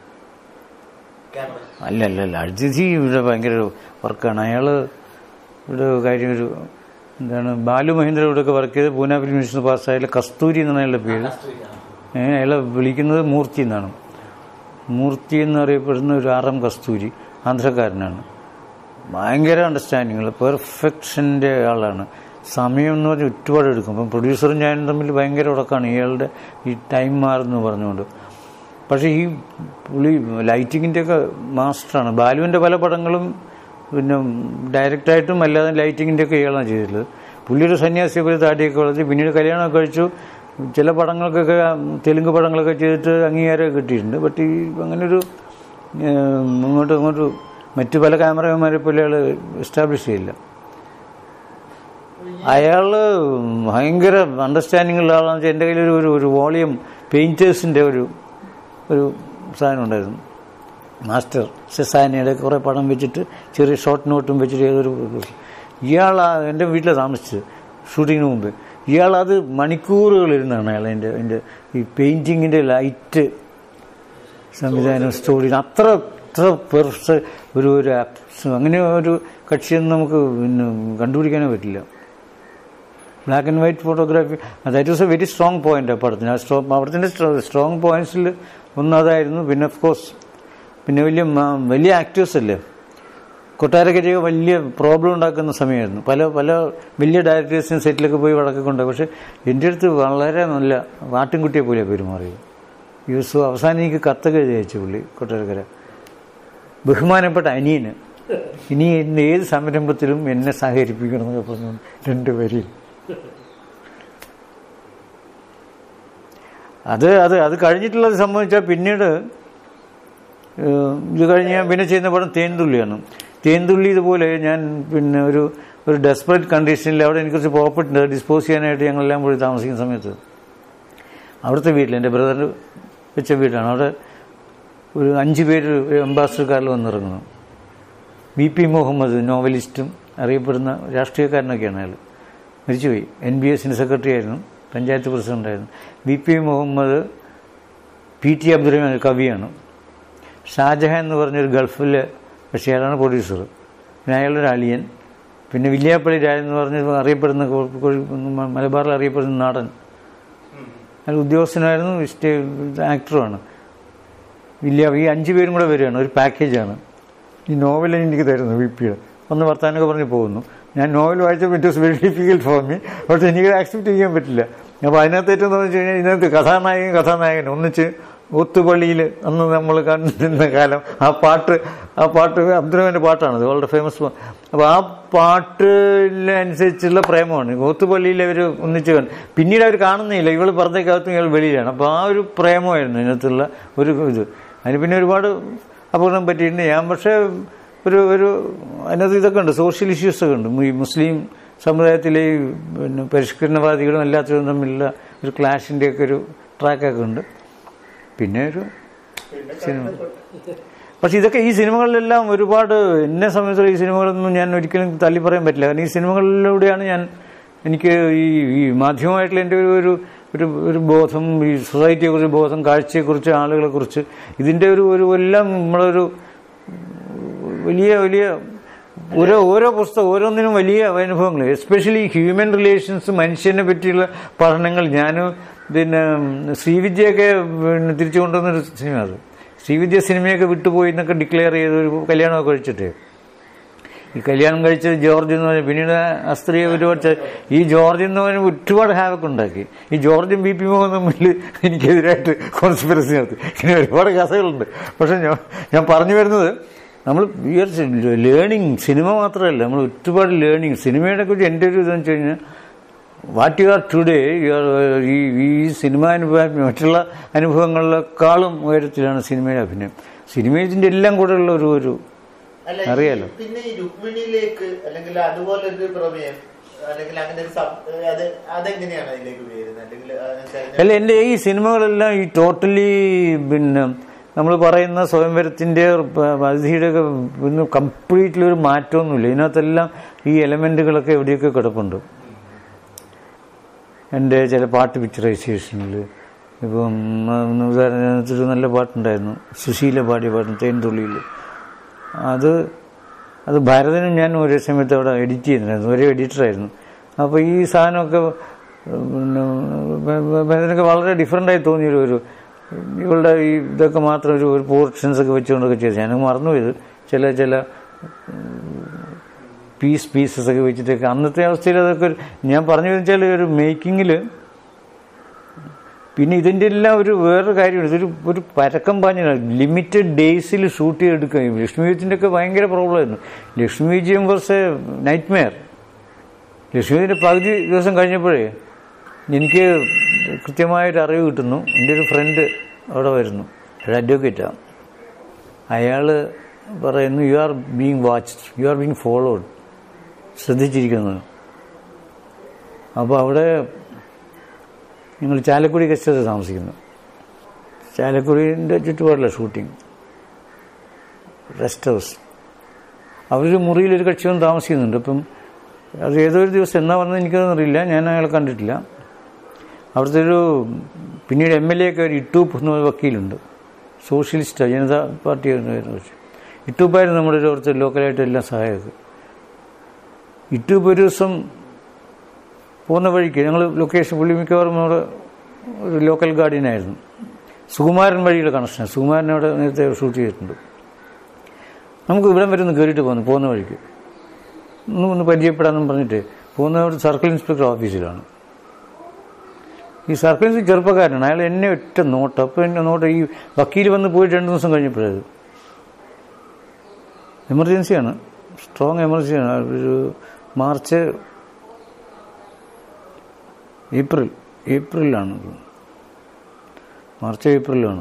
ക്യാമറ അല്ല അല്ല അല്ല അജിജി ഇവിടെ ഭയങ്കര വർക്കാണ് അയാൾ ഇവിടെ കാര്യം ഒരു എന്താണ് ബാലു മഹേന്ദ്ര ഇവിടെയൊക്കെ വർക്ക് ചെയ്ത് പൂന ഫിലിം ഇൻസ്റ്റിറ്റ്യൂട്ട് പാസ്സായാലും കസ്തൂരി എന്നാണ് അയാളുടെ പേര് ഏ, അയാളെ വിളിക്കുന്നത് മൂർത്തി എന്നാണ് മൂർത്തി എന്നറിയപ്പെടുന്ന ഒരു ആർ എം കസ്തൂരി ആന്ധ്രക്കാരനാണ് ഭയങ്കര അണ്ടർസ്റ്റാൻഡിങ്ങൾ പെർഫെക്ഷൻ്റെ ആളാണ് സമയം എന്ന് പറഞ്ഞാൽ ഒരുപാട് എടുക്കും അപ്പം പ്രൊഡ്യൂസറും ഞാനും തമ്മിൽ ഭയങ്കര ഉടക്കാണ് ഇയാളുടെ ഈ ടൈം മാറുന്നു പറഞ്ഞുകൊണ്ട് പക്ഷേ ഈ പുള്ളി ലൈറ്റിങ്ങിൻ്റെ ഒക്കെ മാസ്റ്ററാണ് ബാലുവിൻ്റെ പല പടങ്ങളും പിന്നെ ഡയറക്റ്റായിട്ടും അല്ലാതെ ലൈറ്റിങ്ങിൻ്റെ ഒക്കെ ഇയാളാണ് ചെയ്തിട്ടുള്ളത് പുള്ളിയുടെ സന്യാസിയെ പോലെ താടിയൊക്കെ വളർത്തി പിന്നീട് കല്യാണമൊക്കെ കഴിച്ചു ചില പടങ്ങൾക്കൊക്കെ തെലുങ്ക് പടങ്ങളൊക്കെ ചെയ്തിട്ട് അംഗീകാരം കിട്ടിയിട്ടുണ്ട് ബട്ട് ഈ അങ്ങനൊരു ഏഹ്, ഇങ്ങോട്ട് ഇങ്ങോട്ട് മറ്റു പല ക്യാമറമാരെ പോലെ അയാൾ എസ്റ്റാബ്ലിഷ് ചെയ്യില്ല അയാൾ ഭയങ്കര അണ്ടർസ്റ്റാൻഡിംഗ് ഉള്ള ആളാണെന്ന് വെച്ചാൽ എൻ്റെ കയ്യിലൊരു ഒരു ഒരു വോളിയം പെയിൻറ്റേഴ്സിൻ്റെ ഒരു ഒരു സാധനം ഉണ്ടായിരുന്നു മാസ്റ്റർ സെസാനിയുടെ കുറേ പടം വെച്ചിട്ട് ചെറിയ ഷോർട്ട് നോട്ടും വെച്ചിട്ട് ഏതൊരു ഇയാൾ ആ എൻ്റെ വീട്ടിലാണ് താമസിച്ചത് ഷൂട്ടിങ്ങിന് മുമ്പ് ഇയാൾ അത് മണിക്കൂറുകൾ ഇരുന്നാണ് അയാൾ എൻ്റെ എൻ്റെ ഈ പെയിൻറ്റിങ്ങിൻ്റെ ലൈറ്റ് സംവിധാനം സ്റ്റോറി അത്ര അത്ര പെർഫെ ഒരു ഒരു abs- അങ്ങനെ ഒരു കക്ഷിയൊന്നും നമുക്ക് പിന്നെ കണ്ടുപിടിക്കാനേ പറ്റില്ല black and white photography that was a very strong point ആ പടത്തിന് ആ സ്ട്രോ അവിടത്തിൻ്റെ സ്ട്രോങ് പോയിന്റ്സിൽ ഒന്നതായിരുന്നു പിന്നെ ഓഫ് കോഴ്സ് പിന്നെ വലിയ മ- വലിയ ആക്ടേഴ്സ് അല്ലേ കൊട്ടാരക്കരയൊക്കെ വലിയ പ്രോബ്ലം ഉണ്ടാക്കുന്ന സമയമായിരുന്നു പല പല വലിയ ഡയറക്ടേഴ്സിനും സെറ്റിലൊക്കെ പോയി വടക്കൊക്കെ കൊണ്ടുപോയി പക്ഷേ എൻ്റെ അടുത്ത് വളരെ നല്ല വാട്ടിൻകുട്ടിയെ പോലെ പെരുമാറിയത് യൂസു അവസാനം എനിക്ക് കത്തൊക്കെ എഴുതി അയച്ചു പുള്ളി കൊട്ടാരക്കര ബഹുമാനപ്പെട്ട അനിയന് ഇനി എന്നെ ഏത് സംരംഭത്തിലും എന്നെ സഹകരിപ്പിക്കണം എന്നൊക്കെ പറഞ്ഞു രണ്ടുപേരെയും അത് അത് അത് കഴിഞ്ഞിട്ടുള്ളത് സംഭവിച്ചാൽ പിന്നീട് ഏഹ്, ഇത് കഴിഞ്ഞ് ഞാൻ പിന്നെ ചെയ്യുന്ന പടം തേൻതുള്ളിയാണ് തേൻതുള്ളി ഇതുപോലെ ഞാൻ പിന്നെ ഒരു ഒരു ഡെസ്പറേറ്റ് കണ്ടീഷനിൽ അവിടെ എനിക്ക് കുറച്ച് പ്രോപ്പർട്ടി ഉണ്ട് ഡിസ്പോസ് ചെയ്യാനായിട്ട് ഞങ്ങളെല്ലാം പോയി താമസിക്കുന്ന സമയത്ത് അവിടുത്തെ വീട്ടിൽ എൻ്റെ ബ്രദർ വെച്ച വീടാണ് അവിടെ ഒരു അഞ്ച് പേര് അംബാസിഡർക്കാരിൽ വന്നിറങ്ങുന്നു വി പി മുഹമ്മദ് നോവലിസ്റ്റും അറിയപ്പെടുന്ന രാഷ്ട്രീയക്കാരനൊക്കെയാണ് അയാൾ മരിച്ചുപോയി എൻ ബി എസിൻ്റെ സെക്രട്ടറി ആയിരുന്നു പഞ്ചായത്ത് പ്രസിഡൻ്റായിരുന്നു V P Muhammad P T Abdurahman കവിയാണ് ഷാജഹാൻ എന്ന് പറഞ്ഞൊരു ഗൾഫിലെ പക്ഷേ അയാളാണ് പ്രൊഡ്യൂസർ പിന്നെ അയാളുടെ ഒരു അളിയൻ പിന്നെ വില്യാപ്പള്ളി രാജൻ എന്ന് പറഞ്ഞ അറിയപ്പെടുന്ന കോ- കോഴി- മലബാറിൽ അറിയപ്പെടുന്ന നാടൻ അയാൾ ഉദ്യോഗസ്ഥനായിരുന്നു സ്റ്റേ ആക്ടറുമാണ് വില്യ ഈ അഞ്ച് പേരും കൂടെ വരികയാണ് ഒരു പാക്കേജാണ് ഈ നോവൽ എനിക്ക് തരുന്നു വി പിയുടെ ഒന്ന് വർത്താനൊക്കെ പറഞ്ഞ് പോകുന്നു ഞാൻ നോവൽ വായിച്ചപ്പോൾ it was very difficult for me പക്ഷേ എനിക്ക് ആക്സെപ്റ്റ് ചെയ്യാൻ പറ്റില്ല അപ്പോൾ അതിനകത്ത് ഏറ്റവും എന്ന് വെച്ച് കഴിഞ്ഞാൽ ഇതിനകത്ത് കഥാനായകൻ കഥാനായകൻ ഒന്നിച്ച് ഒത്തുപള്ളിയിൽ അന്ന് നമ്മൾ കണ്ടിരുന്ന കാലം ആ പാട്ട് ആ പാട്ട് അബ്ദുറഹ്മാൻ്റെ പാട്ടാണ് അത് വളരെ ഫേമസ് അപ്പോൾ ആ പാട്ടിനനുസരിച്ചുള്ള പ്രേമമാണ് ഒത്തുപള്ളിയിൽ അവർ ഒന്നിച്ച് കണ്ടു പിന്നീട് അവർ കാണുന്നില്ല ഇവൾ പുറത്തേക്കകത്തും ഇയാൾ വെളിയിലാണ് അപ്പോൾ ആ ഒരു പ്രേമമായിരുന്നു ഇതിനകത്തുള്ള ഒരു ഇത് അതിന് പിന്നെ ഒരുപാട് അപകടം പറ്റിയിട്ടുണ്ട് ഞാൻ പക്ഷേ ഒരു ഒരു അതിനകത്ത് ഇതൊക്കെ ഉണ്ട് സോഷ്യൽ ഇഷ്യൂസ് ഒക്കെ ഉണ്ട് ഈ മുസ്ലിം സമുദായത്തിലെ ഈ പിന്നെ പരിഷ്കരണവാദികളും എല്ലാത്തിലും തമ്മിലുള്ള ഒരു ക്ലാഷിൻ്റെയൊക്കെ ഒരു ട്രാക്കൊക്കെ ഉണ്ട് പിന്നെ ഒരു സിനിമ പക്ഷെ ഇതൊക്കെ ഈ സിനിമകളിലെല്ലാം ഒരുപാട് എന്നെ സംബന്ധിച്ചുള്ള ഈ സിനിമകളൊന്നും ഞാൻ ഒരിക്കലും തള്ളി പറയാൻ പറ്റില്ല കാരണം ഈ സിനിമകളിലൂടെയാണ് ഞാൻ എനിക്ക് ഈ ഈ മാധ്യമമായിട്ടുള്ള എൻ്റെ ഒരു ഒരു ഒരു ഒരു ബോധം ഈ സൊസൈറ്റിയെക്കുറിച്ച് ബോധം കാഴ്ചയെക്കുറിച്ച് ആളുകളെക്കുറിച്ച് ഇതിൻ്റെ ഒരു ഒരു എല്ലാം നമ്മളൊരു വലിയ വലിയ ഓരോ ഓരോ പുസ്തകം ഓരോന്നിനും വലിയ അനുഭവങ്ങൾ എസ്പെഷ്യലി ഹ്യൂമൻ റിലേഷൻസ് മനുഷ്യനെ പറ്റിയുള്ള പഠനങ്ങൾ ഞാൻ പിന്നെ ശ്രീവിദ്യയൊക്കെ പിന്നെ തിരിച്ചു കൊണ്ടുവന്നൊരു സിനിമ അത് ശ്രീവിദ്യ സിനിമയൊക്കെ വിട്ടുപോയി എന്നൊക്കെ ഡിക്ലെയർ ചെയ്ത് ഒരു കല്യാണമൊക്കെ കഴിച്ചിട്ട് ഈ കല്യാണം കഴിച്ചത് ജോർജ് എന്ന് പറഞ്ഞ പിന്നീട് ആ സ്ത്രീയെ ഒരുപാട് ചെ- ഈ ജോർജ് എന്ന് പറഞ്ഞ ഒരുപാട് ഹാവൊക്കെ ഉണ്ടാക്കി ഈ ജോർജും ബി പി മോഹൻ തമ്മിൽ എനിക്കെതിരായിട്ട് കോൺസ്പിറസി നടത്തി ഇങ്ങനെ ഒരുപാട് കഥകളുണ്ട് പക്ഷെ ഞാൻ ഞാൻ പറഞ്ഞു വരുന്നത് നമ്മൾ ലേണിംഗ് സിനിമ മാത്രമല്ല നമ്മൾ ഒരുപാട് ലേണിംഗ് സിനിമയെ കുറിച്ച് എൻ്റെ ഒരു ഇതെന്ന് വെച്ച് കഴിഞ്ഞാൽ what you are today you are ഈ ഈ സിനിമ അനുഭവം മറ്റുള്ള അനുഭവങ്ങളിലേക്കാളും ഉയരത്തിലാണ് സിനിമയുടെ അഭിനയം സിനിമ ഇതിൻ്റെ എല്ലാം കൂടെ ഉള്ള ഒരു ഒരു അല്ല, ഈ- അറിയാലോ. പിന്നെ ഈ രുക്മിണിയിലേക്ക് അല്ലെങ്കിൽ അതുപോലെ ഒരു പ്രമേയം അല്ലെങ്കിൽ അങ്ങനെ ഒരു സം- അത് അതെങ്ങനെയാണ് അതിലേക്ക് വരുന്നത് അല്ലെങ്കിൽ ആ, അതിനെ- അല്ല എൻ്റെ ഈ സിനിമകളെല്ലാം ഈ ടോട്ടലി പിന്നെ നമ്മൾ പറയുന്ന സ്വയംവരത്തിൻ്റെ അതിഥിയുടെ ഒക്കെ പിന്നെ കംപ്ലീറ്റ്ലി ഒരു മാറ്റമൊന്നുമില്ല ഇതിനകത്തെല്ലാം ഈ എലമെൻറ്റുകളൊക്കെ എവിടെയൊക്കെ കിടപ്പുണ്ട് എൻ്റെ ചില പാട്ട് പിക്ചറൈസേഷനിൽ ഇപ്പം ഉം, ഉദാഹരണത്തിന് ഒരു നല്ല പാട്ടുണ്ടായിരുന്നു സുശീല പാടിയ പാട്ട് തേൻതുള്ളിയിൽ അത് അത് ഭാരതനും ഞാൻ ഒരേ സമയത്ത് അവിടെ എഡിറ്റ് ചെയ്യുന്നുണ്ടായിരുന്നു ഒരേ എഡിറ്ററായിരുന്നു അപ്പോൾ ഈ സാധനമൊക്കെ പിന്നെ ഭരതനൊക്കെ വളരെ ഡിഫറെൻ്റായി തോന്നിയൊരു ഒരു ഇവളുടെ ഈ ഇതൊക്കെ മാത്രം ഒരു ഒരു പോർഷൻസ് ഒക്കെ വെച്ചുകൊണ്ടൊക്കെ ചെയ്തു ഞാൻ മറന്നുപോയത് ചില ചില പീസ് പീസസ് ഒക്കെ വെച്ചിട്ടൊക്കെ അന്നത്തെ അവസ്ഥയിൽ അതൊക്കെ ഒരു ഞാൻ പറഞ്ഞു വെച്ചാൽ ഒരു മേക്കിങ്ങിൽ പിന്നെ ഇതിൻ്റെ എല്ലാം ഒരു വേറൊരു കാര്യമുണ്ട് ഇതൊരു ഒരു പരക്കം പാഞ്ഞാണ് ലിമിറ്റഡ് ഡേയ്സിൽ ഷൂട്ട് ചെയ്തെടുക്കുക ലക്ഷ്മി വിജയത്തിൻ്റെ ഒക്കെ ഭയങ്കര പ്രോബ്ലമായിരുന്നു Lakshmi Vijayam was a nightmare Lakshmi വിജയൻ്റെ പകുതി ദിവസം കഴിഞ്ഞപ്പോഴേ എനിക്ക് കൃത്യമായൊരു അറിവ് കിട്ടുന്നു എൻ്റെ ഒരു ഫ്രണ്ട് അവിടെ വരുന്നു ഒരു അഡ്വക്കേറ്റാണ് അയാൾ പറയുന്നു you are being watched you are being followed ശ്രദ്ധിച്ചിരിക്കുന്നത് അപ്പോൾ അവിടെ ഞങ്ങൾ ചാലക്കുടി ഗസ്റ്റ് ഹൗസിൽ താമസിക്കുന്നു ചാലക്കുടിൻ്റെ ചുറ്റുപാടില്ല ഷൂട്ടിങ് റെസ്റ്റ് ഹൗസ് അവരൊരു മുറിയിലൊരു കക്ഷി വന്ന് താമസിക്കുന്നുണ്ട് അപ്പം അത് ഏതൊരു ദിവസം എന്നാ വന്നത് എനിക്കതൊന്നറിയില്ല ഞാൻ അയാളെ കണ്ടിട്ടില്ല അവിടുത്തെ ഒരു പിന്നീട് എം എൽ എ ഒക്കെ ഒരു ഇട്ടൂപ്പ് എന്ന ഒരു വക്കീലുണ്ട് സോഷ്യലിസ്റ്റ് ജനതാ പാർട്ടി പക്ഷേ ഇട്ടൂപ്പായിരുന്നു നമ്മുടെ ഒരു അവിടുത്തെ ലോക്കലായിട്ട് എല്ലാം സഹായമൊക്കെ ഇട്ടൂപ്പ് ഒരു ദിവസം പോകുന്ന വഴിക്ക് ഞങ്ങൾ ലൊക്കേഷൻ പുള്ളി മിക്കവാറും നമ്മുടെ ഒരു ലോക്കൽ ഗാർഡിയനായിരുന്നു സുകുമാരൻ വഴിയുടെ കണക്ഷനാണ് സുകുമാരൻ അവിടെ നേരത്തെ ഷൂട്ട് ചെയ്തിട്ടുണ്ട് നമുക്ക് ഇവിടം വരെ ഒന്ന് കയറിയിട്ട് പോകുന്നു പോകുന്ന വഴിക്ക് ഒന്ന് ഒന്ന് പരിചയപ്പെടാമെന്ന് പറഞ്ഞിട്ട് പോകുന്ന ഒരു സർക്കിൾ ഇൻസ്പെക്ടർ ഓഫീസിലാണ് ഈ സർക്കിൾ ഇൻസ്പെക്ടർ ചെറുപ്പക്കാരനാണ് അയാൾ എന്നെ ഒറ്റ നോട്ട് അപ്പോൾ എന്നെ നോട്ട് ഈ വക്കീൽ വന്ന് പോയിട്ട് രണ്ട് ദിവസം കഴിഞ്ഞപ്പോഴത് എമർജൻസിയാണ് സ്ട്രോങ് എമർജൻസിയാണ് ഒരു മാർച്ച് ഏപ്രിൽ ഏപ്രിലാണ് മാർച്ച് ഏപ്രിലാണ്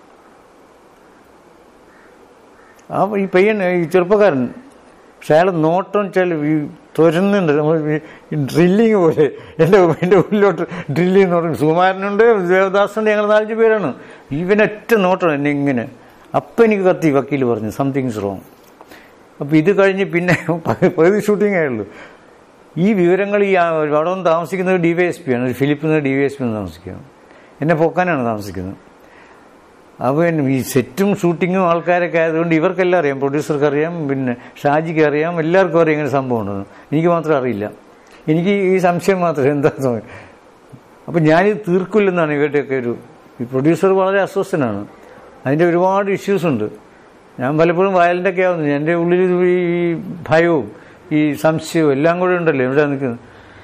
ആ ഈ പയ്യൻ ഈ ചെറുപ്പക്കാരൻ പക്ഷെ അയാൾ നോട്ടം വെച്ചാൽ ഈ തുരന്നുണ്ട് നമ്മൾ ഈ ഡ്രില്ലിങ് പോലെ എൻ്റെ എൻ്റെ ഉള്ളിലോട്ട് ഡ്രില്ല് ചെയ്യുന്ന പറഞ്ഞു സുകുമാരനുണ്ട് ദേവദാസുണ്ട് ഞങ്ങൾ നാലഞ്ച് പേരാണ് ഇവനൊറ്റ നോട്ടം എന്നെ ഇങ്ങനെ അപ്പം എനിക്ക് കത്തി വക്കീൽ പറഞ്ഞു സംതിങ് ഇസ് റോങ് അപ്പോൾ ഇത് കഴിഞ്ഞ് പിന്നെ പകുതി ഷൂട്ടിംഗ് ആയുള്ളൂ ഈ വിവരങ്ങൾ ഈ ആ- അവിടെ വന്ന് താമസിക്കുന്നത് ഡി വൈ എസ് പി ആണ് ഒരു ഫിലിപ്പിൽ നിന്ന് ഡി വൈ എസ് പി എന്ന് താമസിക്കുക എന്നെ പൊക്കാനാണ് താമസിക്കുന്നത് അപ്പോൾ ഈ സെറ്റും ഷൂട്ടിങ്ങും ആൾക്കാരൊക്കെ ആയതുകൊണ്ട് ഇവർക്കെല്ലാം അറിയാം പ്രൊഡ്യൂസർക്ക് അറിയാം പിന്നെ ഷാജിക്ക് അറിയാം എല്ലാവർക്കും അറിയാം ഇങ്ങനെ സംഭവം ഉണ്ടെന്ന് എനിക്ക് മാത്രം അറിയില്ല എനിക്ക് ഈ സംശയം മാത്രമേ എന്താ തോന്നി അപ്പം ഞാനിത് തീർക്കില്ലെന്നാണ് ഇവരുടെയൊക്കെ ഒരു ഈ പ്രൊഡ്യൂസർ വളരെ അസ്വസ്ഥനാണ് അതിൻ്റെ ഒരുപാട് ഇഷ്യൂസ് ഉണ്ട് ഞാൻ പലപ്പോഴും വയലിൻ്റെയൊക്കെ ആവുന്നു എൻ്റെ ഉള്ളിൽ ഇത് ഈ ഭയവും ഈ സംശയവും എല്ലാം കൂടെ ഉണ്ടല്ലോ ഇവിടെ നിൽക്കുന്നത്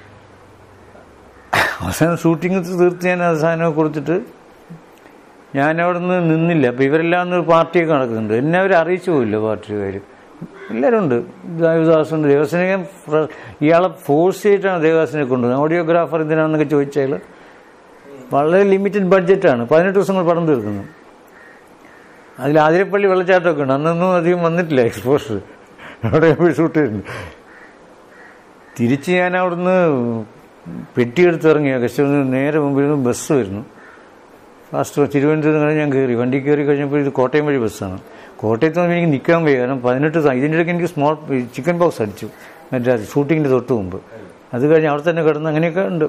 അവസാനം ഷൂട്ടിങ് തീർത്ത് ഞാൻ അവസാനം കൊടുത്തിട്ട് ഞാൻ അവിടെ നിന്ന് നിന്നില്ല അപ്പം ഇവരെല്ലാം ഒന്ന് പാർട്ടിയൊക്കെ നടക്കുന്നുണ്ട് എന്നെ അവർ അറിയിച്ചു പോയില്ല പാർട്ടിക്കാർ എല്ലാവരും ഉണ്ട് ദേവദാസുണ്ട് ദേവസ്വനെ ഞാൻ ഫ്ര- ഇയാളെ ഫോഴ്സ് ചെയ്തിട്ടാണ് ദേവദാസിനെ കൊണ്ടുവന്നത് ഓഡിയോഗ്രാഫർ എന്തിനാണെന്നൊക്കെ ചോദിച്ചാൽ വളരെ ലിമിറ്റഡ് ബഡ്ജറ്റാണ് പതിനെട്ട് ദിവസം കൊണ്ട് പടം തീർക്കുന്നു അതിൽ ആതിരപ്പള്ളി വെള്ളച്ചാട്ടമൊക്കെ ഉണ്ട് അന്നൊന്നും അധികം വന്നിട്ടില്ല എക്സ്പോഷർ അവിടെ പോയി ഷൂട്ട് ചെയ്തിട്ടുണ്ട് തിരിച്ച് ഞാൻ അവിടുന്ന് പെട്ടിയെടുത്ത് ഇറങ്ങി കസ്റ്റമറിന് നേരെ മുമ്പിൽ നിന്ന് ബസ് വരുന്നു ഫാസ്റ്റ് തിരുവനന്തപുരം കഴിഞ്ഞ് ഞാൻ കയറി വണ്ടി കയറി കഴിഞ്ഞപ്പോൾ ഇത് കോട്ടയം വഴി ബസ്സാണ് കോട്ടയത്ത് നിന്ന് എനിക്ക് നിൽക്കാൻ വയ്യ കാരണം പതിനെട്ട് ദിവസം ഇതിൻ്റെ ഇടയ്ക്ക് എനിക്ക് സ്മോൾ ചിക്കൻ ബോക്സ് അടിച്ചു മറ്റേ ഷൂട്ടിങ്ങിൻ്റെ തൊട്ട് മുമ്പ് അത് കഴിഞ്ഞ് അവിടെ തന്നെ കിടന്ന് അങ്ങനെയൊക്കെ ഉണ്ട്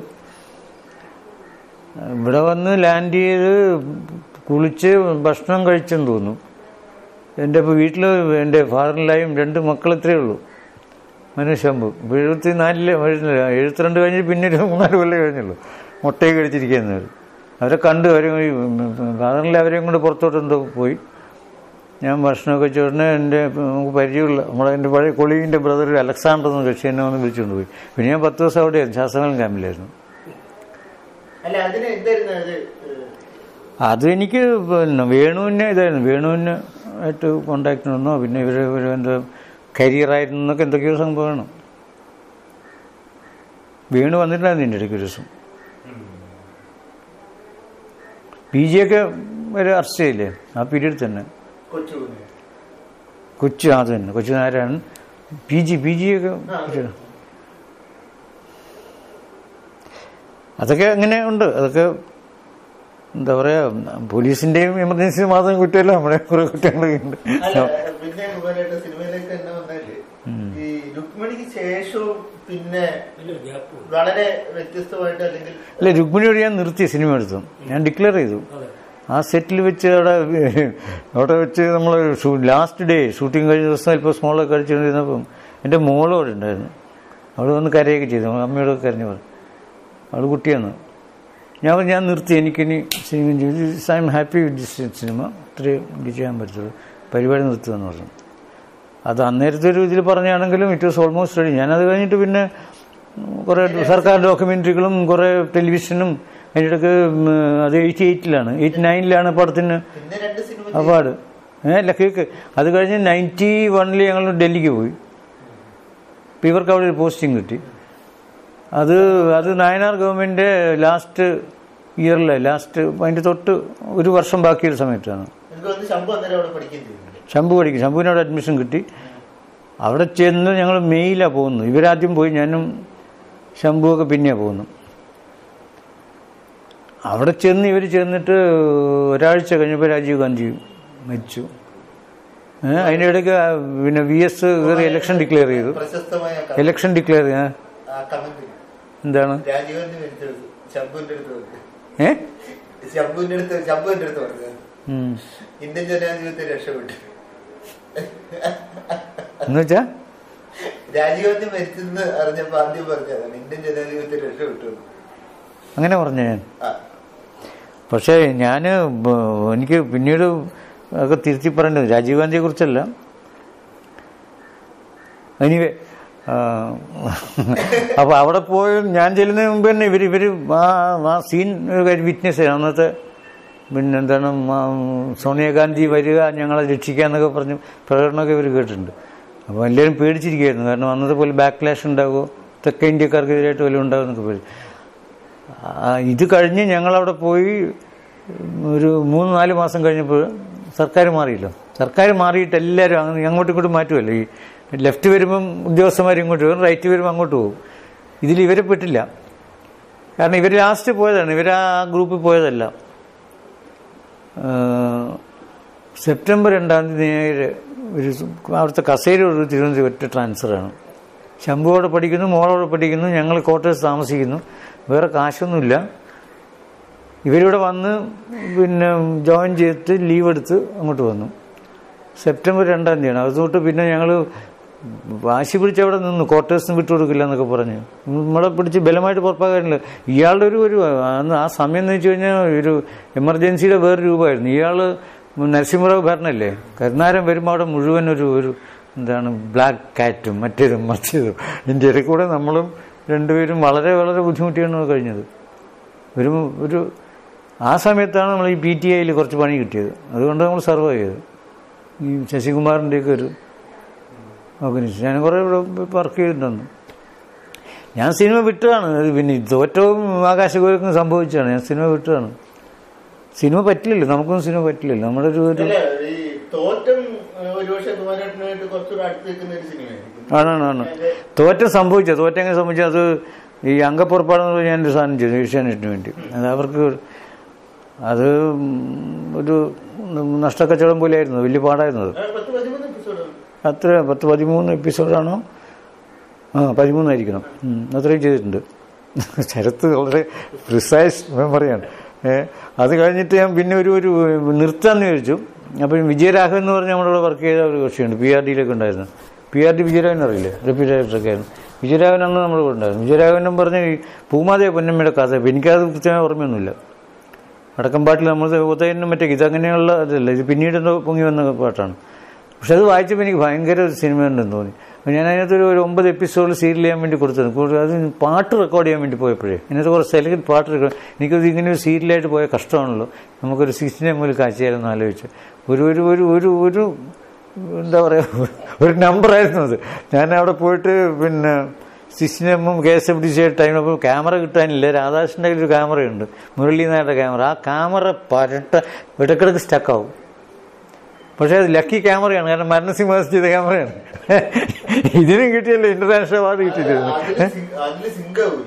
ഇവിടെ വന്ന് ലാൻഡ് ചെയ്ത് കുളിച്ച് ഭക്ഷണം കഴിച്ചെന്ന് തോന്നുന്നു എൻ്റെ ഇപ്പോൾ വീട്ടിൽ എൻ്റെ ഫാദറിലായും രണ്ട് മക്കൾ ഇത്രയേ ഉള്ളൂ മനുഷ്യമ്പ് ഇപ്പോൾ എഴുപത്തി നാലില് വരുന്നില്ല എഴുപത്തിരണ്ട് കഴിഞ്ഞ് പിന്നെ ഒരു മൂന്നാല് കൊല്ലം കഴിഞ്ഞുള്ളൂ മുട്ടയൊക്കെ കഴിച്ചിരിക്കുന്നവർ അവരെ കണ്ടു അവരെ ഫാദറിൽ അവരെയും കൊണ്ട് പുറത്തോട്ട് എന്തോ പോയി ഞാൻ ഭക്ഷണമൊക്കെ ചോറിന് എൻ്റെ നമുക്ക് പരിചയമുള്ള നമ്മളെ എൻ്റെ പഴയ കൊളീഗിൻ്റെ ബ്രദർ അലക്സാണ്ടർ എന്ന് കക്ഷി എന്നെ വന്ന് വിളിച്ചുകൊണ്ട് പോയി പിന്നെ ഞാൻ പത്ത് ദിവസം അവിടെയായിരുന്നു ശാസ്ത്രമംഗലം ക്യാമ്പിലായിരുന്നു അല്ല അതിന് എന്തായിരുന്നു അത് ഏഹ്, അത് എനിക്ക് പിന്നെ വേണുവിനെ ഇതായിരുന്നു വേണുവിന് ആയിട്ട് കോണ്ടാക്ട് വന്നോ പിന്നെ ഇവർ ഇവർ എന്താ കരിയറായിരുന്നു എന്നൊക്കെ എന്തൊക്കെയോ സംഭവമാണ് വേണു വന്നിട്ടുണ്ടായിരുന്നു എൻ്റെ ഇടയ്ക്ക് ഒരു ദിവസം പി ജി ഒക്കെ ഒരു അറസ്റ്റ് ചെയ്യില്ലേ ആ പീരീഡ് തന്നെ കൊച്ചു കുഞ്ഞ്. കൊച്ചു അത് തന്നെ Kochu Narayanan P G P G ഒക്കെ അതൊക്കെ അങ്ങനെ ഉണ്ട് അതൊക്കെ എന്താ പറയാ പോലീസിന്റെയും എമർജൻസി മാത്രം കുറ്റമല്ല നമ്മുടെ കുറെ കുറ്റങ്ങളൊക്കെ ഉണ്ട് അല്ല പിന്നെ കുമാരേട്ട സിനിമയിലേക്ക് തന്നെ വന്നാല് ഈ രുക്മിണിക്ക് ശേഷവും പിന്നെ വലിയൊരു ഗ്യാപ്പ് വളരെ വ്യത്യസ്തമായിട്ട് അല്ലെങ്കിൽ അല്ല രുക്മിണിയോട് ഞാൻ നിർത്തി സിനിമ എടുത്തു ഞാൻ ഡിക്ലെയർ ചെയ്തു അതെ ആ സെറ്റിൽ വെച്ച് അവിടെ അവിടെ വെച്ച് നമ്മൾ ലാസ്റ്റ് ഡേ ഷൂട്ടിംഗ് കഴിഞ്ഞ ദിവസം അല്പം സ്മോളൊക്കെ കഴിച്ചുകൊണ്ടിരുന്നപ്പം എൻ്റെ മോളും അവിടെ ഉണ്ടായിരുന്നു അവൾ വന്ന് കരയൊക്കെ ചെയ്തു അമ്മയോടൊക്കെ കരഞ്ഞു പറഞ്ഞു അവൾ കുട്ടിയാണ് ഞാൻ പറഞ്ഞു, ഞാൻ നിർത്തി എനിക്കിനി cinema I am happy with this cinema ഇത്രയും ഇത് ചെയ്യാൻ പറ്റുള്ളൂ പരിപാടി നിർത്തുമെന്ന് പറഞ്ഞു അത് അന്നേരത്തെ ഒരു ഇതിൽ പറഞ്ഞാണെങ്കിലും ഇറ്റ് വാസ് ഓൾമോസ്റ്റ് റെഡി ഞാനത് കഴിഞ്ഞിട്ട് പിന്നെ കുറേ സർക്കാർ ഡോക്യുമെൻ്ററികളും കുറേ ടെലിവിഷനും അതിൻ്റെ ഇടയ്ക്ക് ഉം, അത് എയ്റ്റി എയ്റ്റിലാണ് എയ്റ്റി നയനിലാണ് പടത്തിന് പിന്നെ രണ്ട് സിനിമ അവാർഡ് ഏ അല്ല കേക്ക് അത് കഴിഞ്ഞ് നയൻറ്റി വണ്ണിൽ ഞങ്ങൾ ഡൽഹിക്ക് പോയി അപ്പോൾ ഇവർക്ക് അവിടെ ഒരു പോസ്റ്റിംഗ് കിട്ടി അത് അത് നയനാർ ഗവൺമെൻറ് ലാസ്റ്റ് ഇയറിലെ ലാസ്റ്റ് അതിൻ്റെ തൊട്ട് ഒരു വർഷം ബാക്കിയുള്ള സമയത്താണ് എനിക്ക് തോന്നുന്നു ശമ്പു അന്നേരം അവിടെ പഠിക്കുകയും ചെയ്യുന്നുണ്ട് ശംഭു പഠിക്കും ശംഭുവിന് അവിടെ അഡ്മിഷൻ കിട്ടി അവിടെ ചെന്ന് ഞങ്ങൾ മെയിലാണ് പോകുന്നു ഇവരാദ്യം പോയി ഞാനും ശംഭുവൊക്കെ പിന്നെയാണ് പോകുന്നു അവിടെ ചെന്ന് ഇവർ ചെന്നിട്ട് ഒരാഴ്ച കഴിഞ്ഞപ്പോൾ രാജീവ് ഗാന്ധി മരിച്ചു ഏഹ് അതിൻ്റെ ഇടയ്ക്ക് പിന്നെ വി എസ് കയറി ഇലക്ഷൻ ഡിക്ലെയർ ചെയ്തു പ്രശസ്തമായ ഇലക്ഷൻ ഡിക്ലെയർ ചെയ്ത കമന്റ് എന്താണ് രാജീവ് ഗാന്ധി മരിച്ചത് ശംഭുവിന്റെ അടുത്ത് പറഞ്ഞു ഏ ശംഭുവിന്റെ അടുത്ത് ശംഭുവിന്റെ അടുത്ത് പറഞ്ഞു ഉം. ഇന്ത്യൻ ജനാധിപത്യം രക്ഷപ്പെട്ടു എന്ന് വെച്ചാ രാജീവ് ഗാന്ധി മരിച്ചെന്ന് അറിഞ്ഞപ്പോ ആദ്യം പറഞ്ഞതാണ് ഇന്ത്യൻ ജനാധിപത്യം രക്ഷപ്പെട്ടു എന്ന്. അങ്ങനെ പറഞ്ഞു ഞാൻ ആ പക്ഷേ ഞാൻ എനിക്ക് പിന്നീട് ഒക്കെ തിരുത്തി പറയേണ്ടത് രാജീവ് ഗാന്ധിയെ കുറിച്ചല്ല എനിവേ അപ്പോൾ അവിടെ പോയി ഞാൻ ചെല്ലുന്നതിന് മുമ്പ് തന്നെ ഇവർ ഇവർ ആ ആ സീൻ വിറ്റ്നസ് അന്നത്തെ പിന്നെ എന്താണ് മാ- സോണിയാഗാന്ധി വരിക ഞങ്ങളെ രക്ഷിക്കാന്നൊക്കെ പറഞ്ഞ് പ്രകടനമൊക്കെ ഇവർ കേട്ടിട്ടുണ്ട് അപ്പോൾ എല്ലാവരും പേടിച്ചിരിക്കുകയായിരുന്നു കാരണം അന്നത്തെ പോലെ ബാക്ക് ലാഷ് ഉണ്ടാകുമോ തെക്കേ ഇന്ത്യക്കാർക്കെതിരായിട്ട് വല്ലതും ഉണ്ടാകുമെന്നൊക്കെ പേടി ആ, ഇത് കഴിഞ്ഞ് ഞങ്ങളവിടെ പോയി ഒരു മൂന്ന് നാല് മാസം കഴിഞ്ഞപ്പോൾ സർക്കാർ മാറിയല്ലോ സർക്കാർ മാറിയിട്ട് എല്ലാവരും അങ്ങനെ അങ്ങോട്ടും ഇങ്ങോട്ടും മാറ്റുമല്ലോ ഈ ലെഫ്റ്റ് വരുമ്പം ഉദ്യോഗസ്ഥന്മാർ ഇങ്ങോട്ട് വരും റൈറ്റ് വരുമ്പോൾ അങ്ങോട്ട് പോകും ഇതിൽ ഇവരെ പെട്ടില്ല കാരണം ഇവർ ലാസ്റ്റ് പോയതാണ് ഇവർ ആ ഗ്രൂപ്പിൽ പോയതല്ല ആ, സെപ്റ്റംബർ രണ്ടാം തീയതി നേരെ ഒരു അവിടുത്തെ കസേര ഒരു തിരുവനന്തപുരം ഒറ്റ ട്രാൻസ്ഫറാണ് ശംഭുവോടെ പഠിക്കുന്നു മോളോടെ പഠിക്കുന്നു ഞങ്ങൾ ക്വാർട്ടേഴ്സ് താമസിക്കുന്നു വേറെ കാശൊന്നുമില്ല ഇവരിവിടെ വന്ന് പിന്നെ ജോയിൻ ചെയ്തിട്ട് ലീവ് എടുത്ത് അങ്ങോട്ട് വന്നു സെപ്റ്റംബർ രണ്ടാം തീയതിയാണ് അതുകൊണ്ട് പിന്നെ ഞങ്ങൾ വാശി പിടിച്ച് അവിടെ നിന്നു ക്വാർട്ടേഴ്സിന് വിട്ടുകൊടുക്കില്ല എന്നൊക്കെ പറഞ്ഞു നമ്മളെ പിടിച്ച് ബലമായിട്ട് പുറപ്പാകാനില്ല ഇയാളുടെ ഒരു ഒരു അന്ന് ആ സമയം എന്ന് വെച്ച് കഴിഞ്ഞാൽ ഒരു എമർജൻസിയുടെ വേറെ രൂപമായിരുന്നു ഇയാൾ നരസിംഹറാവ് ഭരണല്ലേ കരുണാരം വരുമ്പോൾ അവിടെ മുഴുവൻ ഒരു ഒരു എന്താണ് ബ്ലാക്ക് കാറ്റും മറ്റേതും മറ്റേതും ഇതിൻ്റെ ഇടയിൽ കൂടെ നമ്മളും രണ്ടുപേരും വളരെ വളരെ ബുദ്ധിമുട്ടിയാണ് കഴിഞ്ഞത് ഒരു ഒരു ആ സമയത്താണ് നമ്മൾ ഈ പി ടി ഐയിൽ കുറച്ച് പണി കിട്ടിയത് അതുകൊണ്ട് നമ്മൾ സർവൈവ് ചെയ്തത് ഈ ശശികുമാറിൻ്റെയൊക്കെ ഒരു ഓർഗനൈസേഷൻ ഞാൻ കുറേ ഇവിടെ വർക്ക് ചെയ്തിട്ടുണ്ട് ഞാൻ സിനിമ വിട്ടതാണ് അത് പിന്നെ തോറ്റവും ആകാശഗോലക്കും സംഭവിച്ചതാണ് ഞാൻ സിനിമ വിട്ടതാണ് സിനിമ പറ്റില്ലല്ലോ നമുക്കൊന്നും സിനിമ പറ്റില്ലല്ലോ നമ്മുടെ ഒരു ഒരു അല്ല ഈ തോറ്റം ഏഹ്, ഒരുപക്ഷെ കുമാരേട്ടനുമായിട്ട് കുറച്ചുകൂടെ അടുത്ത് നിൽക്കുന്ന ഒരു സിനിമയായിരിക്കും ആണാണ് ആണ് തോറ്റം സംഭവിച്ചത് തോറ്റം എങ്ങനെ സംഭവിച്ചത് അത് ഈ അംഗപ്പുറപ്പാടെന്ന് പറഞ്ഞ് ഞാനൊരു സാധനം ചെയ്തു ഏഷ്യാനെറ്റിന് വേണ്ടി അത് അവർക്ക് അത് ഒരു നഷ്ടക്കച്ചവടം പോലെയായിരുന്നു വലിയ പാടായിരുന്നു അത് ആ, പത്ത് പതിമൂന്ന് എപ്പിസോഡ് അത്ര പത്ത് പതിമൂന്ന് എപ്പിസോഡാണോ ആ പതിമൂന്നായിരിക്കണം ഉം, അത്രയും ചെയ്തിട്ടുണ്ട് ശരത്ത് വളരെ പ്രിസൈസ് മെമ്മറിയാണ് ഏ അത് കഴിഞ്ഞിട്ട് ഞാൻ പിന്നെ ഒരു ഒരു നിർത്താന്ന് വിചാരിച്ചു അപ്പം വിജയരാഘവൻ എന്ന് പറഞ്ഞ് നമ്മുടെ ഇവിടെ വർക്ക് ചെയ്ത ഒരു കക്ഷിയുണ്ട് പി ആർ ഡിയിലൊക്കെ ഉണ്ടായിരുന്നു പി ആർ ഡി വിജയരാഘവൻ അറിയില്ലേ ഡെപ്യൂട്ടി ഡയറക്ടറൊക്കെ ആയിരുന്നു വിജയരാഘവൻ അന്ന് നമ്മുടെ കൂടെ ഉണ്ടായിരുന്നു വിജയരാഘവനും പറഞ്ഞ് ഈ പൂമാതേ പൊന്നമ്മയുടെ കഥ ഇപ്പം എനിക്കത് കൃത്യമായ ഓർമ്മയൊന്നുമില്ല വടക്കമ്പാട്ടിൽ നമ്മൾ ഉദയനും മറ്റേ ഇതങ്ങനെയുള്ള അതല്ല ഇത് പിന്നീട് എന്തോ പൊങ്ങി വന്ന പാട്ടാണ് പക്ഷെ അത് വായിച്ചപ്പോൾ എനിക്ക് ഭയങ്കര ഒരു സിനിമ ഉണ്ടെന്ന് തോന്നി അപ്പോൾ ഞാൻ അതിനകത്തൊരു ഒരു ഒമ്പത് എപ്പിസോഡ് സീരിയൽ ചെയ്യാൻ വേണ്ടി കൊടുത്തത് കൂടുതൽ അത് പാട്ട് റെക്കോർഡ് ചെയ്യാൻ വേണ്ടി പോയപ്പോഴേ ഇതിനകത്ത് കുറച്ച് സെലക്ട് പാട്ട് റെക്കോർഡ് എനിക്കത് ഇങ്ങനെ ഒരു സീരിയലായിട്ട് പോയ കഷ്ടമാണല്ലോ നമുക്കൊരു സിക്സ്റ്റിൻ എം എൽ കാഴ്ചയായിരുന്നു ആലോചിച്ച് ഒരു ഒരു ഒരു ഒരു ഒരു എന്താ പറയുക ഒരു നമ്പറായിരുന്നു അത് ഞാൻ അവിടെ പോയിട്ട് പിന്നെ സിക്സ്റ്റിൻ എമ്മും K S F D C time അപ്പോൾ ക്യാമറ കിട്ടാനില്ല രാധാകൃഷ്ണൻ്റെ കയ്യിൽ ഒരു ക്യാമറയുണ്ട് മുരളി നായരുടെ ക്യാമറ ആ ക്യാമറ പരട്ട ഇടക്കിടക്ക് സ്റ്റക്കാവും പക്ഷേ അത് ലക്കി ക്യാമറയാണ് കാരണം മരണസിംഹാസ് ചെയ്ത ക്യാമറയാണ് ഇതിനും കിട്ടിയല്ലോ ഇന്റർനാഷണൽ അവാർഡ് കിട്ടിയിട്ടുണ്ട് അതില് സിംഗ്- അതില് സിംഗാവൂല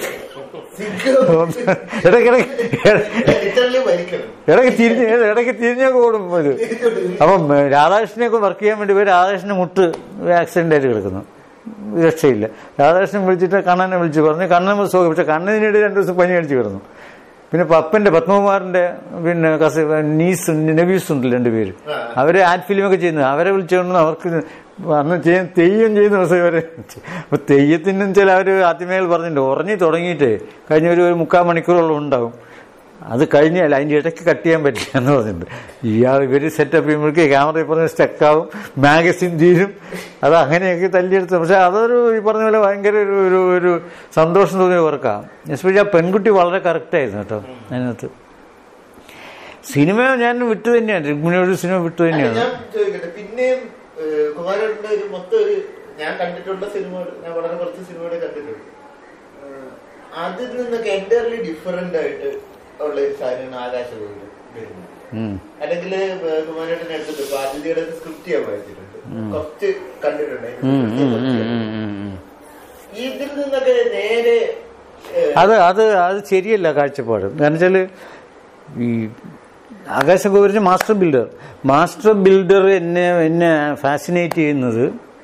സിംഗാവൂല ഇടയ്ക്കിടയ്ക്ക് ലിറ്ററലി വലിക്കണം ഇടയ്ക്ക് തിരിഞ്ഞ് ഇടയ്ക്ക് തിരിഞ്ഞൊക്കെ ഓടും ഇത് അപ്പം ഏഹ്, രാധാകൃഷ്ണനെയൊക്കെ വർക്ക് ചെയ്യാൻ വേണ്ടി പോയി രാധാകൃഷ്ണൻ മുട്ട് ആക്സിഡന്റ് ആയിട്ട് കിടക്കുന്നു രക്ഷയില്ല രാധാകൃഷ്ണൻ വിളിച്ചിട്ട് കണ്ണനെ വിളിച്ച് പറഞ്ഞു കണ്ണൻ സുഖം പക്ഷെ കണ്ണനിടെ രണ്ടു ദിവസം പനി അടിച്ച് കിടന്നു പിന്നെ പപ്പന്റെ പത്മകുമാറിന്റെ പിന്നെ കസ നീസ് നബീസ് ഉണ്ടല്ലോ രണ്ടുപേര് അവര് ആഡ് ഫിലിമൊക്കെ ചെയ്യുന്നത് അവരെ വിളിച്ചുകൊണ്ട് അവർക്ക് അന്ന് ചെയ്യാൻ തെയ്യം ചെയ്യുന്ന ദിവസം ഇവരെ അപ്പൊ തെയ്യത്തിനും ചില അവര് ആദ്യമേ പറഞ്ഞിട്ടുണ്ട് ഉറങ്ങി തുടങ്ങിയിട്ട് കഴിഞ്ഞ ഒരു ഒരു മുക്കാൽ മണിക്കൂറോളം ഉണ്ടാവും അത് കഴിഞ്ഞാൽ അതിന്റെ ഇടയ്ക്ക് കട്ട് ചെയ്യാൻ പറ്റില്ല എന്ന് പറഞ്ഞിട്ടുണ്ട് ഇയാൾ ഇവര് സെറ്റപ്പ് ചെയ്യുമ്പോഴേക്ക് ക്യാമറ പറഞ്ഞ് സ്റ്റക്കാവും മാഗസിൻ തീരും അത് അങ്ങനെയൊക്കെ തല്ലിയെടുത്ത് പക്ഷെ അതൊരു ഈ പറഞ്ഞ പോലെ ഭയങ്കര ഒരു ഒരു ഒരു സന്തോഷം തോന്നിയ വർക്കാണ് എസ്പെഷ്യലി ആ പെൺകുട്ടി വളരെ കറക്റ്റായിരുന്നു കേട്ടോ അതിനകത്ത് സിനിമ ഞാൻ വിട്ടു തന്നെയാണ് രുക്മിണിയോട് സിനിമ വിട്ടു തന്നെയാണ് ഞാൻ ചോദിക്കട്ടെ പിന്നെയും ഏഹ്, കുമാരേട്ടന്റെ ഒരു മൊത്തം ഒരു ഞാൻ കണ്ടിട്ടുള്ള സിനിമകൾ ഞാൻ വളരെ കുറച്ച് സിനിമകൾ കണ്ടിട്ടുണ്ട് ഏഹ്, അതിൽ നിന്നൊക്കെ എൻ്റയർലി ഡിഫറെന്റ് ആയിട്ട് ഉള്ള ഒരു സാധനമാണ് ആകാശഗോകുലം വരുന്നത് ഉം. അല്ലെങ്കിൽ കുമാരേട്ടനെ എടുത്തിട്ട് ഇപ്പൊ അതിഥിയുടെ സ്ക്രിപ്റ്റ് ഞാൻ വായിച്ചിട്ടുണ്ട് കുറച്ച് കണ്ടിട്ടുണ്ട് അതിന്റെ ഉം, script ഉം, കുറച്ച് ഉം, ഉം, ഉം, ഉം. ഇതിൽ നിന്നൊക്കെ നേരെ ഏഹ്, അത് അത് അത് ശരിയല്ല കാഴ്ചപ്പാട് കാരണം വെച്ചാൽ ഈ ആകാശഗോപുരത്തിന് മാസ്റ്റർ ബിൽഡർ മാസ്റ്റർ ബിൽഡർ എന്നെ എന്നെ ഫാസിനേറ്റ് ചെയ്യുന്നത്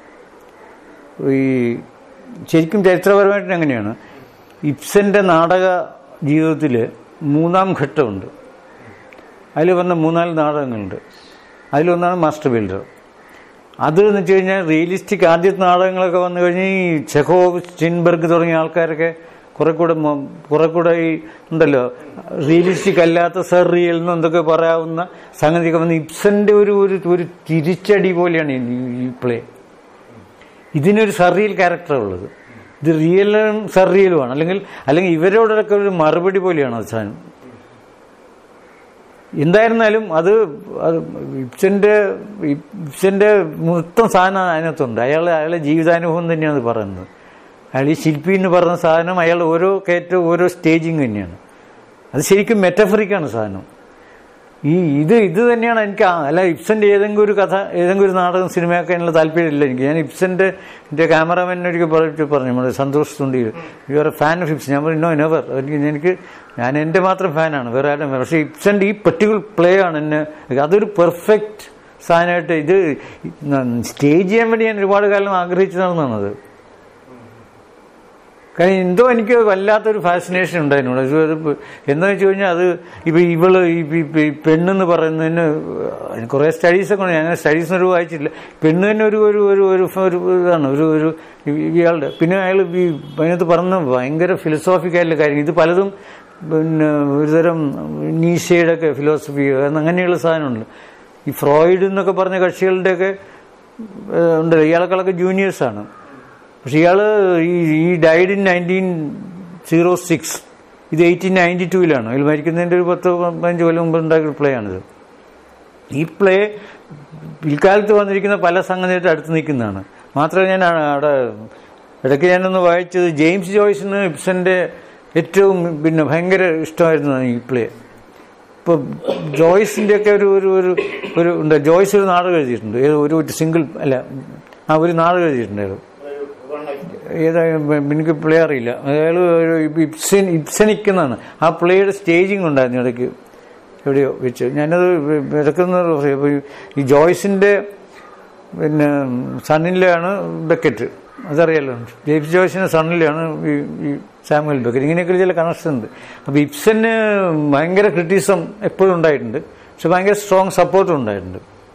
ഈ ശരിക്കും ചരിത്രപരമായിട്ട് എങ്ങനെയാണ് ഇബ്സന്റെ നാടക ജീവിതത്തിൽ മൂന്നാം ഘട്ടമുണ്ട് അതിൽ പറഞ്ഞ മൂന്നാല് നാടകങ്ങളുണ്ട് അതിലൊന്നാണ് മാസ്റ്റർ ബിൽഡർ അത് എന്ന് വെച്ച് കഴിഞ്ഞാൽ റിയലിസ്റ്റിക് ആദ്യത്തെ നാടകങ്ങളൊക്കെ വന്നു കഴിഞ്ഞ് ഈ ചെഹോവ് സ്റ്റിൻബർഗ് തുടങ്ങിയ ആൾക്കാരൊക്കെ കുറെ കൂടെ മൊ- കുറെ കൂടെ ഈ ഉണ്ടല്ലോ റിയലിസ്റ്റിക് അല്ലാത്ത സർ റിയൽ എന്ന് എന്തൊക്കെ പറയാവുന്ന സംഗതിയൊക്കെ വന്ന് ഇബ്സന്റെ ഒരു ഒരു ഒരു തിരിച്ചടി പോലെയാണ് ഈ ഈ പ്ലേ ഇതിനൊരു സർറിയൽ ക്യാരക്ടറാണ് ഉള്ളത് ഇത് റിയലും സർറിയലുമാണ് അല്ലെങ്കിൽ അല്ലെങ്കിൽ ഇവരോടൊക്കെ ഒരു മറുപടി പോലെയാണ് അത് സാധനം എന്തായിരുന്നാലും അത് അത് ഇബ്സന്റെ ഇബ്സന്റെ മൊത്തം സാധനം അതിനകത്തുണ്ട് അയാൾ അയാളുടെ ജീവിതാനുഭവം തന്നെയാണ് അത് പറയുന്നത് അയാൾ ഈ ശില്പി എന്ന് പറയുന്ന സാധനം അയാൾ ഓരോ കയറ്റവും ഓരോ സ്റ്റേജിങ് തന്നെയാണ് അത് ശരിക്കും മെറ്റഫറിക്കാണ് സാധനം ഈ ഇത് ഇത് തന്നെയാണ് എനിക്ക് ആ- അല്ല ഇബ്സന്റെ ഏതെങ്കിലും ഒരു കഥ ഏതെങ്കിലും ഒരു നാടകം സിനിമയാക്കാനുള്ള താല്പര്യമില്ല എനിക്ക് ഞാൻ ഇബ്സന്റെ എന്റെ ക്യാമറാമാൻ ഒരിക്കൽ പറഞ്ഞിട്ട് പറഞ്ഞു നമ്മുടെ Santhosh Thundiyil you are a fan of Ibsen ഞാൻ പറഞ്ഞു നോ നെവർ എനിക്ക് എനിക്ക് ഞാൻ എൻ്റെ മാത്രം ഫാനാണ് വേറെ ആരും പക്ഷേ ഇബ്സന്റെ ഈ പെർട്ടിക്കുലർ പ്ലേ ആണ് എന്നെ അതൊരു പെർഫെക്റ്റ് സാധനമായിട്ട് ഇത് സ്റ്റേജ് ചെയ്യാൻ വേണ്ടി ഞാൻ ഒരുപാട് കാലം ആഗ്രഹിച്ചു നടന്നത് കാരണം എന്തോ എനിക്ക് വല്ലാത്തൊരു ഫാസിനേഷൻ ഉണ്ട് അതിനോട് ഇത് അത് ഇപ്പൊ എന്താ വെച്ച് കഴിഞ്ഞാൽ അത് ഇപ്പൊ ഇവള് ഈ- ഈ- ഈ പെണ്ണെന്ന് പറയുന്നതിന് അതിന് കുറെ സ്റ്റഡീസ് ഒക്കെ ഉണ്ട് ഞാൻ സ്റ്റഡീസ് ഒരു വായിച്ചിട്ടില്ല പെണ്ണ് തന്നെ ഒരു ഒരു ഒരു ഒരു ഒരു ഇതാണ് ഒരു ഒരു ഈ- ഇയാളുടെ പിന്നെ അയാൾ ഈ അതിനകത്ത് പറഞ്ഞ ഭയങ്കര ഫിലോസോഫിക്കായിട്ടുള്ള കാര്യം ഇത് പലതും പിന്നെ ഒരുതരം നീഷയുടെ ഒക്കെ ഫിലോസഫി അങ്ങനെയുള്ള സാധനമുണ്ട് ഈ ഫ്രോയിഡ് എന്നൊക്കെ പറഞ്ഞ കക്ഷികളുടെയൊക്കെ ഏഹ്, ഉണ്ട് ഇയാളെക്കാളൊക്കെ ജൂനിയേഴ്സാണ് പക്ഷെ ഇയാൾ ഈ ഈ died in nineteen zero six ഇത് എയ്റ്റീൻ നയൻറ്റി ടൂവിലാണ് ഇതിൽ മരിക്കുന്നതിൻ്റെ ഒരു പത്ത് പതിനഞ്ച് കൊല്ലം മുമ്പ് ഉണ്ടാക്കിയ പ്ലേ ആണിത് ഈ പ്ലേ പിൽക്കാലത്ത് വന്നിരിക്കുന്ന പല സംഗതിയായിട്ട് അടുത്ത് നിൽക്കുന്നതാണ് മാത്രമല്ല ഞാൻ ആ- അവിടെ ഇടയ്ക്ക് ഞാനൊന്ന് വായിച്ചത് ജെയിംസ് ജോയ്സിന് ഇബ്സന്റെ ഏറ്റവും പിന്നെ ഭയങ്കര ഇഷ്ടമായിരുന്നു ഈ പ്ലേ ഇപ്പോൾ ജോയ്സിൻ്റെ ഒക്കെ ഒരു ഒരു ഒരു ഒരു ഉണ്ട് ജോയ്സ് ഒരു നാടകം എഴുതിയിട്ടുണ്ട് ഏത് ഒരു സിംഗിൾ അല്ല ആ ഒരു നാടകം എഴുതിയിട്ടുണ്ട് അയാൾ ഏതാ എനിക്ക് പ്ലേ അറിയില്ല അയാൾ ഒരു ഇബ്സൻ ഇബ്സനിക്കുന്നതാണ് ആ പ്ലേയുടെ സ്റ്റേജിങ് ഉണ്ടായിരുന്നു ഇടയ്ക്ക് എവിടെയോ വെച്ച് ഞാനത് ഇടയ്ക്കുന്ന അപ്പോൾ ഈ ജോയ്സിൻ്റെ പിന്നെ സണ്ണിലാണ് ബക്കറ്റ് അതറിയാലോ ജെയിംസ് ജോയ്സിൻ്റെ സണ്ണിലാണ് ഈ ഈ സാമുവൽ ബക്കറ്റ് ഇങ്ങനെയൊക്കെ ചില കണക്ഷൻ ഉണ്ട് അപ്പോൾ ഇബ്സന് ഭയങ്കര ക്രിറ്റിസം എപ്പോഴും ഉണ്ടായിട്ടുണ്ട് പക്ഷെ ഭയങ്കര സ്ട്രോങ് സപ്പോർട്ടും ഉണ്ടായിട്ടുണ്ട്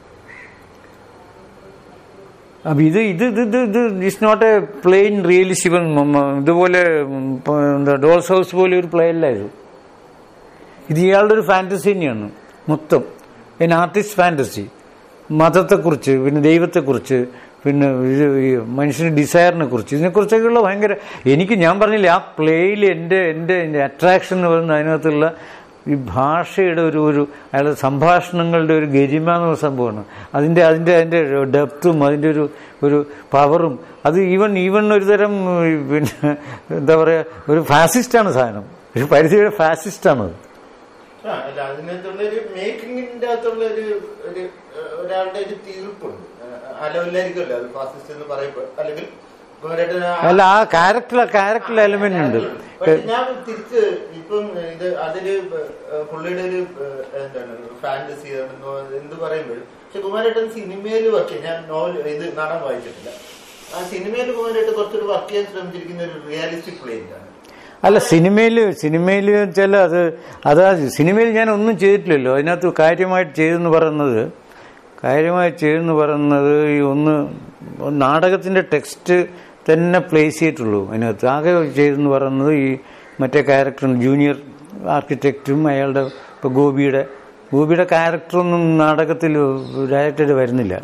അപ്പൊ ഇത് ഇത് ഇത് ഇത് ഇത് it's not a plain really Shivan ഇതുപോലെ ഉം, പ- എന്താ ഡോൾസ് ഹൗസ് പോലെ ഒരു പ്ലേ അല്ല ഇത് ഇത് ഇയാളുടെ ഒരു ഫാന്റസി തന്നെയാണ് മൊത്തം എൻ ആർട്ടിസ്റ്റ് ഫാന്റസി മതത്തെക്കുറിച്ച് പിന്നെ ദൈവത്തെക്കുറിച്ച് പിന്നെ ഇത് ഈ മനുഷ്യന്റെ ഡിസയറിനെ കുറിച്ച് ഇതിനെക്കുറിച്ചൊക്കെയുള്ള ഭയങ്കര എനിക്ക് ഞാൻ പറഞ്ഞില്ല ആ പ്ലേയിൽ എൻ്റെ എൻ്റെ എൻ്റെ അട്രാക്ഷൻ എന്ന് പറയുന്നത് അതിനകത്തുള്ള ഈ ഭാഷയുടെ ഒരു ഒരു അയാളുടെ സംഭാഷണങ്ങളുടെ ഒരു ഗരിമ എന്ന് പറയുന്ന സംഭവമാണ് അതിൻ്റെ അതിൻ്റെ അതിൻ്റെ ഡെപ്തും അതിൻ്റെ ഒരു ഒരു പവറും അത് ഈവൻ ഈവൻ ഒരു തരം ഈ പിന്നെ എന്താ പറയുക ഒരു ഫാസിസ്റ്റാണ് സാധനം ഒരു പരിധിയുടെ ഫാസിസ്റ്റാണത് ആ, അല്ല അതിനകത്തുള്ള ഒരു മേക്കിങ്ങിന്റെ അകത്തുള്ള ഒരു ഒരു ഏഹ്, ഒരാളുടെ ഒരു തീർപ്പുണ്ട് അലവില്ലായിരിക്കുമല്ലോ അത് ഫാസിസ്റ്റ് എന്ന് പറയുമ്പോൾ അല്ലെങ്കിൽ കുമരേട്ടൻ ആ- അല്ല ആ ക്യാരക്ടർ ക്യാരക്ടർ എലിമെന്റ് ഉണ്ട് പക്ഷെ ഞാൻ തിരിച്ച് ഇപ്പം ഇത് അതില് ഏഹ്, പുള്ളിയുടെ ഒരു ഏഹ്, എന്താണ് ഫാന്റസി എന്ത് പറയുമ്പോൾ പക്ഷെ കുമാരേട്ടൻ സിനിമയിൽ വർക്ക് ചെയ്യും ഞാൻ നോവൽ ഇത് നാടൻ വായിച്ചിട്ടില്ല ആ സിനിമയിൽ കുമാരേട്ടൻ കുറച്ചുകൂടി വർക്ക് ചെയ്യാൻ ശ്രമിച്ചിരിക്കുന്ന ഒരു റിയാലിസ്റ്റിക് പ്ലേറ്റ് ആണ് അല്ല സിനിമയിൽ സിനിമയിൽ വെച്ചാൽ അത് അതാ സിനിമയിൽ ഞാൻ ഒന്നും ചെയ്തിട്ടില്ലല്ലോ അതിനകത്ത് കാര്യമായിട്ട് ചെയ്തെന്ന് പറയുന്നത് കാര്യമായി ചെയ്തെന്ന് പറയുന്നത് ഈ ഒന്ന് നാടകത്തിന്റെ ടെക്സ്റ്റ് തന്നെ പ്ലേസ് ചെയ്തിട്ടുള്ളൂ അതിനകത്ത് ആകെ ചെയ്തെന്ന് പറയുന്നത് ഈ മറ്റേ ക്യാരക്ടറും ജൂനിയർ ആർക്കിടെക്റ്റും അയാളുടെ ഇപ്പോൾ ഗോപിയുടെ ഗോപിയുടെ ക്യാരക്ടറൊന്നും നാടകത്തിൽ ഡയറക്റ്റായിട്ട് വരുന്നില്ല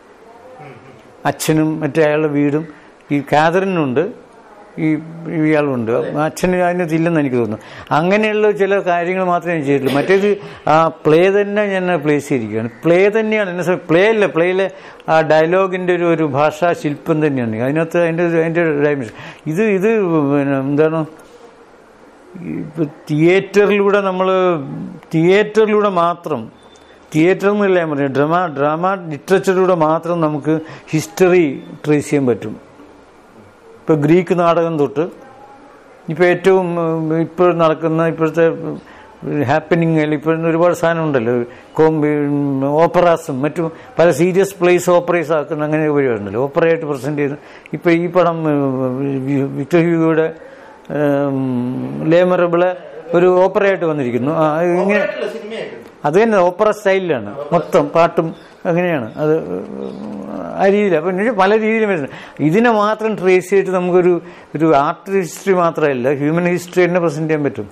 അച്ഛനും മറ്റേ അയാളുടെ വീടും ഈ കാതറിനുണ്ട് ഈ ഇയാളുണ്ട് അച്ഛന് അതിനകത്ത് ഇല്ലെന്ന് എനിക്ക് തോന്നുന്നു അങ്ങനെയുള്ള ചില കാര്യങ്ങൾ മാത്രമേ ഞാൻ ചെയ്തിട്ടുള്ളൂ മറ്റേത് ആ പ്ലേ തന്നെ ഞാൻ പ്ലേസ് ചെയ്തിരിക്കുകയാണ് പ്ലേ തന്നെയാണ് എന്നെ പ്ലേ അല്ല പ്ലേയിലെ ആ ഡയലോഗിൻ്റെ ഒരു ഒരു ഭാഷാ ശില്പം തന്നെയാണ് അതിനകത്ത് അതിൻ്റെ അതിൻ്റെ ഡയമെൻഷൻ ഇത് ഇത് പിന്നെ എന്താണ് ഇപ്പൊ തിയേറ്ററിലൂടെ നമ്മൾ തിയേറ്ററിലൂടെ മാത്രം തിയേറ്റർ എന്നല്ല ഞാൻ പറഞ്ഞു ഡ്രാമ ഡ്രാമ ലിറ്ററേച്ചറിലൂടെ മാത്രം നമുക്ക് ഹിസ്റ്ററി ട്രേസ് ചെയ്യാൻ പറ്റും ഇപ്പോൾ ഗ്രീക്ക് നാടകം തൊട്ട് ഇപ്പോൾ ഏറ്റവും ഇപ്പോൾ നടക്കുന്ന ഇപ്പോഴത്തെ ഹാപ്പനിങ് ഇപ്പോഴത്തെ ഒരുപാട് സാധനം ഉണ്ടല്ലോ കോമ്പി ഓപ്പറാസും മറ്റും പല സീരിയസ് പ്ലേസ് ഓപ്പറേസ് ആക്കുന്ന അങ്ങനെ പരിപാടിയുണ്ടല്ലോ ഓപ്പറയായിട്ട് പ്രസന്റ് ചെയ്യുന്നു ഇപ്പോൾ ഈ പടം ഉം, വിക്ടർ ഹ്യൂഗോയുടെ ലേമറബിള് ഒരു ഓപ്പറയായിട്ട് വന്നിരിക്കുന്നു ആ, ഇങ്ങനെ ഓപ്പറേറ്റല്ല, സിനിമയായിട്ട് അത് തന്നെ ഓപ്പറ സ്റ്റൈലിലാണ് മൊത്തം പാട്ടും അങ്ങനെയാണ് അത് ആ രീതിയിൽ അപ്പം ഇതിന് പല രീതിയിലും വരുന്നത് ഇതിനെ മാത്രം ട്രേസ് ചെയ്തിട്ട് നമുക്കൊരു ഒരു ആർട്ട് ഹിസ്റ്ററി മാത്രമല്ല ഹ്യൂമൻ ഹിസ്റ്ററി തന്നെ പ്രസന്റ് ചെയ്യാൻ പറ്റും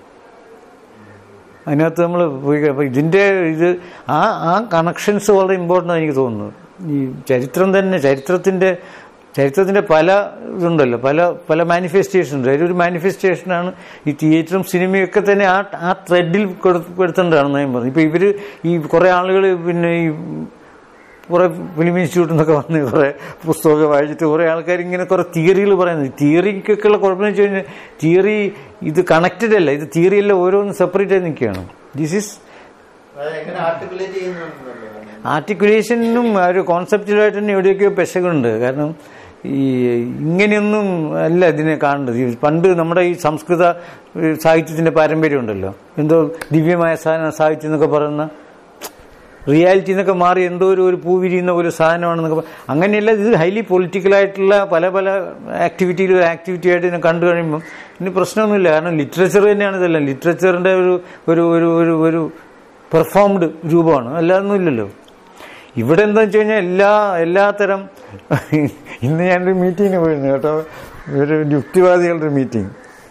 അതിനകത്ത് നമ്മൾ പോയി അപ്പം ഇതിൻ്റെ ഇത് ആ ആ കണക്ഷൻസ് വളരെ ഇമ്പോർട്ടൻ്റ് എനിക്ക് തോന്നുന്നു ഈ ചരിത്രം തന്നെ ചരിത്രത്തിൻ്റെ ചരിത്രത്തിൻ്റെ പല ഇതുണ്ടല്ലോ പല പല മാനിഫെസ്റ്റേഷൻ ഉണ്ട് അതിലൊരു മാനിഫെസ്റ്റേഷനാണ് ഈ തിയേറ്ററും സിനിമയും ഒക്കെ തന്നെ ആ ആ ത്രെഡിൽ കൊടുത്തിട്ടുണ്ടാണെന്ന് ഞാൻ പറഞ്ഞു ഇപ്പം ഇവർ ഈ കുറേ ആളുകൾ പിന്നെ ഈ കുറെ ഫിലിം ഇൻസ്റ്റിറ്റ്യൂട്ടിൽ നിന്നൊക്കെ വന്ന് കുറെ പുസ്തകമൊക്കെ വായിച്ചിട്ട് കുറെ ആൾക്കാർ ഇങ്ങനെ കുറെ തിയറികൾ പറയുന്നത് തിയറിക്കൊക്കെ ഉള്ള കുഴപ്പമെന്ന് വെച്ച് കഴിഞ്ഞാൽ തിയറി ഇത് കണക്റ്റഡ് അല്ല ഇത് തിയറി എല്ലാം ഓരോന്നും സെപ്പറേറ്റ് ആയി നിൽക്കുകയാണ് ദിസ് ഈസ് അത് എങ്ങനെ ആർട്ടിക്കുലേറ്റ് ചെയ്യുന്നുണ്ടല്ലോ ആർട്ടിക്കുലേഷനും ആ ഒരു കോൺസെപ്റ്റുമായിട്ട് തന്നെ എവിടെയൊക്കെയോ പെശകുണ്ട് കാരണം ഈ ഇങ്ങനെയൊന്നും അല്ല ഇതിനെ കാണേണ്ടത് ഈ പണ്ട് നമ്മുടെ ഈ സംസ്കൃത ഈ സാഹിത്യത്തിന്റെ പാരമ്പര്യം ഉണ്ടല്ലോ എന്തോ ദിവ്യമായ സാധന സാഹിത്യം എന്നൊക്കെ പറയുന്ന റിയാലിറ്റി എന്നൊക്കെ മാറി എന്തോ ഒരു ഒരു പൂ വിരിയുന്ന ഒരു സാധനമാണെന്നൊക്കെ പറ- അങ്ങനെയല്ല ഇത് ഹൈലി പൊളിറ്റിക്കലായിട്ടുള്ള പല പല ആക്ടിവിറ്റിയിൽ ഒരു ആക്ടിവിറ്റി ആയിട്ട് ഇതിനെ കണ്ടു കഴിയുമ്പം ഇനി പ്രശ്നമൊന്നുമില്ല കാരണം ലിറ്ററേച്ചർ തന്നെയാണ് ഇതെല്ലാം ലിറ്ററേച്ചറിന്റെ ഒരു ഒരു ഒരു ഒരു ഒരു പെർഫോംഡ് രൂപമാണ് അല്ലാതൊന്നും ഇല്ലല്ലോ ഇവിടെ എന്താ വെച്ച് കഴിഞ്ഞാൽ എല്ലാ എല്ലാത്തരം ഇന്ന് ഞാനൊരു മീറ്റിങ്ങിന് പോയിരുന്നു കേട്ടോ ഒരു യുക്തിവാദികളുടെ മീറ്റിംഗ്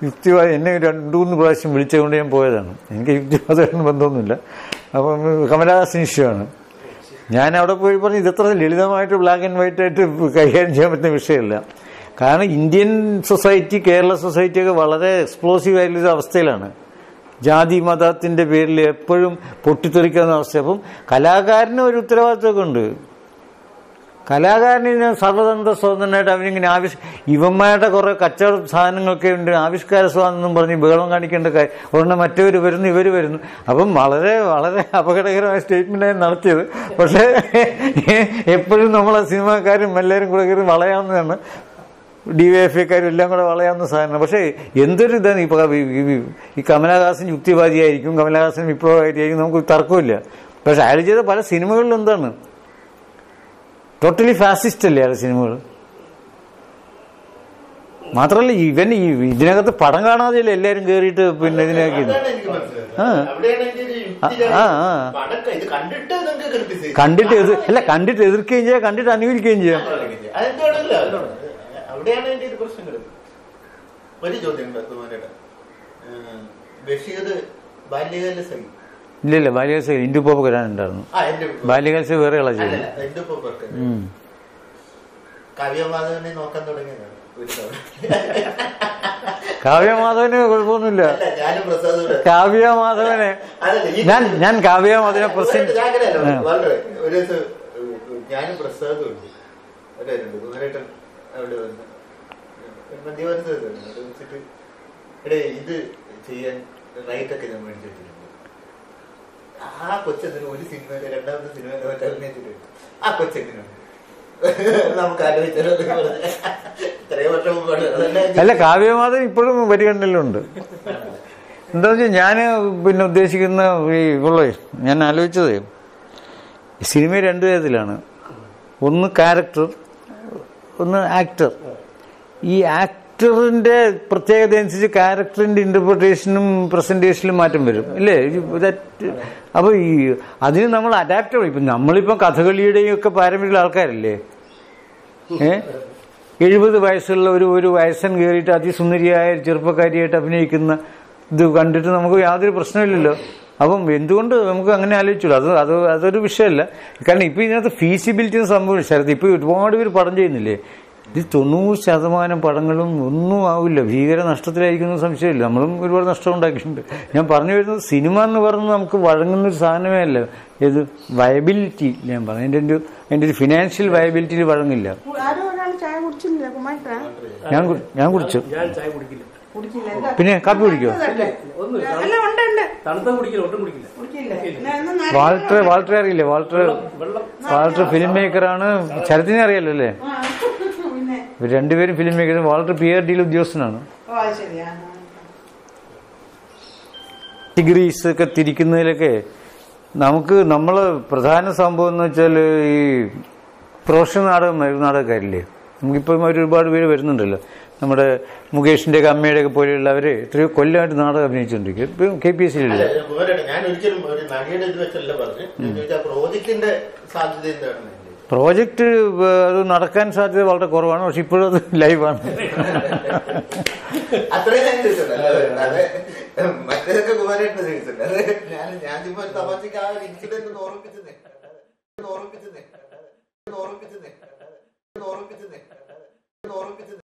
യുക്തിവാദം എന്നെ രണ്ടു മൂന്ന് പ്രാവശ്യം വിളിച്ചുകൊണ്ട് ഞാൻ പോയതാണ് എനിക്ക് യുക്തിവാദമായിട്ട് ബന്ധമൊന്നുമില്ല അപ്പം കമലഹാസൻ ഇഷ്യമാണ് ഞാൻ അവിടെ പോയി പറഞ്ഞു ഇതത്ര ലളിതമായിട്ട് ബ്ലാക്ക് ആൻഡ് വൈറ്റ് ആയിട്ട് കൈകാര്യം ചെയ്യാൻ പറ്റുന്ന വിഷയമല്ല കാരണം ഇന്ത്യൻ സൊസൈറ്റി കേരള സൊസൈറ്റി ഒക്കെ വളരെ എക്സ്പ്ലോസീവ് ആയിട്ടുള്ള അവസ്ഥയിലാണ് ജാതി മതത്തിന്റെ പേരിൽ എപ്പോഴും പൊട്ടിത്തെറിക്കുന്ന അവസ്ഥ അപ്പം കലാകാരന് ഒരു ഉത്തരവാദിത്വമൊക്കെ ഉണ്ട് കലാകാരന് സർവതന്ത്ര സ്വതന്ത്രനായിട്ട് അവനിങ്ങനെ ആവിഷ് ഇവന്മാരുടെ കുറെ കച്ചവട സാധനങ്ങളൊക്കെ ഉണ്ട് ആവിഷ്കാര സ്വാതന്ത്ര്യം പറഞ്ഞ് ബഹളം കാണിക്കേണ്ട കാര്യം ഉടനെ മറ്റവർ വരുന്നു ഇവർ വരുന്നു അപ്പം വളരെ വളരെ അപകടകരമായ സ്റ്റേറ്റ്മെന്റാണ് നടത്തിയത് പക്ഷേ എപ്പോഴും നമ്മളെ സിനിമാക്കാരും എല്ലാവരും കൂടെ കയറി വളയാവുന്നതാണ് ഡി വൈ എഫ് ഐക്കാരും എല്ലാം കൂടെ വളയാവുന്ന സാധനം പക്ഷേ എന്തൊരു ഇതാണ് ഇപ്പൊ ഈ- ഈ- ഈ കമലഹാസൻ യുക്തിവാദിയായിരിക്കും കമലഹാസൻ വിപ്ലവകാരിയായിരിക്കും നമുക്ക് തർക്കമില്ല പക്ഷെ അയാൾ ചെയ്ത പല സിനിമകളിലും എന്താണ് ടോട്ടലി ഫാസിസ്റ്റ് അല്ലേ അയാളുടെ സിനിമകൾ മാത്രമല്ല ഇവൻ ഈ ഇതിനകത്ത് പടം കാണാതെയല്ലേ എല്ലാവരും കയറിയിട്ട് പിന്നെ ഇതിനാക്കിയത് അതാണ് എനിക്ക് മനസ്സിലായത്. ആ. അവിടെയാണ് എന്റെ ഒരു യുക്തി ആ, ആ. പടക്കം ഇത് കണ്ടിട്ട് നമുക്ക് ക്രിട്ടിസൈസ് കണ്ടിട്ട് എതിർ അല്ല കണ്ടിട്ട് എതിർക്കുകയും ചെയ്യാം കണ്ടിട്ട് അനുകരിക്കുകയും ചെയ്യാം അതെന്തുകൊണ്ടല്ല അവിടെയാണ് എന്റെ ഒരു പ്രശ്നം കിടക്കുന്നത് ഒരു ചോദ്യം ഉണ്ട് കുമാരേട്ട ബഷീർ ബാല്യകാല സഖി ഇല്ല ഇല്ല ബാല്യകാലസ ഇന്ദുപ്പോപ്പ് വരാനുണ്ടായിരുന്നു ആ എന്റെ ബാല്യകാലസ വേറെ ആളാ ചെയ്യുന്നത് അല്ലല്ല എന്റെ ഉപ്പ പറഞ്ഞത് ഉം. കാവ്യമാധവനെ നോക്കാൻ തുടങ്ങിയതാണ് ഒരു തവണ കാവ്യമാധവന് കുഴപ്പമൊന്നുമില്ല അല്ല ഞാനും പ്രസാദോട് കാവ്യമാധവനെ അതല്ല, ഈ- ഞാൻ ഞാൻ കാവ്യമാധവനെ പ്രസന്റ് ഞാൻ അങ്ങനെയല്ല, ആ. വളരെ. ഒരു ദിവസം ഏഹ്, ഞാനും പ്രസാദും ഉണ്ട് അവരുണ്ട് കുമാരേട്ടൻ അവിടെ വന്ന് മധ്യവർത്തി വെച്ചിട്ട് എടേ ഇത് ചെയ്യാൻ റൈറ്റ് ഒക്കെ ഞാൻ മേടിച്ചു വെച്ചിട്ടുണ്ട് ആ കൊച്ചെന്തിനും ഒരു സിനിമയിലെ രണ്ടാമത്തെ സിനിമയിലെ മറ്റേ അഭിനയിച്ചിട്ടുണ്ട് ആ കൊച്ചെന്തിനും നമുക്ക് ആലോചിച്ചാലോ എന്നൊക്കെ പറഞ്ഞ്. ഇത്രയും വർഷം മുമ്പാണ് അതെല്ലാം അല്ല കാവ്യമാധവൻ ഇപ്പോഴും പരിഗണനയിലുണ്ട് എന്താ വെച്ചാൽ ഞാൻ പിന്നെ ഉദ്ദേശിക്കുന്ന ഈ ഉള്ളേ ഞാൻ ആലോചിച്ചത് സിനിമ രണ്ടു തരത്തിലാണ് ഒന്ന് ക്യാരക്ടർ ഒന്ന് ആക്ടർ ഈ ആക്ടറിന്റെ പ്രത്യേകത അനുസരിച്ച് ക്യാരക്ടറിന്റെ ഇന്റർപ്രിട്ടേഷനും പ്രസന്റേഷനിലും മാറ്റം വരും അല്ലേ അപ്പൊ ഈ അതിന് നമ്മൾ അഡാപ്റ്റ് ചെയ്യണം ഇപ്പൊ നമ്മളിപ്പം കഥകളിയുടെയും ഒക്കെ പാരമ്പര്യമുള്ള ആൾക്കാരല്ലേ ഏ എഴുപത് വയസ്സുള്ള ഒരു ഒരു വയസ്സൻ കയറിയിട്ട് അതിസുന്ദരിയായ ഒരു ചെറുപ്പക്കാരിയായിട്ട് അഭിനയിക്കുന്ന ഇത് കണ്ടിട്ട് നമുക്ക് യാതൊരു പ്രശ്നമില്ലല്ലോ അപ്പം എന്തുകൊണ്ട് നമുക്ക് അങ്ങനെ ആലോചിച്ചുള്ളൂ അത് അത് അതൊരു വിഷയമല്ല കാരണം ഇപ്പൊ ഇതിനകത്ത് ഫീസിബിലിറ്റി സംഭവം ശരത് ഇപ്പൊ ഒരുപാട് പേര് പടം ചെയ്യുന്നില്ലേ ഇത് തൊണ്ണൂറ് ശതമാനം പടങ്ങളും ഒന്നും ആവില്ല ഭീകര നഷ്ടത്തിലായിരിക്കുന്ന സംശയമില്ല നമ്മളും ഒരുപാട് നഷ്ടം ഉണ്ടാക്കിയിട്ടുണ്ട് ഞാൻ പറഞ്ഞു വരുന്നത് സിനിമ എന്ന് പറയുന്നത് നമുക്ക് വഴങ്ങുന്ന ഒരു സാധനമേ അല്ല ഇത് വയബിലിറ്റി ഞാൻ പറഞ്ഞു എൻ്റെ ഒരു എൻ്റെ ഒരു ഫിനാൻഷ്യൽ വയബിലിറ്റിയിൽ വഴങ്ങില്ല ആരും ഒരാൾ ചായ കുടിച്ചില്ല കുമാരട്ട ഞാൻ കു- ഞാൻ കുടിച്ചു ഞാൻ ചായ കുടിക്കില്ല കുടിക്കില്ല എന്താ പിന്നെ കാപ്പി കുടിക്കോ ഒന്നും അല്ല ഉണ്ട് ഉണ്ട് തണുത്ത കുടിക്കില്ല ഒട്ടും കുടിക്കില്ല കുടിക്കില്ല എന്നാ- എന്നാ നാരങ്ങ വാൾട്ടർ വാൾട്ടർ അറിയില്ലേ വാൾട്ടർ വെള്ളം വാൾട്ടർ ഫിലിം മേക്കറാണ് ശരത്തിനെ അറിയാലോ അല്ലേ ആ, പിന്നെ ഇവർ രണ്ടുപേരും film maker Walter P R ഡിയിൽ ഉദ്യോഗസ്ഥനാണ് ഓ അത് ശരിയാ ഡിഗ്രീസ് ഒക്കെ തിരിക്കുന്നതിലൊക്കെ നമുക്ക് നമ്മൾ പ്രധാന സംഭവം എന്ന് വെച്ചാൽ ഈ പ്രൊഫഷണൽ നാടകം നാടകക്കാരില്ലേ നമുക്കിപ്പം ഒരുപാട് പേര് വരുന്നുണ്ടല്ലോ നമ്മുടെ മുകേഷിന്റെ ഒക്കെ അമ്മയുടെ ഒക്കെ പോലെയുള്ളവർ എത്രയോ കൊല്ലമായിട്ട് നാടകം അഭിനയിച്ചുകൊണ്ടിരിക്കും ഇപ്പം കെ പി എസ് സിയിലില്ല അല്ല, കുമാരേട്ടൻ, ഞാൻ ഒരിക്കലും ഒരു നടിയുടെ ഇത് വെച്ചല്ല പറഞ്ഞു ഞാൻ ചോദിച്ചാൽ പ്രോജക്റ്റിന്റെ സാധ്യത എന്താണ് പ്രോജക്റ്റ് അത് നടക്കാൻ സാധ്യത വളരെ കുറവാണ് പക്ഷെ ഇപ്പോഴും അത് ലൈവാണ് അത്രയും ഞാൻ ചോദിച്ചിട്ടുണ്ട് അല്ലാതെ അതെ മറ്റേതൊക്കെ കുമാരേട്ടന് ചോദിച്ചിട്ടുണ്ട് അത് ഞാൻ ഞാൻ ചുമ്മാ ഒരു തമാശക്ക് ആ ഒരു ഇൻസിഡന്റ് ഓർമ്മിപ്പിച്ചതേ ഓർമ്മിപ്പിച്ചതേ ഓർമ്മിപ്പിച്ചതേ ഓർമ്മിപ്പിച്ചതേ ഓർമ്മിപ്പിച്ചതേ